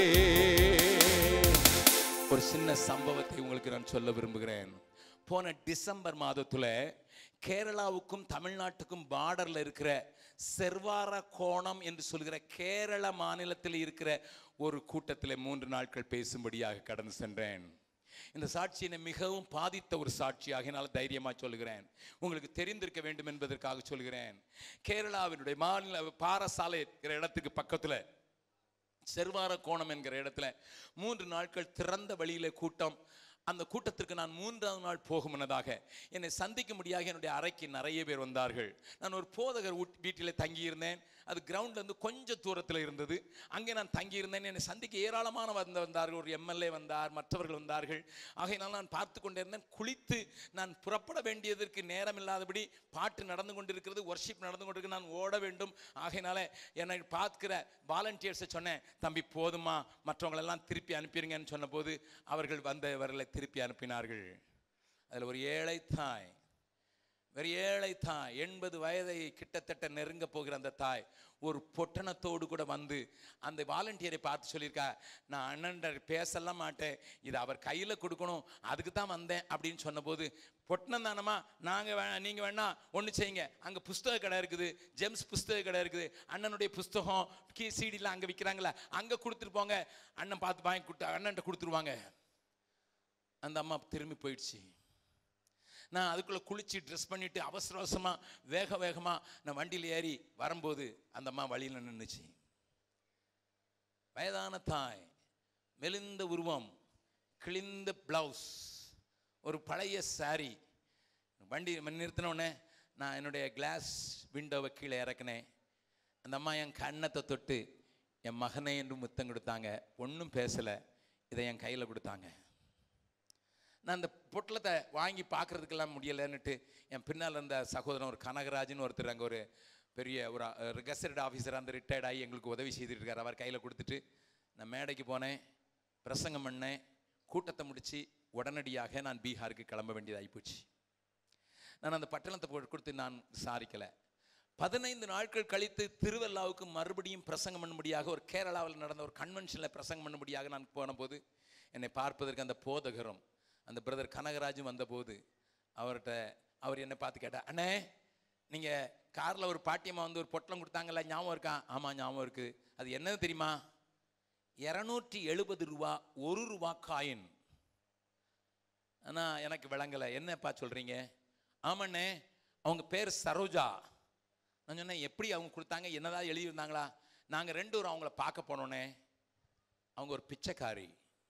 ஒரு சின்ன சம்பவத்தை உங்களுக்கு நான் சொல்ல விரும்புகிறேன் போன டிசம்பர் மாதத்துல கேரளாவுக்கும் தமிழ்நாட்டுக்கும் பார்டர்ல இருக்கிற செர்வார கோணம் என்று சொல்கிற கேரள மாநிலத்தில் இருக்கிற ஒரு கூட்டத்தில் மூன்று நாட்கள் பேசும்படியாக கடந்து சென்றேன் இந்த சாட்சி என்னை மிகவும் பாதித்த ஒரு சாட்சியாக என்னால் தைரியமாக சொல்கிறேன் உங்களுக்கு தெரிந்திருக்க வேண்டும் என்பதற்காக சொல்கிறேன் கேரளாவினுடைய மாநில பாரசாலை இருக்கிற இடத்துக்கு பக்கத்துல செர்வார கோணம் என்கிற இடத்துல மூன்று நாட்கள் திறந்த வழியில கூட்டம் அந்த கூட்டத்திற்கு நான் மூன்றாவது நாள் போகும் முன்னதாக என்னை சந்திக்கும்படியாக என்னுடைய அறைக்கு நிறைய பேர் வந்தார்கள் நான் ஒரு போதகர் வீட்- வீட்டிலே தங்கியிருந்தேன் அது கிரவுண்ட்ல இருந்து கொஞ்சம் தூரத்தில் இருந்தது அங்கே நான் தங்கியிருந்தேன் என்னை சந்திக்க ஏராளமான வந்த வந்தார்கள் ஒரு எம்எல்ஏ வந்தார் மற்றவர்கள் வந்தார்கள் ஆகையினால் நான் பார்த்து கொண்டிருந்தேன் குளித்து நான் புறப்பட வேண்டியதற்கு நேரம் இல்லாதபடி பாட்டு நடந்து கொண்டிருக்கிறது ஒர்ஷிப் நடந்து கொண்டிருக்கு நான் ஓட வேண்டும் ஆகையினால என்னை பார்க்கிற வாலண்டியர்ஸை சொன்னேன் தம்பி போதுமா மற்றவங்களெல்லாம் திருப்பி அனுப்பிடுங்கன்னு சொன்னபோது அவர்கள் வந்தவர்களை திருப்பி அனுப்பினார்கள் அதில் ஒரு ஏழை தாய் ஒரு ஏழை தாய் எண்பது வயதை கிட்டத்தட்ட நெருங்க போகிற அந்த தாய் ஒரு பொட்டணத்தோடு கூட வந்து அந்த வாலண்டியரை பார்த்து சொல்லியிருக்கா நான் அண்ணன் பேசலாம் மாட்டேன் இது அவர் கையில் கொடுக்கணும் அதுக்கு தான் வந்தேன் அப்படின்னு சொன்னபோது பொட்டணம் தானம்மா நாங்கள் வே நீங்கள் வேணா ஒன்று செய்யுங்க அங்கே புஸ்தக கடை இருக்குது ஜெம்ஸ் புஸ்தக கடை இருக்குது அண்ணனுடைய புஸ்தகம் கீ சீடிலாம் அங்கே விற்கிறாங்களே அங்கே கொடுத்துட்டு போங்க அண்ணன் பார்த்து வாங்கி கொடுத்து அண்ணன்ட்ட கொடுத்துருவாங்க அந்த அம்மா திரும்பி போயிடுச்சு நான் அதுக்குள்ளே குளிச்சு ட்ரெஸ் பண்ணிட்டு அவசர அவசரமாக வேக வேகமாக நான் வண்டியில் ஏறி வரும்போது அந்த அம்மா வழியில் நின்றுச்சு வயதான தாய் மெலிந்த உருவம் கிழிந்த பிளவுஸ் ஒரு பழைய saree வண்டி நிறுத்தின உடனே நான் என்னுடைய கிளாஸ் விண்டோவை கீழே இறக்கினேன் அந்த அம்மா என் கண்ணத்தை தொட்டு என் மகனை என்று முத்தம் கொடுத்தாங்க ஒன்றும் பேசலை இதை என் கையில் கொடுத்தாங்க நான் அந்த பொட்டலத்தை வாங்கி பார்க்கறதுக்கெல்லாம் முடியலைன்னுட்டு என் பின்னால் இருந்த சகோதரன் ஒரு கனகராஜ்னு ஒருத்தர் அங்கே ஒரு பெரிய ஒரு கெசட் ஆஃபீஸர் அந்த ரிட்டையர்ட் ஆகி எங்களுக்கு உதவி செய்துட்டு இருக்கார் அவர் கையில் கொடுத்துட்டு நான் மேடைக்கு போனேன் பிரசங்கம் பண்ணேன் கூட்டத்தை முடித்து உடனடியாக நான் பீகாருக்கு கிளம்ப வேண்டியதாகி போச்சு நான் அந்த பட்டணத்தை போட்டு கொடுத்து நான் விசாரிக்கலை பதினைந்து நாட்கள் கழித்து திருவல்லாவுக்கு மறுபடியும் பிரசங்கம் பண்ணும்படியாக ஒரு கேரளாவில் நடந்த ஒரு கன்வென்ஷனில் பிரசங்கம் பண்ணும்படியாக நான் போன போது என்னை பார்ப்பதற்கு அந்த போதகரும் அந்த பிரதர் கனகராஜும் வந்தபோது அவர்கிட்ட அவர் என்னை பார்த்து கேட்டார் அண்ணே நீங்கள் காரில் ஒரு பாட்டியம்மா வந்து ஒரு பொட்டலம் கொடுத்தாங்கல்ல ஞாபகம் இருக்கா ஆமாம் ஞாபகம் இருக்கு அது என்னது தெரியுமா இரநூற்றி எழுபது ரூபா ஒரு ரூபா காயின் ஆனால் எனக்கு விளங்கலை என்னப்பா சொல்கிறீங்க ஆமாண்ணே அவங்க பேர் சரோஜா நான் சொன்னேன் எப்படி அவங்க கொடுத்தாங்க என்னதான் எழுதியிருந்தாங்களா நாங்கள் ரெண்டு பேரும் அவங்கள பார்க்க போனோன்னே அவங்க ஒரு பிச்சைக்காரி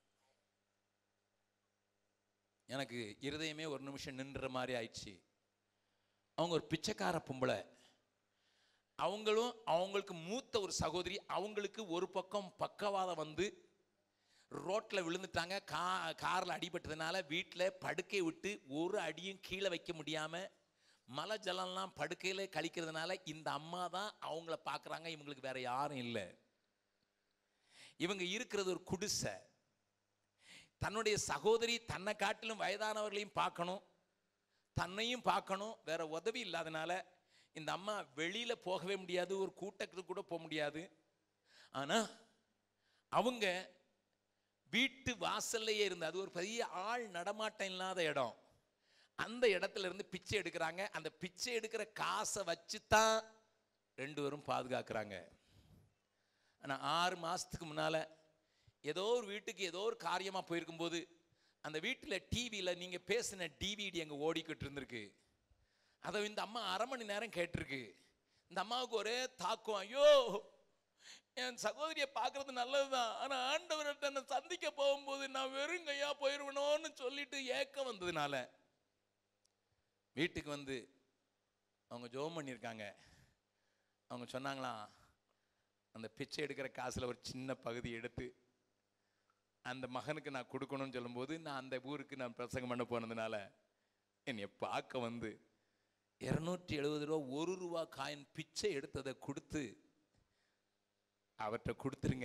எனக்கு இருதயமே ஒரு நிமிஷம் நின்ற மாதிரி ஆயிடுச்சு அவங்க ஒரு பிச்சைக்கார பொம்பளை அவங்களும் அவங்களுக்கு மூத்த ஒரு சகோதரி அவங்களுக்கு ஒரு பக்கம் பக்கவாதம் வந்து ரோட்டில் விழுந்துட்டாங்க கா காரில் அடிபட்டதுனால வீட்டில் படுக்கை விட்டு ஒரு அடியும் கீழே வைக்க முடியாமல் மலை ஜலம்லாம் படுக்கையில் கழிக்கிறதுனால இந்த அம்மா தான் அவங்கள பார்க்குறாங்க இவங்களுக்கு வேற யாரும் இல்லை இவங்க இருக்கிறது ஒரு குடிசை தன்னுடைய சகோதரி தன்னை காட்டிலும் வயதானவர்களையும் பார்க்கணும் தன்னையும் பார்க்கணும் வேற உதவி இல்லாதனால இந்த அம்மா வெளியில போகவே முடியாது ஒரு கூட்டத்துக்கு கூட போக முடியாது ஆனா அவங்க வீட்டு வாசல்லையே இருந்து அது ஒரு பெரிய ஆள் நடமாட்டம் இல்லாத இடம் அந்த இடத்துல இருந்து பிச்சை எடுக்கிறாங்க அந்த பிச்சை எடுக்கிற காசை வச்சு தான் ரெண்டு பேரும் பாதுகாக்கிறாங்க ஆனா ஆறு மாசத்துக்கு முன்னால ஏதோ ஒரு வீட்டுக்கு ஏதோ ஒரு காரியமா போயிருக்கும்போது அந்த வீட்டில் டிவியில் நீங்க பேசின டிவிடி அங்கே ஓடிக்கிட்டு இருந்திருக்கு அதை இந்த அம்மா அரை மணி நேரம் கேட்டிருக்கு இந்த அம்மாவுக்கு ஒரே தாக்கம் ஐயோ என் சகோதரியை பார்க்கறது நல்லதுதான் ஆனா ஆண்டவர்கிட்ட என்னை சந்திக்க போகும்போது நான் வெறும் கையா போயிருவனோன்னு சொல்லிட்டு ஏக்கம் வந்ததுனால வீட்டுக்கு வந்து அவங்க ஜோம் பண்ணியிருக்காங்க அவங்க சொன்னாங்களாம் அந்த பிச்சை எடுக்கிற காசுல ஒரு சின்ன பகுதி எடுத்து அந்த மகனுக்கு நான் கொடுக்கணும்னு சொல்லும்போது நான் அந்த ஊருக்கு நான் பிரசங்கம் பண்ண போனதுனால என்னை பார்க்க வந்து இரநூற்றி எழுபது ரூபா ஒரு ரூபா காயின் பிச்சை எடுத்ததை கொடுத்து அவர்கிட்ட கொடுத்துருங்க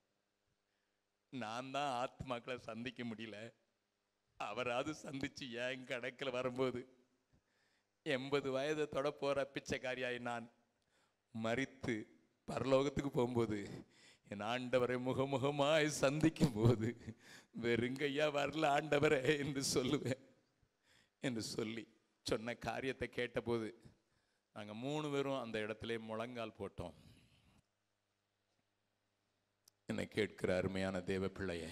நான் தான் ஆத்மாக்களை சந்திக்க முடியல அவராவது சந்திச்சு என் கணக்கில் வரும்போது எண்பது வயதை தொட போற பிச்சைக்காரியாய் நான் மறித்து பரலோகத்துக்கு போகும்போது என் ஆண்டவரை முகமுகமாய் சந்திக்கும் போது வெறுங்கையா வரல ஆண்டவரே என்று சொல்லுவேன் என்று சொல்லி சொன்ன காரியத்தை கேட்டபோது நாங்கள் மூணு பேரும் அந்த இடத்துல முழங்கால் போட்டோம் என்னை கேட்கிற அருமையான தேவ பிள்ளையே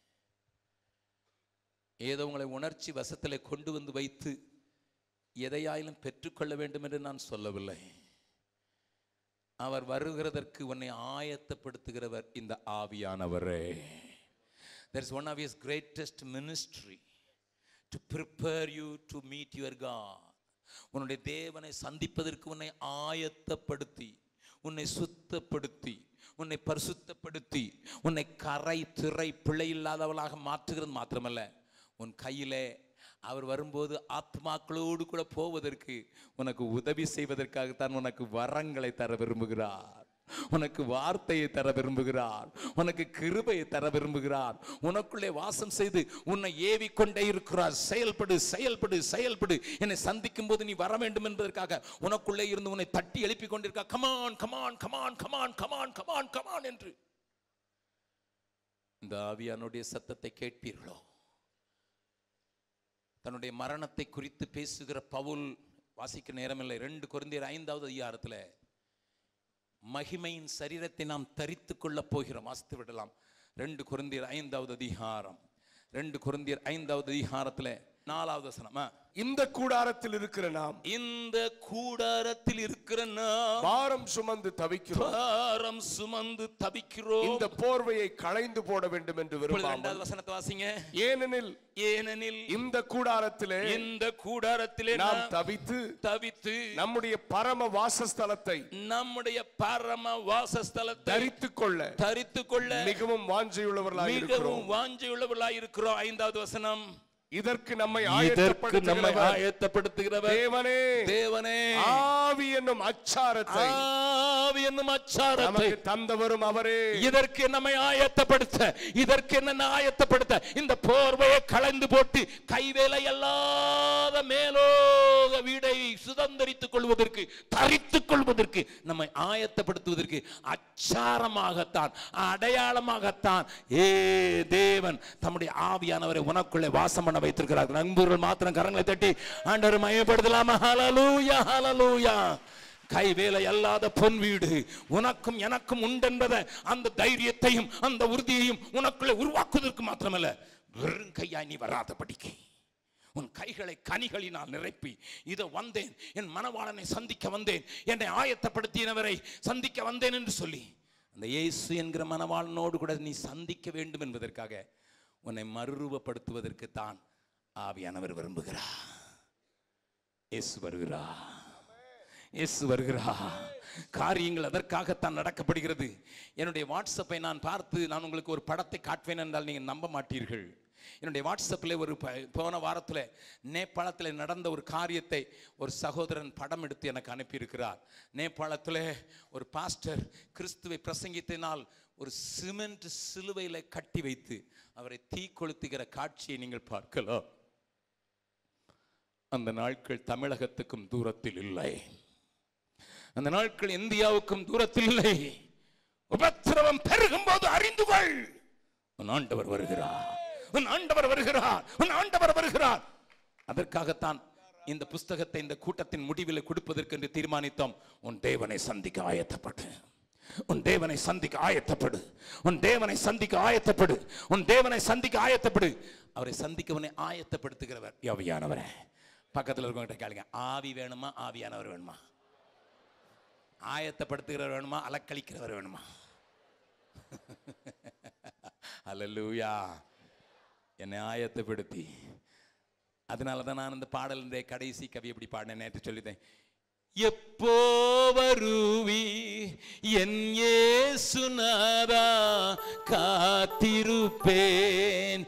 ஏதோ உங்களை உணர்ச்சி வசத்தில் கொண்டு வந்து வைத்து எதையாயிலும் பெற்றுக்கொள்ள வேண்டும் என்று நான் சொல்லவில்லை அவர் வருகிறதற்கு உன்னை ஆயத்தப்படுத்துகிறவர் இந்த ஆவியானவரே there is one of his greatest ministry to prepare you to meet your God உன்னுடைய தேவனை சந்திப்பதற்கு உன்னை ஆயத்தப்படுத்தி உன்னை சுத்தப்படுத்தி உன்னை பரிசுத்தப்படுத்தி உன்னை கரை திரை பிழை இல்லாதவளாக மாற்றுகிறது மாத்திரமல்ல உன் கையிலே அவர் வரும்போது ஆத்மாக்களோடு கூட போவதற்கு உனக்கு உதவி செய்வதற்காகத்தான் உனக்கு வரங்களை தர விரும்புகிறார் உனக்கு வார்த்தையை தர விரும்புகிறார் உனக்கு கிருபையை தர விரும்புகிறார் உனக்குள்ளே வாசம் செய்து உன்னை ஏவி கொண்டே இருக்கிறார் செயல்படு செயல்படு செயல்படு என்னை சந்திக்கும் போது நீ வர வேண்டும் என்பதற்காக உனக்குள்ளே இருந்து உன்னை தட்டி எழுப்பி கொண்டிருக்கா come on come on come on come on come on come on come on என்று இந்த ஆவியானுடைய சத்தத்தை கேட்பீர்களோ தன்னுடைய மரணத்தை குறித்து பேசுகிற பவுல் வாசிக்க நேரமில்லை ரெண்டு குருந்தியர் ஐந்தாவது அதிகாரத்தில் மகிமையின் சரீரத்தை நாம் தரித்து கொள்ளப் போகிறோம் வாசித்து விடலாம் ரெண்டு குருந்தியர் ஐந்தாவது அதிகாரம் ரெண்டு குருந்தியர் ஐந்தாவது அதிகாரத்தில் நாலாவது வசனம் ஆ. இந்த கூடாரத்தில் இருக்கிற நாம் இந்த கூடாரத்தில் இருக்கிற நாம் பாரம் சுமந்து தவிக்கிறோம் பாரம் சுமந்து தவிக்கிறோம் இந்த போர்வையை களைந்து போட வேண்டும் என்று இப்பொழுது விரும்பாமல் இரண்டாவது வசனத்தை வாசிங்க ஏனெனில் ஏனெனில் இந்த கூடாரத்திலே இந்த கூடாரத்திலே நாம் நாம் தவித்து தவித்து நம்முடைய பரம வாசஸ்தலத்தை நம்முடைய பரம வாசஸ்தலத்தை தரித்துக் கொள்ள தரித்து கொள்ள மிகவும் வாஞ்சையுள்ளவர்களாக இருக்கிறோம் மிகவும் வாஞ்சியுள்ளவர்களாய் இருக்கிறோம் ஐந்தாவது வசனம் இதற்கு நம்மை இதற்கு நம்மை ஆயத்தப்படுத்துகிறவர் ஆயத்தப்படுத்துகிறவர் தேவனே தேவனே ஆவி என்னும் அச்சாரத்தை ஆவி என்னும் அச்சாரத்தை நமக்கு தந்தவரும் அவரே இதற்கு நம்மை ஆயத்தப்படுத்த இதற்கு என்ன ஆயத்தப்படுத்த இந்த போர்வையை களைந்து போட்டு கைவேலை அல்லாத மேலோக வீடை சுதந்திரித்துக் கொள்வதற்கு தரித்துக் கொள்வதற்கு நம்மை ஆயத்தப்படுத்துவதற்கு அச்சாரமாகத்தான் அடையாளமாகத்தான் ஏ தேவன் தம்முடைய ஆவியானவரை உனக்குள்ளே வாசம் பண்ண வைத்திருக்கிறார் நண்பர்கள் மாத்திரம் கரங்களை தட்டி ஆண்டவர் மயப்படுத்தலாமா ஹalleluya ஹalleluya கைவேலை அல்லாத பொன் வீடு உனக்கும் எனக்கும் உண்டென்பத அந்த தைரியத்தையும் அந்த உறுதியையும் உனக்குள்ளே உருவாக்குவதற்கு மாத்திரமல்ல வெறும் கையாய் நீ வராதபடிக்கு உன் கைகளை கனிகளினால் நிரப்பி இதோ வந்தேன் என் மனவாளனை சந்திக்க வந்தேன் என்னை ஆயத்தப்படுத்தினவரை சந்திக்க வந்தேன் என்று சொல்லி அந்த இயேசு என்கிற மனவாளனோடு கூட நீ சந்திக்க வேண்டும் என்பதற்காக உன்னை மறுரூபப்படுத்துவதற்கு தான் ஆவியானவர் விரும்புகிறார் இயேசு வருகிறார் இயேசு வருகிறார் காரியங்கள் அதற்காகத்தான் நடக்கப்படுகிறது என்னுடைய வாட்ஸ்அப்பை நான் பார்த்து நான் உங்களுக்கு ஒரு படத்தை காட்டுவேன் என்றால் நீங்கள் நம்ப மாட்டீர்கள் என்னுடைய வாட்ஸ்அப்பில் ஒரு ப- போன வாரத்தில் நேபாளத்தில் நடந்த ஒரு காரியத்தை ஒரு சகோதரன் படம் எடுத்து எனக்கு அனுப்பியிருக்கிறார் நேபாளத்தில் ஒரு பாஸ்டர் கிறிஸ்துவை பிரசங்கித்தினால் ஒரு சிமெண்ட் சிலுவையில் கட்டி வைத்து அவரை தீ கொளுத்துகிற காட்சியை நீங்கள் பார்க்கலாம் அந்த நாட்கள் தமிழகத்துக்கும் தூரத்தில் இல்லை அந்த நாட்கள் இந்தியாவுக்கும் தூரத்தில் இல்லை உபத்திரவம் பெருகும் போது அறிந்து கொள் உன் ஆண்டவர் வருகிறார் உன் ஆண்டவர் வருகிறார் உன் ஆண்டவர் வருகிறார் அதற்காகத்தான் இந்த புஸ்தகத்தை இந்த கூட்டத்தின் முடிவில் கொடுப்பதற்கு என்று தீர்மானித்தோம் உன் தேவனை சந்திக்க ஆயத்தப்பட்டு உன் தேவனை சந்திக்க ஆயத்தப்படு உன் தேவனை சந்திக்க ஆயத்தப்படு உன் தேவனை சந்திக்க ஆயத்தப்படு அவரை சந்திக்கவனை ஆயத்தப்படுத்துகிறவர் யவியானவரே பக்கத்தில் இருக்கவங்கிட்ட கேளுங்க ஆவி வேணுமா ஆவியானவர் வேணுமா ஆயத்தப்படுத்துகிறவர் வேணுமா அலக்களிக்கிறவர் வேணுமா அல்லூயா என்னை ஆயத்தப்படுத்தி அதனால தான் நான் இந்த பாடலுடைய கடைசி கவி எப்படி பாடினேன் நேற்று சொல்லிட்டேன் எப்போ வருவி என் ஏசுநாதா காத்திருப்பேன்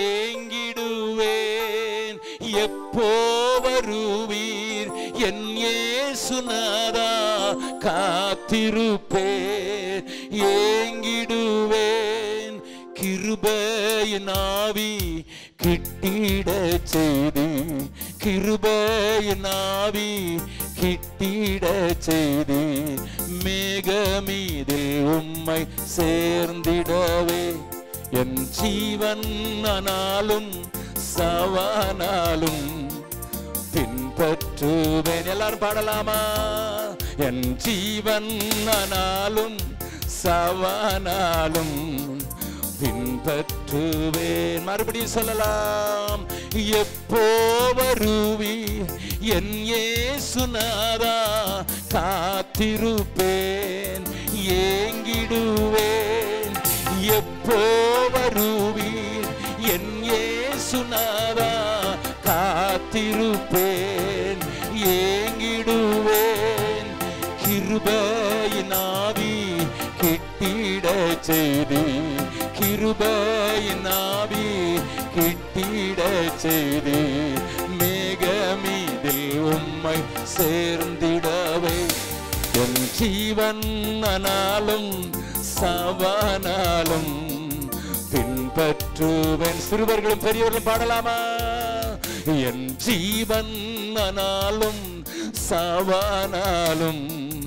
ஏங்கிடுவேன் எப்போ வருவீர் என் ஏசுநாதா காத்திருப்பேன் ஏங்கிடுவேன் கிருபையின் ஆவி கிட்டிட செய்து கிருபையின் ஆவி கிட்டிட செய்து மேகமீதில் உம்மை சேர்ந்திடவே என் ஜீவன் ஆனாலும் சவானாலும் பின்பற்றுவேன் எல்லாரும் பாடலாமா என் ஜீவன் ஆனாலும் சவானாலும் பின்பற்றுவேன் மறுபடியும் சொல்லலாம் எப்போ வருவி என் ஏசுநாதா காத்திருப்பேன் ஏங்கிடுவேன் எப்போ வருவீர் என் ஏசுநாதா காத்திருப்பேன் ஏங்கிடுவேன் கிருபையின் ஆவி கிட்டிட செய்து கிருபையின் ஆவி கிட்டிட செய்து மேகமீதில் உம்மை சேர்ந்திடவே என் ஜீவன் ஆனாலும் சவானாலும் பின்பற்றுவேன் சிறுவர்களும் பெரியவர்களும் பாடலாமா என் ஜீவன் ஆனாலும் சவானாலும்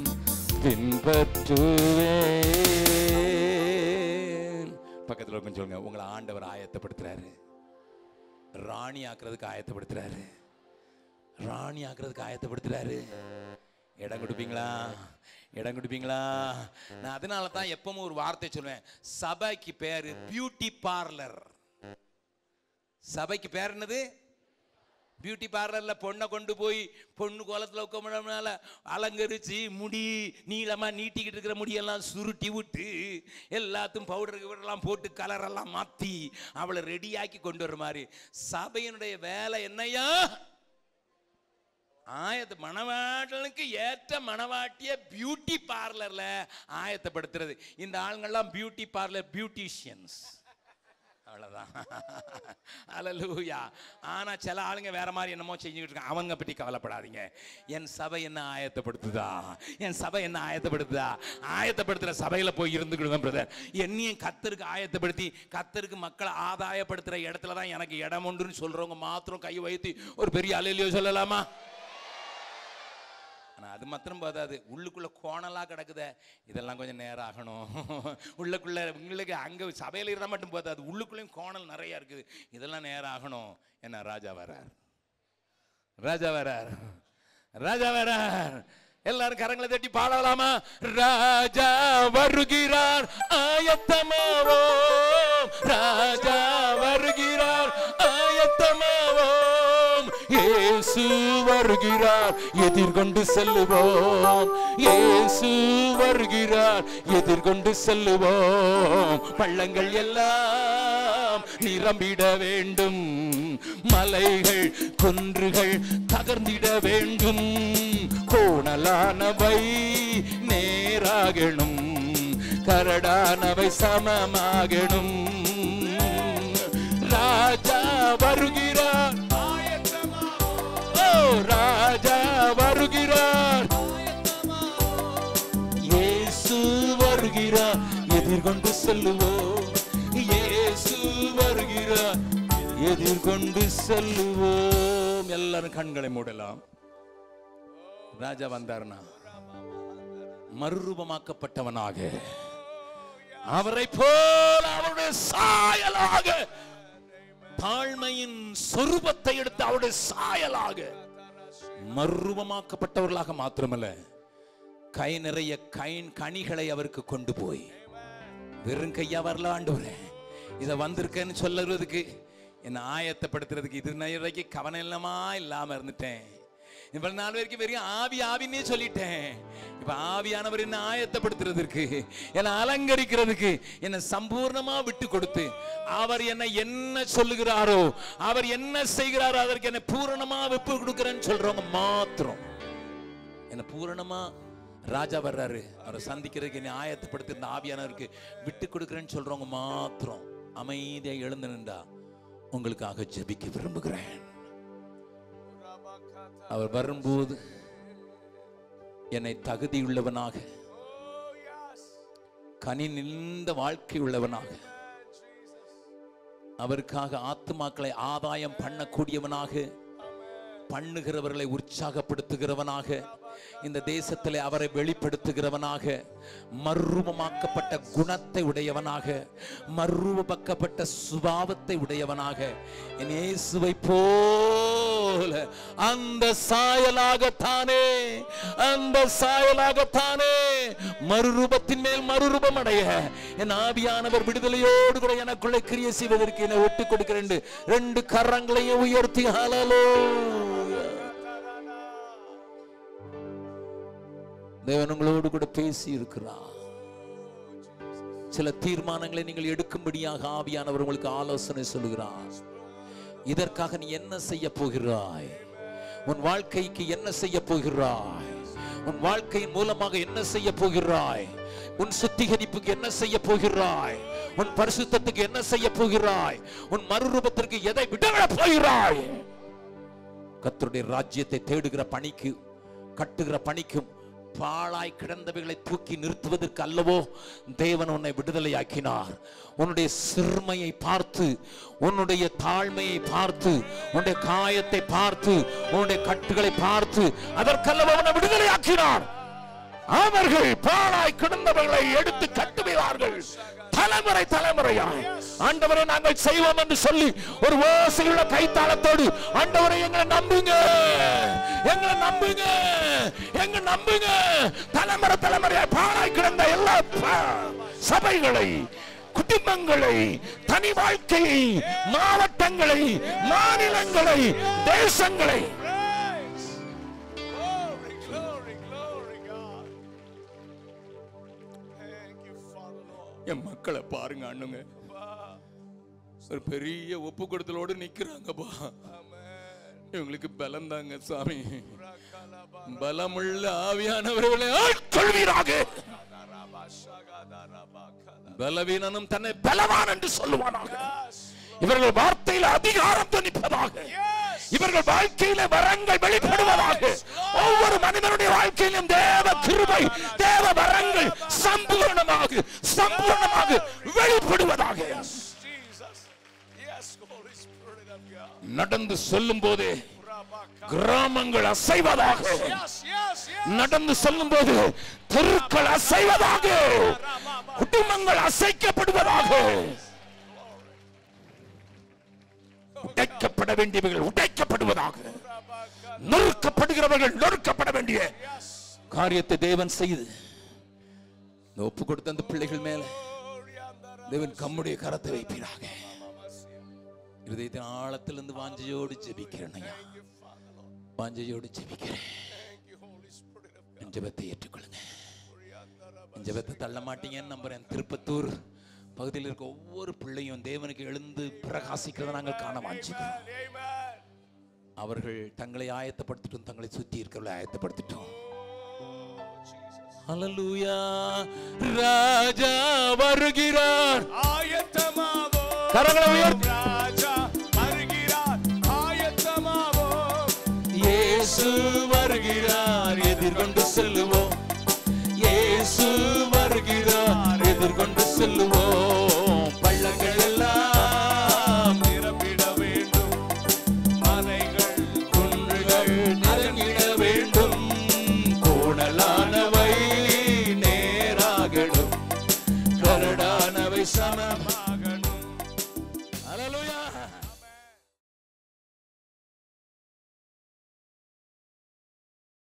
பின்பற்றுவேன் பக்கத்துல கொஞ்சம் சொல்லுங்க உங்களை ஆண்டவர் ஆயத்தப்படுத்துறாரு ராணி ஆக்குறதுக்கு ஆயத்தப்படுத்துறாரு ராணி ஆக்குறதுக்கு ஆயத்தப்படுத்துறாரு இடம் கொடுப்பீங்களா இடம் கொடுப்பீங்களா நான் அதனால தான் எப்பவும் ஒரு வார்த்தை சொல்லுவேன் சபைக்கு பேரு பியூட்டி பார்லர் சபைக்கு பேர் என்னது பியூட்டி பார்லர்ல பொண்ணை கொண்டு போய் பொண்ணு கோலத்தில் உட்காமனால அலங்கரிச்சு முடி நீளமா நீட்டிக்கிட்டு இருக்கிற முடியெல்லாம் சுருட்டி விட்டு எல்லாத்தையும் பவுடர் கிவுடர்லாம் போட்டு கலரெல்லாம் மாத்தி அவளை ரெடியாக்கி கொண்டு வர மாதிரி சபையினுடைய வேலை என்னையா ஆயத்த மணவாட்டனுக்கு ஏற்ற மணவாட்டிய பியூட்டி பார்லர்ல ஆயத்தப்படுத்துறது இந்த ஆளுங்கள்லாம் பியூட்டி பார்லர் பியூட்டிஷியன்ஸ் அவ்வளவுதான் அவ்வளவுதான் அல்லூயா ஆனா சில ஆளுங்க வேற மாதிரி என்னமோ செஞ்சுக்கிட்டு இருக்காங்க அவங்க பற்றி கவலைப்படாதீங்க என் சபை என்ன ஆயத்தப்படுத்துதா என் சபை என்ன ஆயத்தப்படுத்துதா ஆயத்தப்படுத்துற சபையில போய் இருந்துக்கிடுவேன் பிரதர் என்னையும் கத்தருக்கு ஆயத்தப்படுத்தி கத்தருக்கு மக்களை ஆதாயப்படுத்துற இடத்துல தான் எனக்கு இடம் உண்டுன்னு சொல்றவங்க மாத்திரம் கை வைத்து ஒரு பெரிய அலையிலையோ சொல்லலாமா ஆனா அது மாத்திரம் போதாது உள்ளுக்குள்ள கோணலா கிடக்குதே இதெல்லாம் கொஞ்சம் நேரம் ஆகணும் உள்ளுக்குள்ள உங்களுக்கு அங்க சபையில இருந்தா மட்டும் போதாது உள்ளுக்குள்ளேயும் கோணல் நிறைய இருக்குது இதெல்லாம் நேரம் ஆகணும் என்ன ராஜா வரார் ராஜா வரார் ராஜா வரார் எல்லாரும் கரங்களை தட்டி பாடலாமா ராஜா வருகிறார் ஆயத்தமாவோம் ராஜா வருகிறார் ஆயத்தமாவோம் இயேசு வருகிறார் எதிர்கொண்டு செல்லுவோம் இயேசு வருகிறார் எதிர்கொண்டு செல்லுவோம் பள்ளங்கள் எல்லாம் நிரம்பிட வேண்டும் மலைகள் குன்றுகள் தகர்ந்திட வேண்டும் கோணலானவை நேராகணும் கரடானவை சமமாகணும் ராஜா வருகிறார் ஓ ராஜா வருகிறார் இயேசு வருகிறார் எதிர்கொண்டு செல்லுவோம் இயேசு வருகிறார் எதிர்கொண்டு செல்லுவோம் எல்லாரும் கண்களை மூடலாம் ராஜா வந்தார்னா மறுரூபமாக்கப்பட்டவனாக அவரை போல அவருடைய சாயலாக தாழ்மையின் சொரூபத்தை எடுத்து அவருடைய சாயலாக மறுரூபமாக்கப்பட்டவர்களாக மாத்திரமல்ல கை நிறைய கைன் கனிகளை அவருக்கு கொண்டு போய் வெறும் கையா வரல ஆண்டவரே இதை வந்திருக்கேன்னு சொல்லுறதுக்கு என்னை ஆயத்தப்படுத்துறதுக்கு இது வரைக்கும் கவனம் இல்லாமா இல்லாம இருந்துட்டேன் இவ்வளவு நாள் வரைக்கும் வெறும் ஆவி ஆவின்னே சொல்லிட்டேன் இப்ப ஆவியானவர் என்ன ஆயத்தப்படுத்துறதுக்கு என்னை அலங்கரிக்கிறதுக்கு என்னை சம்பூர்ணமா விட்டு கொடுத்து அவர் என்னை என்ன சொல்லுகிறாரோ அவர் என்ன செய்கிறாரோ அதற்கு என்னை பூரணமா விப்பு கொடுக்கிறேன்னு சொல்றவங்க மாத்திரம் என்ன பூரணமா ராஜா வர்றாரு அவரை சந்திக்கிறதுக்கு என்னை ஆயத்தப்படுத்தி இந்த ஆவியானவருக்கு விட்டு கொடுக்கிறேன்னு சொல்றவங்க மாத்திரம் அமைதியா எழுந்து நின்றா உங்களுக்காக ஜெபிக்க விரும்புகிறேன் அவர் வரும்போது என்னை தகுதியுள்ளவனாக கனி நின்ற வாழ்க்கை உள்ளவனாக அவருக்காக ஆத்துமாக்களை ஆதாயம் பண்ணக்கூடியவனாக பண்ணுகிறவர்களை உற்சாகப்படுத்துகிறவனாக இந்த தேசத்திலே அவரை வெளிப்படுத்துகிறவனாக மர்ரூபமாக்கப்பட்ட குணத்தை உடையவனாக மர்ரூபமாக்கப்பட்ட சுபாவத்தை உடையவனாக என் இயேசுவை போல அந்த சாயலாகத்தானே அந்த சாயலாகத்தானே மறுரூபத்தின் மேல் மறுரூபம் அடைய என் ஆவியானவர் விடுதலையோடு கூட எனக்குள்ளே கிரிய செய்வதற்கு என்னை ஒட்டு கொடுக்கிறேன் ரெண்டு கரங்களையும் உயர்த்தி ஹலலோ தேவன் உங்களோடு கூட பேசி இருக்கிறார் சில தீர்மானங்களை நீங்கள் எடுக்கும்படியாக ஆவியானவர் உங்களுக்கு ஆலோசனை சொல்லுகிறார் இதற்காக நீ என்ன செய்ய போகிறாய் உன் வாழ்க்கைக்கு என்ன செய்ய போகிறாய் உன் வாழ்க்கையின் மூலமாக என்ன செய்ய போகிறாய் உன் சுத்திகரிப்புக்கு என்ன செய்ய போகிறாய் உன் பரிசுத்தத்துக்கு என்ன செய்ய போகிறாய் உன் மறுரூபத்திற்கு எதை விடவிட போகிறாய் கர்த்தருடைய ராஜ்யத்தை தேடுகிற பணிக்கு கட்டுகிற பணிக்கும் பாழாய் கிடந்தவைகளை தூக்கி நிறுத்துவதற்கு அல்லவோ தேவன் உன்னை விடுதலையாக்கினார் உன்னுடைய சிறுமையை பார்த்து உன்னுடைய தாழ்மையை பார்த்து உன்னுடைய காயத்தை பார்த்து உன்னுடைய கட்டுகளை பார்த்து அதற்கல்லவோ உன்னை விடுதலையாக்கினார் அவர்கள் பாழாய் கிடந்தவர்களை எடுத்து கட்டுவார்கள் தலைமுறை தலைமுறையாய் ஆண்டவரை நாங்கள் செய்வோம் என்று சொல்லி ஒரு ஓசையுள்ள கைத்தாளத்தோடு ஆண்டவரை எங்களை நம்புங்க எங்களை நம்புங்க எங்க நம்புங்க தலைமுறை தலைமுறையாய் பாழாய் கிடந்த எல்லா ப- சபைகளை குடும்பங்களை தனி வாழ்க்கையை மாவட்டங்களை மாநிலங்களை தேசங்களை Praise. Glory, glory, glory, God. Thank you, Father, Lord. என் மக்களை பாருங்க அண்ணுங்க ஒரு பெரிய ஒப்பு கொடுத்தலோடு நிக்கிறாங்கப்பா இவங்களுக்கு பலம் தாங்க சாமி பலமுள்ள ஆவியானவர்களை ஆட்கொள்வீராக பலவீனனும் தன்னை பலவான் என்று சொல்லுவானாக இவர்கள் வார்த்தையில் அதிகாரம் துணிப்பதாக இவர்கள் வாழ்க்கையில வரங்கள் வெளிப்படுவதாக ஒவ்வொரு மனிதனுடைய வாழ்க்கையிலும் தேவ கிருபை தேவ வரங்கள் சம்பூர்ணமாக சம்பூர்ணமாக வெளிப்படுவதாக Jesus. Yes, Holy Spirit of God. நடந்து சொல்லும் போதே கிராமங்கள் அசைவதாக Yes, yes, yes. நடந்து சொல்லும் போது தெருக்கள் அசைவதாக குடும்பங்கள் அசைக்கப்படுவதாக உடைக்கப்பட வேண்டியவர்கள் உடைக்கப்படுவதாக நொறுக்கப்படுகிறவர்கள் நொறுக்கப்பட வேண்டிய காரியத்தை தேவன் செய்து இந்த ஒப்பு கொடுத்த அந்த பிள்ளைகள் மேல தேவன் கம்முடைய கரத்தை வைப்பீராக இருதயத்தின் ஆழத்திலிருந்து வாஞ்சையோடு ஜெபிக்கிறேன் ஐயா வாஞ்சையோடு ஜெபிக்கிறேன் என் ஜெபத்தை ஏற்றுக்கொள்ளுங்க என் ஜெபத்தை தள்ள மாட்டீங்கன்னு நம்புறேன் திருப்பத்தூர் பகுதியில் இருக்க ஒவ்வொரு பிள்ளையும் தேவனுக்கு எழுந்து பிரகாசிக்கிறத நாங்கள் காண வாஞ்சிக்கிறோம் Amen. அவர்கள் தங்களை ஆயத்தப்படுத்திட்டும் தங்களை சுற்றி இருக்கிறவர்களை ஆயத்தப்படுத்திட்டோம் ஹalleluya ராஜா வருகிறார் ஆயத்தமாவோ கரங்களை உயர்த்தி ராஜா வருகிறார் ஆயத்தமாவோ இயேசு வருகிறார் எதிர்கொண்டு செல்லுவோம் இயேசு வருகிறார் எதிர்கொண்டு